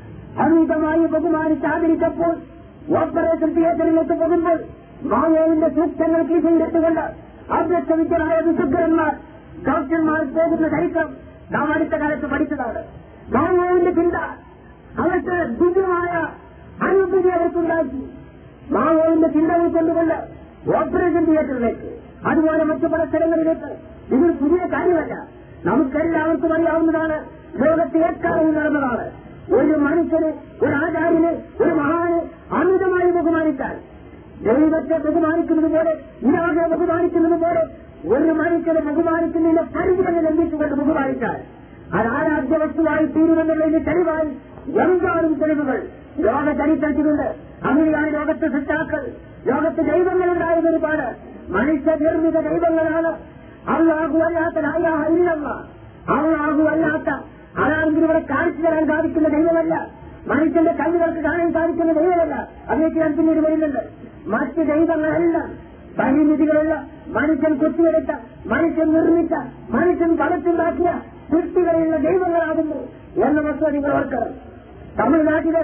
അമിതമായി ബഹുമാനിച്ച് ആദരിച്ചപ്പോൾ ഓപ്പറേഷൻ തിയേറ്ററിലേക്ക് പോകുമ്പോൾ മാവേലിന്റെ സൂക്തങ്ങൾ കീഴിലിട്ടുകൊണ്ട് അഭ്യസ്തവിദ്യരായ വിശുദ്ധന്മാർ ഡോക്ടർമാർ പോകുന്ന ചരിത്രം നാം അടുത്ത കാലത്ത് പഠിച്ചതാണ് മാവേലിന്റെ ചിന്ത അവർക്ക് ദിവ്യമായ അനുഭൂതി അവർക്കുണ്ടാക്കി മാവേലിന്റെ ചിന്ത ഉൾക്കൊണ്ടുകൊണ്ട് ഓപ്പറേഷൻ തിയേറ്ററിലേക്ക് അതുപോലെ മറ്റു പല സ്ഥലങ്ങളിലേക്ക് ഇതൊരു പുതിയ കാര്യമല്ല നമുക്കെല്ലാവർക്കും അറിയാവുന്നതാണ് ലോകത്തെ എക്കാലവും നടന്നതാണ് ഒരു മനുഷ്യന് ഒരു ആചാര്യന് ഒരു മഹാന് അമിതമായി ബഹുമാനിച്ചാൽ ദൈവത്തെ ബഹുമാനിക്കുന്നത് പോലെ ഇരാകെ ബഹുമാനിക്കുന്നത് പോലെ ഒരു മനുഷ്യനെ ബഹുമാനിക്കുന്നതിന്റെ പരിധികളെ ലംഘിച്ചുകൊണ്ട് ബഹുമാനിച്ചാൽ അത് ആരാധ്യ വസ്തുവായി തീരുമെന്നുള്ളതിന്റെ തെളിവായി എന്താളും തെളിവുകൾ ലോക ചരിത്രത്തിലുണ്ട് അങ്ങനെയാണ് ലോകത്തെ സൃഷ്ടാക്കൾ ലോകത്ത് ദൈവങ്ങളുണ്ടായത് ഒരുപാട് മനുഷ്യ നിർമ്മിത ദൈവങ്ങളാണ് അള്ളാഹു അല്ലാത്തതായ ഇല്ലല്ല അള്ളാഹു അല്ലാത്ത അതാണെങ്കിൽ ഇവിടെ കാണിച്ചു തരാൻ സാധിക്കുന്ന ദൈവമല്ല മനുഷ്യന്റെ കണ്ണുകൾക്ക് കാണാൻ സാധിക്കുന്ന ദൈവമല്ല അതിലേക്ക് ഞാൻ പിന്നീട് വരുന്നുണ്ട് മറ്റ് ദൈവങ്ങളെല്ലാം പരിമിതികളുള്ള മനുഷ്യൻ കുത്തിയെടുത്ത മനുഷ്യൻ നിർമ്മിച്ച മനുഷ്യൻ പലത്തുണ്ടാക്കിയ സൃഷ്ടികളിലുള്ള ദൈവങ്ങളാകുന്നു എന്ന വസ്തുത നിങ്ങൾ ഓർക്കണം തമിഴ്നാട്ടില്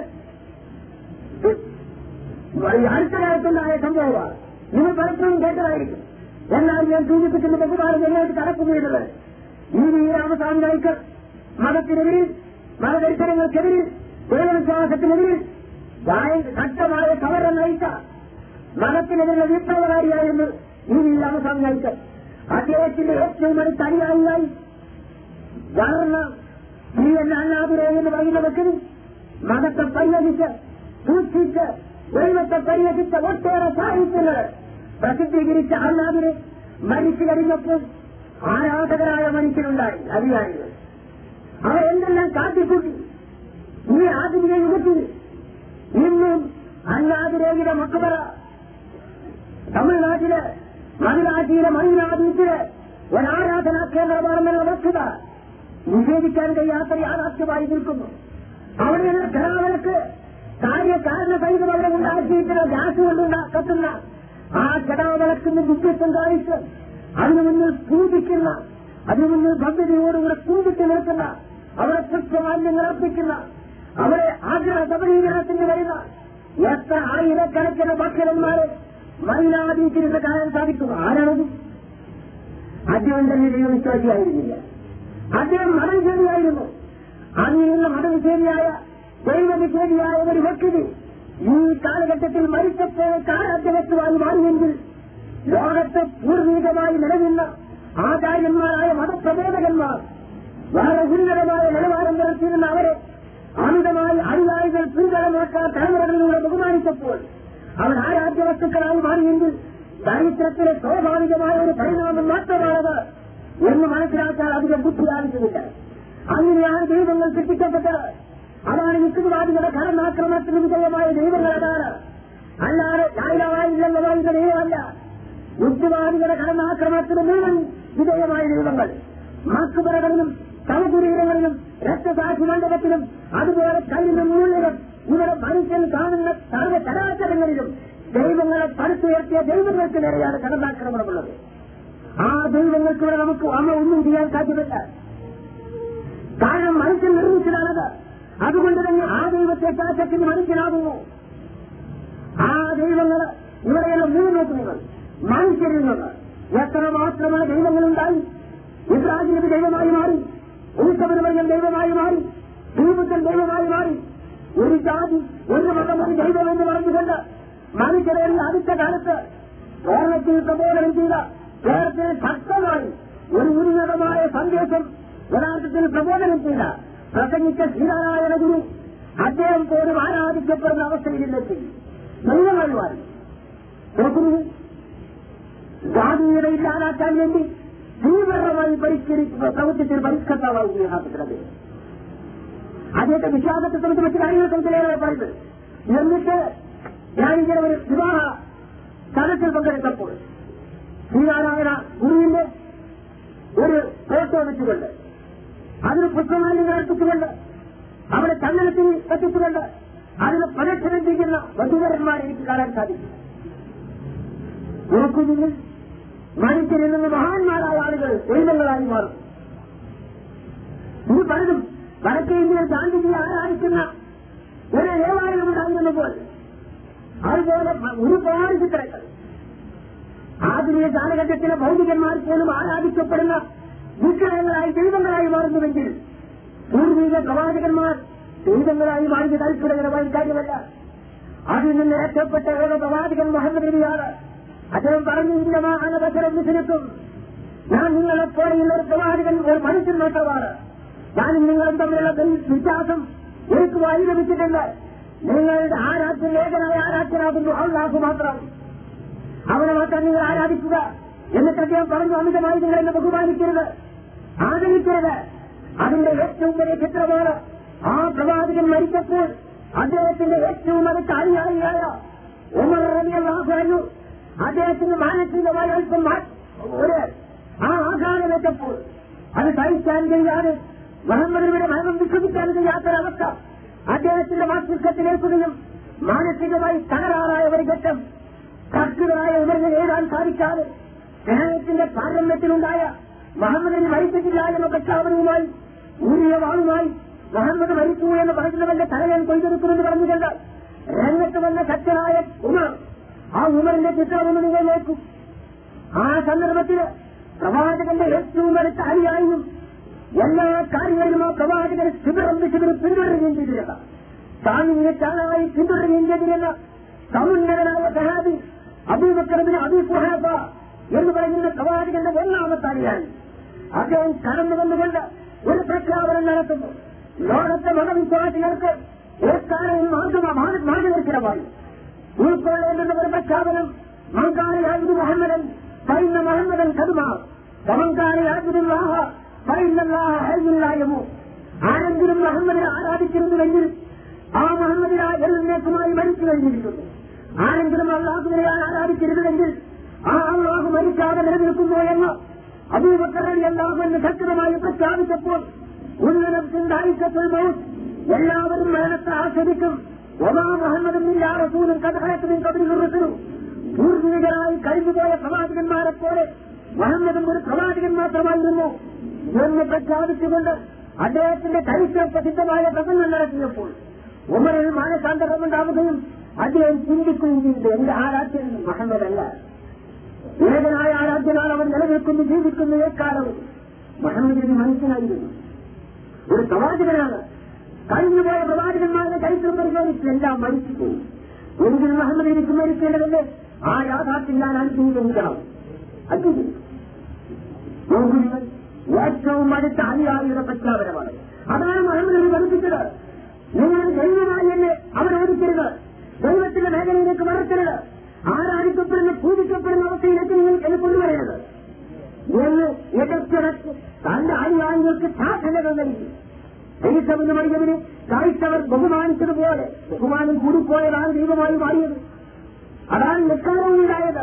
അടുത്ത കാലത്തുണ്ടായ സംഭവമാണ് നിങ്ങൾ പലപ്പോഴും കേട്ടതായിരിക്കും എന്നാൽ ഞാൻ സൂചിപ്പിക്കുന്ന ബഹുമാനം എങ്ങോട്ട് കടക്കുകയുള്ളത് ഈ രാമസ്വാമി നായ്ക്കർ മതത്തിനെതിരിൽ മതദർശനങ്ങൾക്കെതിരിൽ ദൈവവിശ്വാസത്തിനെതിരിൽ ശക്തമായ സമരം നയിച്ച മതത്തിനെതിരെ വിപ്ലവകാരിയായിരുന്നു ഈ രാമസ്വാമി നായ്ക്കർ അദ്ദേഹത്തിന്റെ ഏറ്റവും അടുത്ത അനുയായിയായി വളർന്ന ഈ എന്ന അണ്ണാതുരേ എന്ന് പറയുന്ന വ്യക്തി മതത്തെ പരിഗണിച്ച് സൂക്ഷിച്ച് ദൈവത്തെ പരിഹരിച്ച ഒട്ടേറെ സാഹിത്യങ്ങൾ പ്രസിദ്ധീകരിച്ച അല്ലാതിന് മരിച്ചു കഴിഞ്ഞപ്പോൾ ആരാധകരായ മനുഷ്യരുണ്ടായി അനുയായികൾ അവർ എന്തെല്ലാം കാട്ടിക്കൂട്ടി ഈ ആധുനിക യുഗത്തിൽ ഇന്നും അല്ലാതിരേഖയുടെ മക്കബറ തമിഴ്നാട്ടില് മതിലാറ്റിയിലെ മണിനാദീത്തില് ഒരാരാധനാ കേന്ദ്രമാണെന്നുള്ള വസ്തുത നിഷേധിക്കാൻ കഴിയാത്ത യാഥാർത്ഥ്യമായി നിൽക്കുന്നു അവിടെയുള്ള കലാവിളക്ക് കാര്യകാരണ സഹിതം അവിടെ ഉണ്ടാക്കിയിട്ടുള്ള ഗ്യാസ് കൊണ്ട് കത്തുന്ന ആ കടാവിളക്കിന് വിദ്യത്വം കാണിച്ച് അതിനു മുന്നിൽ പൂജിക്കുന്ന അതിനു മുന്നിൽ ഭദ്രതയോടുകൂടെ പൂജിച്ച് നിൽക്കുന്ന അവിടെ പുഷ്പമാന്യങ്ങൾ അർപ്പിക്കുന്ന അവിടെ ആഗ്രഹ സബലീകരണത്തിന് വരുന്ന എത്ര ആയിരക്കണക്കിന് ഭക്ഷണന്മാരെ മൈനാദീച്ചിരുന്ന് കാണാൻ സാധിക്കും ആരാണത് അദ്ദേഹം തന്നെ ദൈവവിശ്വാസിയായിരുന്നില്ല അദ്ദേഹം മതവിശേഷിയായിരുന്നു അങ്ങനെയുള്ള മതവിശേഷിയായ ദൈവവിശേഷിയായ ഒരു വ്യക്തി ഈ കാലഘട്ടത്തിൽ മരിച്ചപ്പോൾ കാരാധ്യവത്വമായി മാറിയെങ്കിൽ ലോകത്ത് പൂർവീകമായി നിലനിന്ന ആചാര്യന്മാരായ മതപ്രബോധകന്മാർ വളരെ ഉന്നതമായ നിലവാരം പുലർത്തിയിരുന്ന അവരെ അമിതമായി അനുയായികൾ പിൻതലമാക്കാൻ തലമുറകളിലൂടെ ബഹുമാനിച്ചപ്പോൾ അവർ ആരാധ്യ വസ്തുക്കളായി മാറിയെങ്കിൽ ദരിദ്രത്തിലെ സ്വാഭാവികമായ ഒരു പരിണാമം മാത്രമാണത് എന്ന് മനസ്സിലാക്കാൻ അധികം ബുദ്ധി ആവശ്യമില്ല അങ്ങനെയാണ് ദൈവങ്ങൾ സൃഷ്ടിക്കപ്പെട്ടത് അതാണ് യുക്തിവാദികളുടെ കടന്നാക്രമണത്തിന് വിധേയമായ ദൈവങ്ങൾ അതാണ് അല്ലാതെ ചായലായില്ലെന്ന് പറയുന്ന ദൈവമല്ല യുക്തിവാദികളുടെ കടന്നാക്രമണത്തിന് മുഴുവൻ വിധേയമായ ദൈവങ്ങൾ മാക്കുപറകളിലും തലപുരീരങ്ങളിലും രക്തസാക്ഷി മണ്ഡപത്തിലും അതുപോലെ കല്ലിനും മുള്ളിലും ഇവിടെ മനുഷ്യൻ കാണുന്ന സർവ്വ ചരാചരങ്ങളിലും ദൈവങ്ങളെ പടുത്തുയർത്തിയ ദൈവങ്ങൾക്ക് നേരെയാണ് കടന്നാക്രമണമുള്ളത് ആ ദൈവങ്ങൾക്ക് ഇവിടെ നമുക്ക് അമ്മ ഒന്നും ചെയ്യാൻ സാധ്യമല്ല കാരണം മനുഷ്യൻ നിർമ്മിച്ചതാണത് അതുകൊണ്ട് തന്നെ ആ ദൈവത്തെ ശാസത്തിന് മനുഷ്യനാകുന്നു ആ ദൈവങ്ങൾ ഇവിടെയുള്ള മൂന്ന് നോക്കുന്നത് മനുഷ്യരിൽ നിന്ന് എത്ര മാത്രമാണ് ദൈവങ്ങളുണ്ടായി ഇബ്രാഹിം നബി ദൈവമായി മാറി ഉത്സവനമയം ദൈവമായി മാറി ദീപുത്തൻ ദൈവമായി മാറി ഒരു ജാതി ഒരു മതം ഒരു ദൈവം എന്ന് പറഞ്ഞുകൊണ്ട് മനുഷ്യരെ അടുത്ത കാലത്ത് കേരളത്തിൽ പ്രബോധനം ചെയ്ത കേരളത്തിൽ ശക്തമായി ഒരു ഉന്നതമായ സന്ദേശം യഥാർത്ഥത്തിൽ പ്രബോധനം ചെയ്ത പ്രസംഗിച്ച ശ്രീനാരായണ ഗുരു അദ്ദേഹം പോലും ആരാധിക്കപ്പെടുന്ന അവസ്ഥയിലെത്തി ദൈവമായി മാറി നോക്കുന്നു ജാതീയത ഇല്ലാതാക്കാൻ വേണ്ടി തീവ്രമായി പരിഷ്കരിക്കുന്ന പ്രവൃത്തിത്തിൽ പരിഷ്കർത്താവായി യഥാർത്ഥത്തിലത് അദ്ദേഹത്തെ വിശ്വാസത്തെ സംബന്ധിച്ച് മറ്റു കാര്യങ്ങളെ സംബന്ധിച്ചാണ് പറയുന്നത് എന്നിട്ട് ഞാനിങ്ങനെ ഒരു വിവാഹ സദസ്സിൽ പങ്കെടുത്തപ്പോൾ ശ്രീനാരായണ ഗുരുവിന്റെ ഒരു ഫോട്ടോ വെച്ചുകൊണ്ട് അതിന് പുഷ്പമാലിന്യങ്ങൾ എത്തിച്ചുകൊണ്ട് അവിടെ ചന്ദനത്തിൽ എത്തിച്ചുകൊണ്ട് അതിന് പ്രദക്ഷിണം ചെയ്യുന്ന വധുവരന്മാരെ എനിക്ക് കാണാൻ സാധിക്കും നോക്കുന്നു മനുഷ്യരിൽ നിന്ന് മഹാന്മാരായ ആളുകൾ ദൈവങ്ങളായി മാറും ഇത് പലതും വടക്കേ ഇന്ത്യയിൽ ഗാന്ധിജിയെ ആരാധിക്കുന്ന ഒരു ദേവാലയം ഉണ്ടായിരുന്നപ്പോൾ അതുപോലെ ഒരുപാട് ചിത്രങ്ങൾ ആധുനിക കാലഘട്ടത്തിലെ ഭൗതികന്മാർ പോലും ആരാധിക്കപ്പെടുന്ന വിഗ്രഹങ്ങളായി ദൈവങ്ങളായി മാറുന്നുവെങ്കിൽ പൂർവീക പ്രവാചകന്മാർ ദൈവങ്ങളായി മാറിയ താല്പര്യകരമായ കാര്യമല്ല അതിൽ നിന്ന് രക്ഷപ്പെട്ട ഏക പ്രവാചകൻ മുഹമ്മദ് നബിയാണ് അദ്ദേഹം പറഞ്ഞു ഇന്നമാ അനവസരം വിസിനിക്കും ഞാൻ നിങ്ങളെ പോലെയുള്ള ഒരു പ്രവാചകൻ ഒരു മനുഷ്യൻ മാത്രമാണ് ഞാനും നിങ്ങളും തമ്മിലുള്ള വ്യത്യാസം എനിക്ക് വഴി ലഭിച്ചിട്ടുണ്ട് നിങ്ങളുടെ ആരാധ്യൻ ഏകനായ ആരാധ്യനാകുന്നു അള്ളാഹു മാത്രം അവനെ മാത്രം നിങ്ങൾ ആരാധിക്കുക എന്നിട്ട് അദ്ദേഹം പറഞ്ഞു അമിതമായി നിങ്ങൾ എന്നെ ബഹുമാനിക്കരുത് ആദരിക്കരുത് അതിന്റെ ഏറ്റവും വലിയ ചിത്രമാണ് ആ പ്രവാചകൻ മരിച്ചപ്പോൾ അദ്ദേഹത്തിന്റെ ഏറ്റവും അടുത്ത അനുയായിയായ ഉമർ റബി അള്ളാഹു അദ്ദേഹത്തിന് മാനസികമായി അല്പം ഒരു ആ ആഘാതമേറ്റപ്പോൾ അത് സഹിക്കാൻ കഴിയാതെ മുഹമ്മദിയുടെ മരണം വിശ്വസിക്കാൻ കഴിയാത്തൊരവസ്ഥ അദ്ദേഹത്തിന്റെ മസ്തിഷ്കത്തിലേക്കുകയും മാനസികമായി തകരാറായ ഒരു ഘട്ടം കർഷകരായ ഇവരിനെ എഴുതാൻ സാധിക്കാതെ സ്നേഹത്തിന്റെ പാരമ്യത്തിലുണ്ടായ മുഹമ്മദിന് മരിച്ചിട്ടില്ല എന്ന പ്രഖ്യാപനവുമായി ഊരിയ വാളുമായി മുഹമ്മദ് മരിച്ചു എന്ന് പറയുന്നവന്റെ തലയൻ കൊയ്തെടുക്കുമെന്ന് പറഞ്ഞുകൊണ്ട് രംഗത്ത് വന്ന ശക്തനായ ഉമർ ആ ഉമറിന്റെ ചിത്രമൊന്ന് നിങ്ങൾ നോക്കൂ ആ സന്ദർഭത്തിൽ പ്രവാചകന്റെ ഏറ്റവും അടുത്ത അനുയായിയും എല്ലാ കാര്യങ്ങളിലും ആ പ്രവാചകന് ശിബിരം ശിബിരം പിന്തുടരുകയും ചെയ്തിരുന്ന താങ്ങിനെ താനായി പിന്തുടരുകയും ചെയ്തിരുന്ന സമുന്നതനായ സഹാബി അബൂബക്കറിന് അബി സുഹാബ എന്ന് പറയുന്ന പ്രവാചകന്റെ ഒന്നാമത്തെ അനുയായി അദ്ദേഹം കടന്നു വന്നുകൊണ്ട് ഒരു പ്രഖ്യാപനം നടത്തുന്നു ലോകത്തെ മതവിശ്വാസികൾക്ക് ഏക്കാരെയും മാർഗനിർത്തിടമായി ഉൾക്കൊള്ളേണ്ടുന്ന ഒരു പ്രഖ്യാപനം മങ്കാളിയായത് മുഹമ്മദൻ പൈന്ന മുഹമ്മദൻ കതുമ സമങ്കാളിയാകുലാഹ പൈന്നല്ലാഹ ഹൈല്ലായമോ ആരെങ്കിലും മുഹമ്മദിനെ ആരാധിച്ചിരുന്നുവെങ്കിൽ ആ മുഹമ്മദിനെ എന്നേക്കുമായി മരിച്ചു കഴിഞ്ഞിരിക്കുന്നു ആരെങ്കിലും അള്ളാഹുവിനെ ആരാധിച്ചിരുന്നുവെങ്കിൽ ആ അള്ളാഹു മരിക്കാതെ നിലനിൽക്കുന്നു എന്ന് അബൂബക്കറി അള്ളാഹു എന്ന് ശക്തമായി പ്രഖ്യാപിച്ചപ്പോൾ ഉന്നതത്തിൻ്റെ എല്ലാവരും മരണത്തെ ആസ്വദിക്കും ഒമാ മുഹമ്മദും ഇല്ലാ റസൂലും കഥഹയത്തിനും കബരി നിർത്തുന്നു പൂർവികരായി കഴിഞ്ഞുപോയ പ്രവാചകന്മാരെ പോലെ മുഹമ്മദും ഒരു പ്രവാചകൻ മാത്രമായിരുന്നു എന്ന് പ്രഖ്യാപിച്ചുകൊണ്ട് അദ്ദേഹത്തിന്റെ ചരിത്ര പ്രസിദ്ധമായ പ്രസംഗം നടത്തിയപ്പോൾ ഉമറിൽ മാനസാന്തരമുണ്ടാവുകയും അദ്ദേഹം ചിന്തിക്കുകയും ചെയ്തു എന്റെ ആരാധ്യൻ മുഹമ്മദല്ല ഏകനായ ആരാധ്യനാണ് അവൻ നിലനിൽക്കുന്നു ജീവിക്കുന്നു ഏക്കാലവും മുഹമ്മദിന് മനുഷ്യനായിരുന്നു ഒരു പ്രവാചകനാണ് കഴിഞ്ഞുപോയ പ്രവാചകന്മാരുടെ ചരിത്രം പരിശോധിച്ച് എല്ലാം മരിച്ചു പോയി ഒരിക്കലും മുഹമ്മദ് എനിക്ക് മരിക്കേണ്ടതല്ലേ ആ യാഥാർത്ഥ്യം ഞാൻ അനുഭവിക്കണം അഞ്ചു ഏറ്റവും അടുത്ത അനുയായിയുടെ പ്രഖ്യാപനമാണ് അതാണ് മുഹമ്മദ് പഠിപ്പിച്ചത് നിങ്ങൾ ദൈവമായി എന്നെ അവരോധിക്കരുത് ദൈവത്തിന്റെ മേഖലയിലേക്ക് വളർത്തരുത് ആരാധിക്കപ്പെടുന്ന പൂജിക്കപ്പെടുന്ന അവസ്ഥയിലേക്ക് നിങ്ങൾ എന്നെ കൊണ്ടുവരരുത് എന്ന് എതിർത്തിറച്ച് തന്റെ അനുയായികൾക്ക് സാധനകൾ നൽകി ഐസമെന്ന് പറയുന്നതിന് ക്രൈസ്തവർ ബഹുമാനിച്ചതുപോലെ ബഹുമാനം കൂടിപ്പോയതാണ് ദൈവമായി മാറിയത് അതാണ് നിസ്കാരവുമില്ലായത്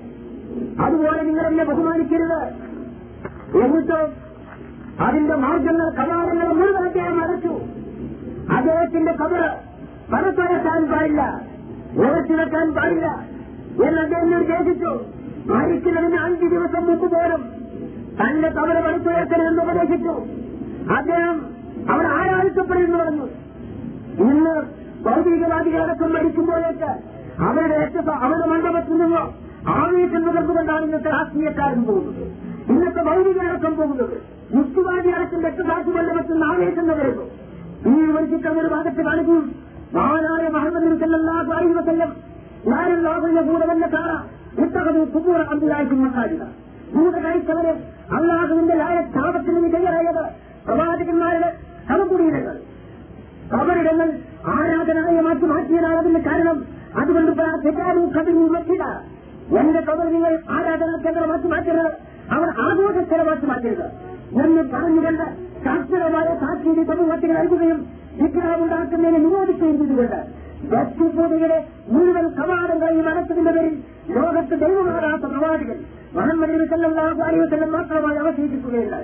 അതുപോലെ നിങ്ങൾ എന്നെ ബഹുമാനിക്കരുത് എന്നിട്ട് അതിന്റെ മാർഗങ്ങൾ കവാടങ്ങൾ മുഴുവൻ അദ്ദേഹം അടച്ചു അദ്ദേഹത്തിന്റെ കബറ് പരത്തുയർത്താൻ പാടില്ല ഉയർത്തി വെക്കാൻ പാടില്ല എന്ന് അദ്ദേഹം നിർദ്ദേശിച്ചു മരിക്കുന്നതിന് അഞ്ചു ദിവസം മുമ്പ് പോലും തന്റെ കബറ് പടുത്തുയർത്തണമെന്ന് ഉപദേശിച്ചു അദ്ദേഹം അവർ ആരാധിക്കപ്പെടുന്നു പറഞ്ഞു ഇന്ന് ഭൗതികവാദികളടക്കം മരിക്കുമ്പോഴേക്ക് അവരുടെ ഏറ്റ അവരുടെ മണ്ഡപത്തിൽ നിന്നോ ആവേശം നുകർന്നുകൊണ്ടാണ് ഇന്നത്തെ രാഷ്ട്രീയക്കാരൻ പോകുന്നത് ഇന്നത്തെ ഭൗതികരടക്കം പോകുന്നത് യുക്തിവാദി അടക്കം രക്തസാക്ഷി മണ്ഡപത്തിൽ നിന്ന് ആവേശം നുകരുന്നു ഈ വിമർശിക്കുന്ന ഒരു ഭാഗത്ത് കാണിക്കും മഹാനായ മഹമ്മദ് സല്ലാഹു അലൈഹി വസല്ലം ഞാനെല്ലാവരുടെ കൂടെ വന്ന കാറ ഇത്തകത് കുബൂർ അബ്ദുലാഹിക്കും മക്കാരിക കൂടെ കഴിച്ചവര് അള്ളാഹുവിന്റെ ലായ ക്ഷാപത്തിന് വിധേയരായത് പ്രവാചകന്മാരുടെ സമകുടീരങ്ങൾ കബറിടങ്ങൾ ആരാധനാലയമാക്കി മാറ്റിയതാണ് അതിന്റെ കാരണം അതുകൊണ്ട് തെറ്റാനും കബരി മറ്റില്ല എന്റെ കബർ നിങ്ങൾ ആരാധനാ കേന്ദ്രമാക്കി മാറ്റരുത് അവർ ആഘോഷ സ്ഥലമാക്കി മാറ്റരുത് എന്ന് പറഞ്ഞുകൊണ്ട് ശാസ്ത്രമായ സാക്ഷി സമൂഹത്തിന് നൽകുകയും വിഗ്രഹമുണ്ടാക്കുന്നതിനെ നിരോധിക്കുകയും ചെയ്തുകൊണ്ട് വ്യക്തിപൂതികളെ മുഴുവൻ കവാടങ്ങളെയും അടച്ചതിന്റെ പേരിൽ ലോകത്ത് ദൈവമാകാത്ത പ്രവാചകൻ മുഹമ്മദ് നബി സല്ലല്ലാഹു അലൈഹി വസല്ലം മാത്രമായി അവശേഷിക്കുകയുണ്ടായി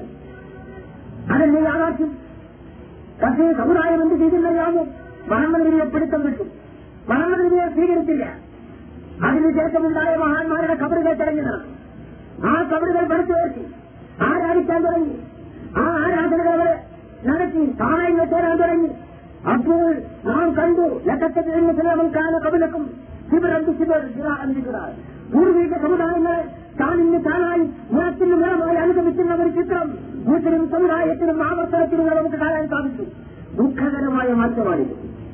അതെന്നെ യാഥാർത്ഥ്യം പക്ഷേ സമുദായം എന്ത് ചെയ്തില്ലറിയാമോ മുഹമ്മദ് നബിയെ പിടുത്തം വിട്ടു മുഹമ്മദ് നബിയെ സ്വീകരിച്ചില്ല അതിനുശേഷമുണ്ടായ മഹാന്മാരുടെ കബറുകൾ തെരഞ്ഞു നടന്നു ആ കബറുകൾ പടുത്തുയർത്തി ആരാധിക്കാൻ തുടങ്ങി ആ ആരാധനകൾ അവരെ നടത്തി സാമയങ്ങൾ ചേരാൻ തുടങ്ങി അപ്പോൾ നാം കണ്ടു ലക്ഷത്തിൽ കാല കബലക്കും ശിവരന്തി ശിവർ ശിവർ പൂർവീക സമുദായങ്ങളെ താനിന്ന് താനായി നിറത്തിന് നിറമായി അനുഗമിക്കുന്ന ഒരു ചിത്രം മുസ്ലിം സമുദായത്തിനും ആവർത്തനത്തിനും നമുക്ക് കാണാൻ സാധിച്ചു ദുഃഖകരമായ മാറ്റമാണിത്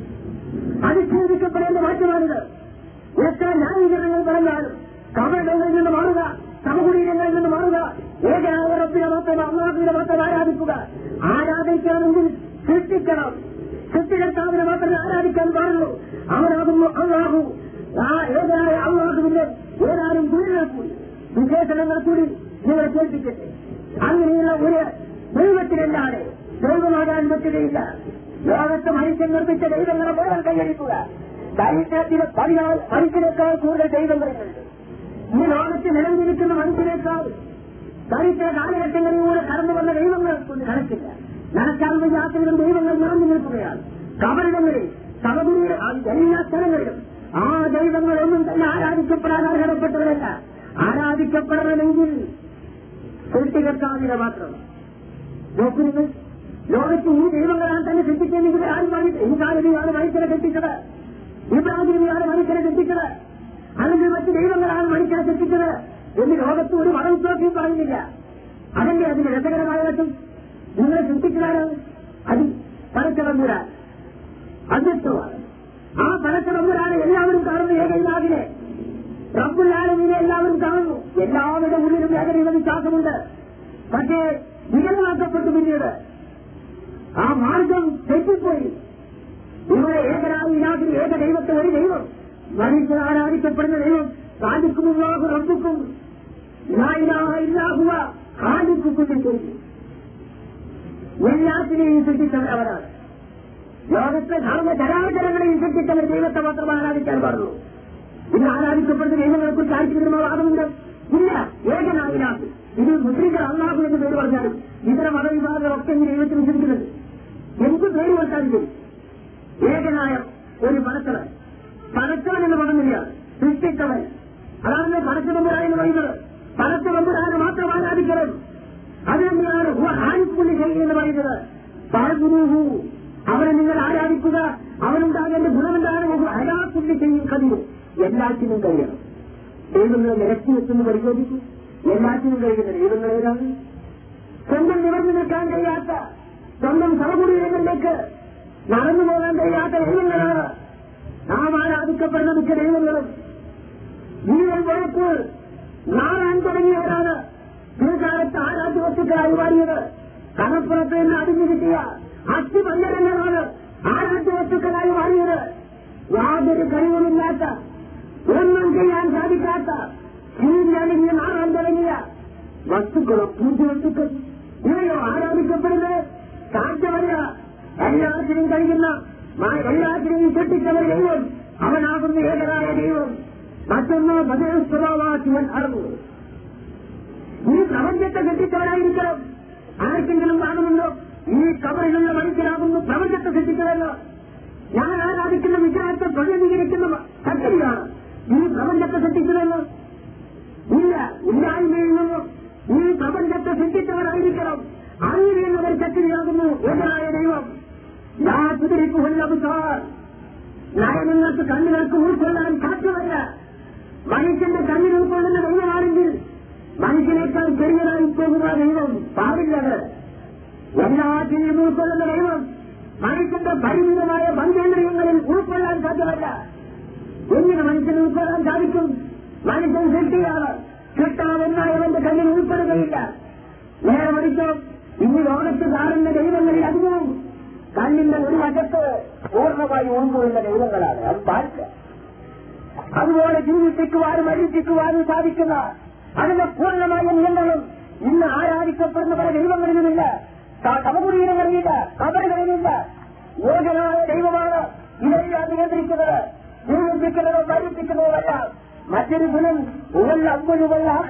അധിക്ഷേപിക്കപ്പെടേണ്ട മാറ്റമാണിത് എത്ര ന്യായീകരണങ്ങൾ പറഞ്ഞാലും കവടങ്ങളിൽ നിന്ന് മാറുക സമകുടീരങ്ങളിൽ നിന്ന് മാറുക ഏകനായ റബ്ബിനെ മാത്രം അള്ളാഹുവിനെ മാത്രം ആരാധിക്കുക ആരാധിക്കണമെങ്കിൽ സൃഷ്ടിക്കണം സൃഷ്ടികർത്താവിനെ മാത്രമേ ആരാധിക്കാൻ പാടുള്ളൂ അവനാകുന്നു അള്ളാഹു ആ ഏകനായ അള്ളാഹുവിന്റെ ഏതാനും ഗുരുകൾ കൂടി വിശേഷണങ്ങൾ കൂടി നിങ്ങളെ കേൾപ്പിക്കട്ടെ അങ്ങനെയുള്ള ഒരു ദൈവത്തിനല്ലാതെ ദൈവമാകാൻ പറ്റുകയില്ല ലോകത്ത് മനുഷ്യൻ നിർമ്മിച്ച ദൈവങ്ങളെ മുഴുവൻ കൈയടിക്കുക ദൈവത്തിന് പതിനാൾ മനുഷ്യനേക്കാൾ കൂടുതൽ ദൈവങ്ങളുണ്ട് ഈ ലോകത്ത് നിലനിൽക്കുന്ന മനുഷ്യനേക്കാൾ ചരിത്ര കാലഘട്ടങ്ങളിലൂടെ കടന്നു വന്ന ദൈവങ്ങൾ കൊണ്ട് കണക്കില്ല നടക്കാൻ വയ്യാത്തവരും ദൈവങ്ങൾ നിറഞ്ഞു നിൽക്കുകയാണ് കബറിടങ്ങളിൽ സമതുലിയ എല്ലാ സ്ഥലങ്ങളിലും ആ ദൈവങ്ങളൊന്നും തന്നെ ആരാധിക്കപ്പെടാൻ അർഹതപ്പെട്ടവരല്ല ആരാധിക്കപ്പെടണമെങ്കിൽ സൃഷ്ടികർത്താവിനെ മാത്രം നോക്കുന്നത് ലോകത്ത് ഈ ദൈവങ്ങളാണ് തന്നെ സൃഷ്ടിച്ചെങ്കിൽ ആരും പറഞ്ഞിട്ട് ഈ കാലടിയാണ് മനുഷ്യനെ സൃഷ്ടിച്ചത് ഇബ്രാഹിമിയാണ് മനുഷ്യനെ സൃഷ്ടിച്ചത് അല്ലെങ്കിൽ മറ്റ് ദൈവങ്ങളാണ് മനുഷ്യനെ സൃഷ്ടിച്ചത് എന്ന് ലോകത്ത് ഒരു മതവിശ്വാസിയും പറയുന്നില്ല അതല്ലേ അതിന് രസകരമായ വശം നിങ്ങളെ സൃഷ്ടിച്ചതാണ് അത് പരച്ചതമ്പുരാൻ അധ്യക്ഷമാണ് ആ പരച്ചതമ്പുരാനെ എല്ലാവരും കാണുന്ന ഏകയിലാകിനെ റബ്ബുല്ലാലമീനെ എല്ലാവരും കാണുന്നു എല്ലാവരുടെ ഉള്ളിലും ഏകദൈവ വിശ്വാസമുണ്ട് പക്ഷേ വികലമാക്കപ്പെട്ടു പിന്നീട് ആ മാർഗം തെറ്റിപ്പോയി ഇവിടെ ഇലാഹിന് ഏക ദൈവത്തെ ഒരു ദൈവം മനുഷ്യർ ആരാധിക്കപ്പെടുന്ന ദൈവം സാധിക്കുമുള്ളാഹു റബ്ബുക്കും ഇല്ലാഹുവ ഹാദിക്കുക്കും ചെയ്തു എല്ലാത്തിനെയും സൃഷ്ടിച്ചവർ അവരാണ് ലോകത്തെ സർവ്വ ചരാചരങ്ങളെയും സൃഷ്ടിച്ചവർ ദൈവത്തെ മാത്രം ആരാധിക്കാൻ പാടുള്ളൂ ഇന്ന് ആരാധിക്കപ്പെടുന്ന ദൈവങ്ങളെ കുറിച്ച് ആർക്കും വാദമുണ്ട് ഇല്ല ഏകനായിനാഥ് ഇത് മുസ്ലിങ്ങൾ അള്ളാഹു എന്ന് പേര് പറഞ്ഞാലും ഇതര മതവിഭാഗങ്ങളൊക്കെ ഇന്ന് ദൈവത്തിന് വിശ്വസിക്കുന്നത് എന്ത് പേര് കൊടുത്താലും ശരി ഏകനായ ഒരു പടച്ചവൻ പടച്ചവൻ എന്ന് പദമില്ല സൃഷ്ടിച്ചവൻ അതാണ് പടച്ചതമ്പുരാൻ എന്ന് പറയുന്നത് പടച്ചതമ്പുരാനെ മാത്രം ആരാധിക്കണം അത് തന്നെയാണ് ആരിപ്പുള്ളി എന്ന് പറയുന്നത് പാർഗുരുഹു അവനെ നിങ്ങൾ ആരാധിക്കുക അവനുണ്ടാകേണ്ട ഗുണമെന്താണ് അരാപ്പുള്ളി ചെയ്യും കഴിയും എല്ലാറ്റിനും കഴിയണം ദൈവങ്ങളെ നിരത്തി വെച്ചെന്ന് പരിശോധിക്കും എല്ലാറ്റിനും കഴിയുന്ന ദൈവങ്ങൾ ഏതാണ് സ്വന്തം നിവർന്നു നിൽക്കാൻ കഴിയാത്ത സ്വന്തം സമകുടീരങ്ങളിലേക്ക് നടന്നു പോകാൻ കഴിയാത്ത ദൈവങ്ങളാണ് നാം ആരാധിക്കപ്പെടുന്ന മിക്ക ദൈവങ്ങളും ജീവൻ വെളുപ്പ് നാളാൻ തുടങ്ങിയവരാണ് പിൽക്കാലത്ത് ആരാധ്യ വസ്തുക്കളായി മാറിയത് കടപ്പുറത്ത് നിന്ന് അടിഞ്ഞു കിട്ടിയ അസ്ഥിപഞ്ചരങ്ങളാണ് ആരാധ്യ വസ്തുക്കളായി മാറിയത് യാതൊരു കഴിവുമില്ലാത്ത ഒന്നും ചെയ്യാൻ സാധിക്കാത്ത ജീവിതണെങ്കിൽ നാളാൻ തുടങ്ങിയ വസ്തുക്കളോ പൂജ വസ്തുക്കൾ ഇവയോ ആരാധിക്കപ്പെടുന്നത് സാധ്യമല്ല എല്ലാത്തിനും കഴിയുന്ന എല്ലാത്തിനെയും സൃഷ്ടിച്ചവർ ദൈവം അവനാകുന്ന ഏകനായ ദൈവം മറ്റൊന്ന് ബദേശ്വരവാസിവൻ അറിവ് ഈ പ്രപഞ്ചത്തെ സൃഷ്ടിച്ചവരായിരിക്കണം ആർക്കെങ്കിലും കാണുന്നുണ്ടോ ഈ കബറിലുള്ള മനുഷ്യരാകുന്നു പ്രപഞ്ചത്തെ സൃഷ്ടിച്ചതല്ല ഞാൻ ആരാധിക്കുന്ന വിഗ്രഹത്തെ പ്രതിനിധീകരിക്കുന്ന ശക്തിയാണ് ഈ പ്രപഞ്ചത്തെ സൃഷ്ടിച്ചതെന്ന് ഇല്ല ഇല്ലായ്മയിൽ നിന്നും ഈ പ്രപഞ്ചത്തെ സൃഷ്ടിച്ചവരായിരിക്കണം അറിയുന്നവർ ശക്തിയാകുന്നു ഏകനായ ദൈവം യാതിരിക്കുകൊല്ലബുദ്ധാർ നയങ്ങൾക്ക് കണ്ണുകൾക്ക് ഉൾക്കൊള്ളാൻ സാധ്യമല്ല മനുഷ്യന്റെ കണ്ണിൽ ഉൾക്കൊള്ളുന്ന ദൈവമാണെങ്കിൽ മനുഷ്യനേക്കാൾ ചെറിയതായി പോകുന്ന ദൈവം പാടില്ലത് എല്ലാറ്റിനെയും ഉൾക്കൊള്ളുന്ന ദൈവം മനുഷ്യന്റെ പരിമിതമായ പഞ്ചേന്ദ്രിയങ്ങളിൽ ഉൾക്കൊള്ളാൻ സാധ്യമല്ല എങ്ങനെ മനുഷ്യന് ഉൾക്കൊള്ളാൻ സാധിക്കും മനുഷ്യൻ സൃഷ്ടിയാണ് സൃഷ്ടാവെന്നായവന്റെ കണ്ണിൽ ഉൾപ്പെടുകയില്ല നേരെ മറിച്ചോ ഇന്ന് ലോകത്ത് കാണുന്ന ദൈവങ്ങളിൽ അധികവും കണ്ണിന്റെ ഒരു വശത്ത് പൂർണ്ണമായി ഉൾക്കൊള്ളുന്ന ദൈവങ്ങളാണ് അത് പാടില്ല അതുപോലെ ജീവിപ്പിക്കുവാനും അഴിപ്പിക്കുവാനും സാധിക്കുന്ന അതിന്റെ പൂർണ്ണമായ നിയന്ത്രണം ഇന്ന് ആരാധിക്കപ്പെടുന്ന പല ദൈവങ്ങളിലുമില്ല സമകുടീരങ്ങളിലില്ല കബറുകളിലില്ല യോജനായ ദൈവമാണ് ഇതെല്ലാം നിയന്ത്രിക്കുന്നത് ജീവിപ്പിക്കുന്നതോ മരിപ്പിക്കുന്നതോല്ല മറ്റൊരു ഗുണം ഉവല്ല അമ്പുവല്ലാഹ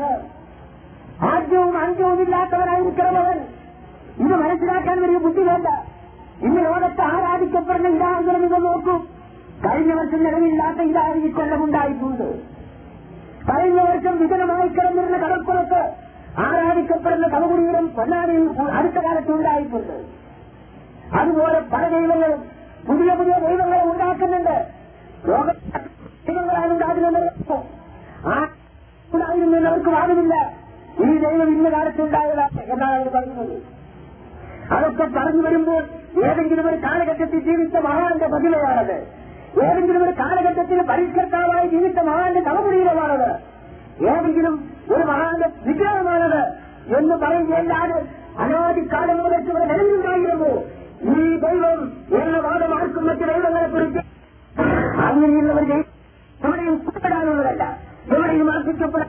ആദ്യവും അന്ത്യവും ഇല്ലാത്തവനായിരിക്കണം അവൻ ഇത് മനസ്സിലാക്കാൻ വലിയ ബുദ്ധി വേണ്ട ഇന്ന് ലോകത്ത് ആരാധിക്കപ്പെടുന്ന ഇതാഹുകളും ഇത് നോക്കൂ കഴിഞ്ഞ വർഷം നിലവില്ലാത്ത ഇതായി ഈ കൊല്ലമുണ്ടായിട്ടുണ്ട് കഴിഞ്ഞ വർഷം വിജനമായി കിടന്നിരുന്ന കടൽപ്പുറത്ത് ആരാധിക്കപ്പെടുന്ന കവകുടീരം പൊന്നാനിയിൽ അടുത്ത കാലത്ത് ഉണ്ടായിട്ടുണ്ട് അതുപോലെ പല ദൈവങ്ങളും പുതിയ പുതിയ ദൈവങ്ങളെ ഉണ്ടാക്കുന്നുണ്ട് ലോക ദൈവങ്ങളാണ് ഉണ്ടാകുന്നത് ആ ഉണ്ടായിരുന്നെന്ന് അവർക്ക് വാദമില്ല ഈ ദൈവം ഇന്ന കാലത്തുണ്ടായതാണ് എന്നാണ് അവർ പറയുന്നത് അതൊക്കെ പറഞ്ഞു വരുമ്പോൾ ഏതെങ്കിലും ഒരു കാലഘട്ടത്തിൽ ജീവിച്ച മഹാന്റെ മഹിമയാണത് ഏതെങ്കിലും ഒരു കാലഘട്ടത്തിൽ പരിഷ്കർത്താവായി ജീവിച്ച മഹാന്റെ തലമുടിയിലമാണത് ഏതെങ്കിലും ഒരു മഹാന്റെ വിഗ്രഹമാണത് എന്ന് പറയുകയല്ലാതെ അനാദിക്കാലം മുതൽ ഇവിടെ നിലവിലുണ്ടായിരുന്നു ഈ ദൈവം എന്ന വാദം ആർക്കും മറ്റു ദൈവങ്ങളെ കുറിച്ച് അങ്ങനെയുള്ളവർ എവിടെയും കൂടാനുള്ളതല്ല എവിടെയും അർപ്പിക്കപ്പെടാൻ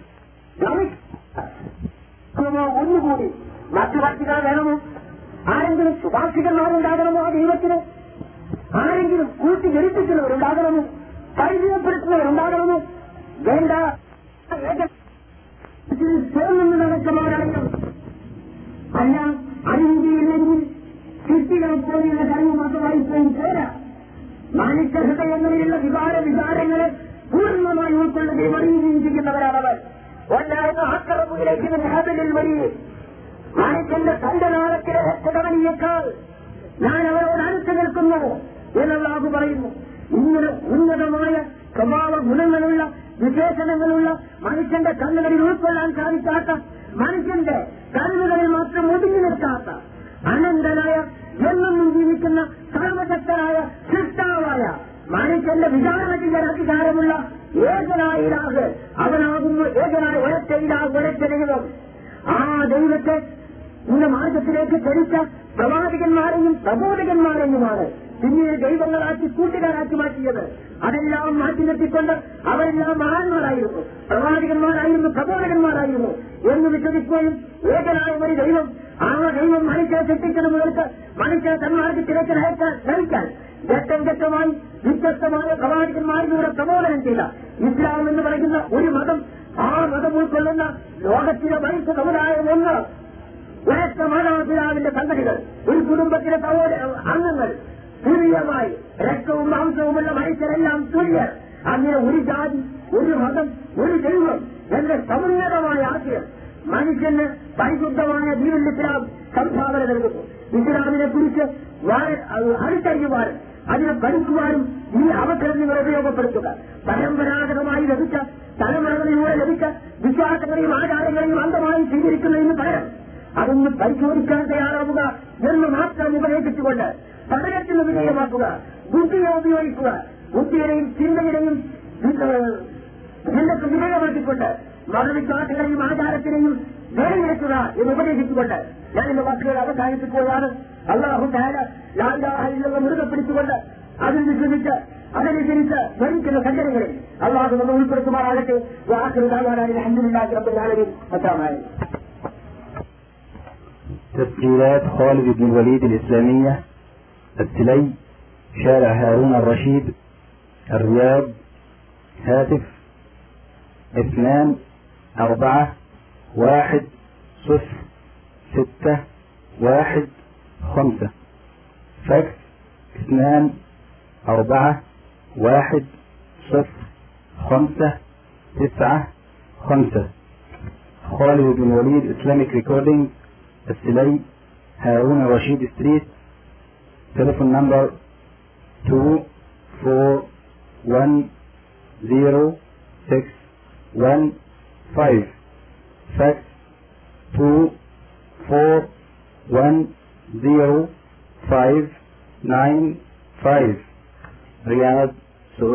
ഒന്നുകൂടി മറ്റു ഭക്തികൾ വേണമോ ആരെങ്കിലും ശുപാർശകന്മാരുണ്ടാകണമോ ആ ദൈവത്തിന് ആരെങ്കിലും കൂട്ടി ജനിപ്പിക്കുന്നവരുണ്ടാകണമോ പരിചയപ്പെടുത്തുന്നവരുണ്ടാകണമോ വേണ്ട ചേർന്ന് നടക്കുന്നവരാണെങ്കിലും അല്ല അറിയുകയില്ലെങ്കിൽ സൃഷ്ടികളെ പോലെയുള്ള കഴിവ് മാത്രമായി പോയി പോരാ മനുഷ്യ ഹൃദയങ്ങളിലുള്ള വികാര വികാരങ്ങളെ പൂർണ്ണമായി ഉൾക്കൊള്ളുകയും അറിയുകയും ചെയ്യുന്നവരാണവർ ഒന്നായിരുന്നു ആക്രമത്തിലേക്ക് ഹാബലിൽ വഴി മനുഷ്യന്റെ തന്റെ നാളത്തിലെ കുടവനിയേക്കാൾ ഞാൻ അവരോട് അടുത്ത് നിൽക്കുന്നു എന്നല്ലാഹു പറയുന്നു ഇങ്ങനെ ഉന്നതമായ സ്വഭാവ ഗുണങ്ങളുള്ള വിശേഷണങ്ങളുള്ള മനുഷ്യന്റെ കണ്ണുകളിൽ ഉൾക്കൊള്ളാൻ സാധിക്കാത്ത മനുഷ്യന്റെ കണ്ണുകളിൽ മാത്രം ഒതുങ്ങി നിൽക്കാത്ത അനന്തനായ എന്നെന്നും ജീവിക്കുന്ന സർവശക്തനായ സൃഷ്ടാവായ മനുഷ്യന്റെ വിചാരണ ചെയ്യാൻ അധികാരമുള്ള ഏകനായ ഇലാഹ് അവനാകുന്നു ഏകനായ ഒരച്ച ഇലാഹ് ഒരച്ച ദൈവം ആ ദൈവത്തെ ഇന്ന് മാർഗത്തിലേക്ക് ക്ഷണിച്ച പ്രവാചകന്മാരെയും പ്രബോധകന്മാരെയുമാണ് പിന്നീട് ദൈവങ്ങളാക്കി കൂട്ടുകാരാക്കി മാറ്റിയത് അതെല്ലാം മാറ്റി നിർത്തിക്കൊണ്ട് അവരെല്ലാം മഹാന്മാരായിരുന്നു പ്രവാചകന്മാരായിരുന്നു പ്രബോധകന്മാരായിരുന്നു എന്ന് വിശ്വസിക്കുകയും ഏകനായ ഒരു ദൈവം ആ ദൈവം മനുഷ്യ സൃഷ്ടിച്ചത് മുതൽക്ക് മനുഷ്യ സന്മാർഗത്തിലേക്ക് നയിക്കാൻ നയിക്കാൻ ഘട്ടം ഘട്ടമായി വ്യത്യസ്തമായ പ്രവാചകന്മാരിലൂടെ പ്രബോധനം ചെയ്ത ഇസ്ലാം എന്ന് പറയുന്ന ഒരു മതം ആ മതം ഉൾക്കൊള്ളുന്ന ലോകത്തിലെ മനുഷ്യ സമുദായം ഒന്ന് ഒരൊറ്റ മാതാപിതാവിന്റെ സംഗതികൾ ഒരു കുടുംബത്തിലെ സഹോദര അംഗങ്ങൾ തുല്യമായി രക്തവും മാംസവുമുള്ള മനുഷ്യരെല്ലാം തുല്യർ അങ്ങനെ ഒരു ജാതി ഒരു മതം ഒരു ദൈവം എന്ന സമുന്നതമായ ആശയം മനുഷ്യന് പരിശുദ്ധമായ ദീനുൽ ഇസ്ലാം സംഭാവന നൽകുന്നു ഇസ്ലാമിനെ കുറിച്ച് അടുത്തറിയുവാനും അതിനെ പഠിക്കുവാനും ഈ അവസരം നിങ്ങൾ ഉപയോഗപ്പെടുത്തുക പരമ്പരാഗതമായി ലഭിച്ച തലമുറകളിലൂടെ ലഭിച്ച വിശ്വാസങ്ങളെയും ആചാരങ്ങളെയും അന്തമായി സ്വീകരിക്കുന്നതിന് പകരം അതൊന്ന് പരിശോധിക്കാൻ തയ്യാറാവുക എന്ന് മാത്രം ഉപദേശിച്ചുകൊണ്ട് പഠനത്തിന് വിധേയമാക്കുക ബുദ്ധിയെ ഉപയോഗിക്കുക ബുദ്ധിയുടെയും ചിന്തയുടെയും ചിന്തക്ക് വിധേയമാക്കിക്കൊണ്ട് മതവിശ്വാസങ്ങളെയും ആചാരത്തിനെയും വേർതിരിക്കുക എന്ന് ഉപദേശിച്ചുകൊണ്ട് ഞാൻ എന്റെ വാക്കുകൾ അവസാനിപ്പിക്കുകയാണ് അള്ളാഹു താര ലാലാഹില്ലെന്ന് മുറുകെ പിടിച്ചുകൊണ്ട് അതിൽ വിശ്വസിച്ച് അതനുസരിച്ച് ഭരിക്കുന്ന സംഘടനകളിൽ അള്ളാഹു നമ്മൾ ഉൾപ്പെടുത്തുമാറാകട്ടെ വാക്കുകൾ താങ്ങാനായി അഹമ്മദില്ലാഹി റബ്ബുൽ ആലമീൻ അസ്സലാമു تسجيلات خالد بن الوليد الإسلامية السلي شارع هارون الرشيد الرياض هاتف اثنان أربعة واحد صفر ستة واحد خمسة فاكس اثنان أربعة واحد صفر خمسة تسعة خمسة خالد بن وليد Islamic Recording السلي هارون رشيد ستريت تليفون نمبر 2410615 fax 2410595 Riyadh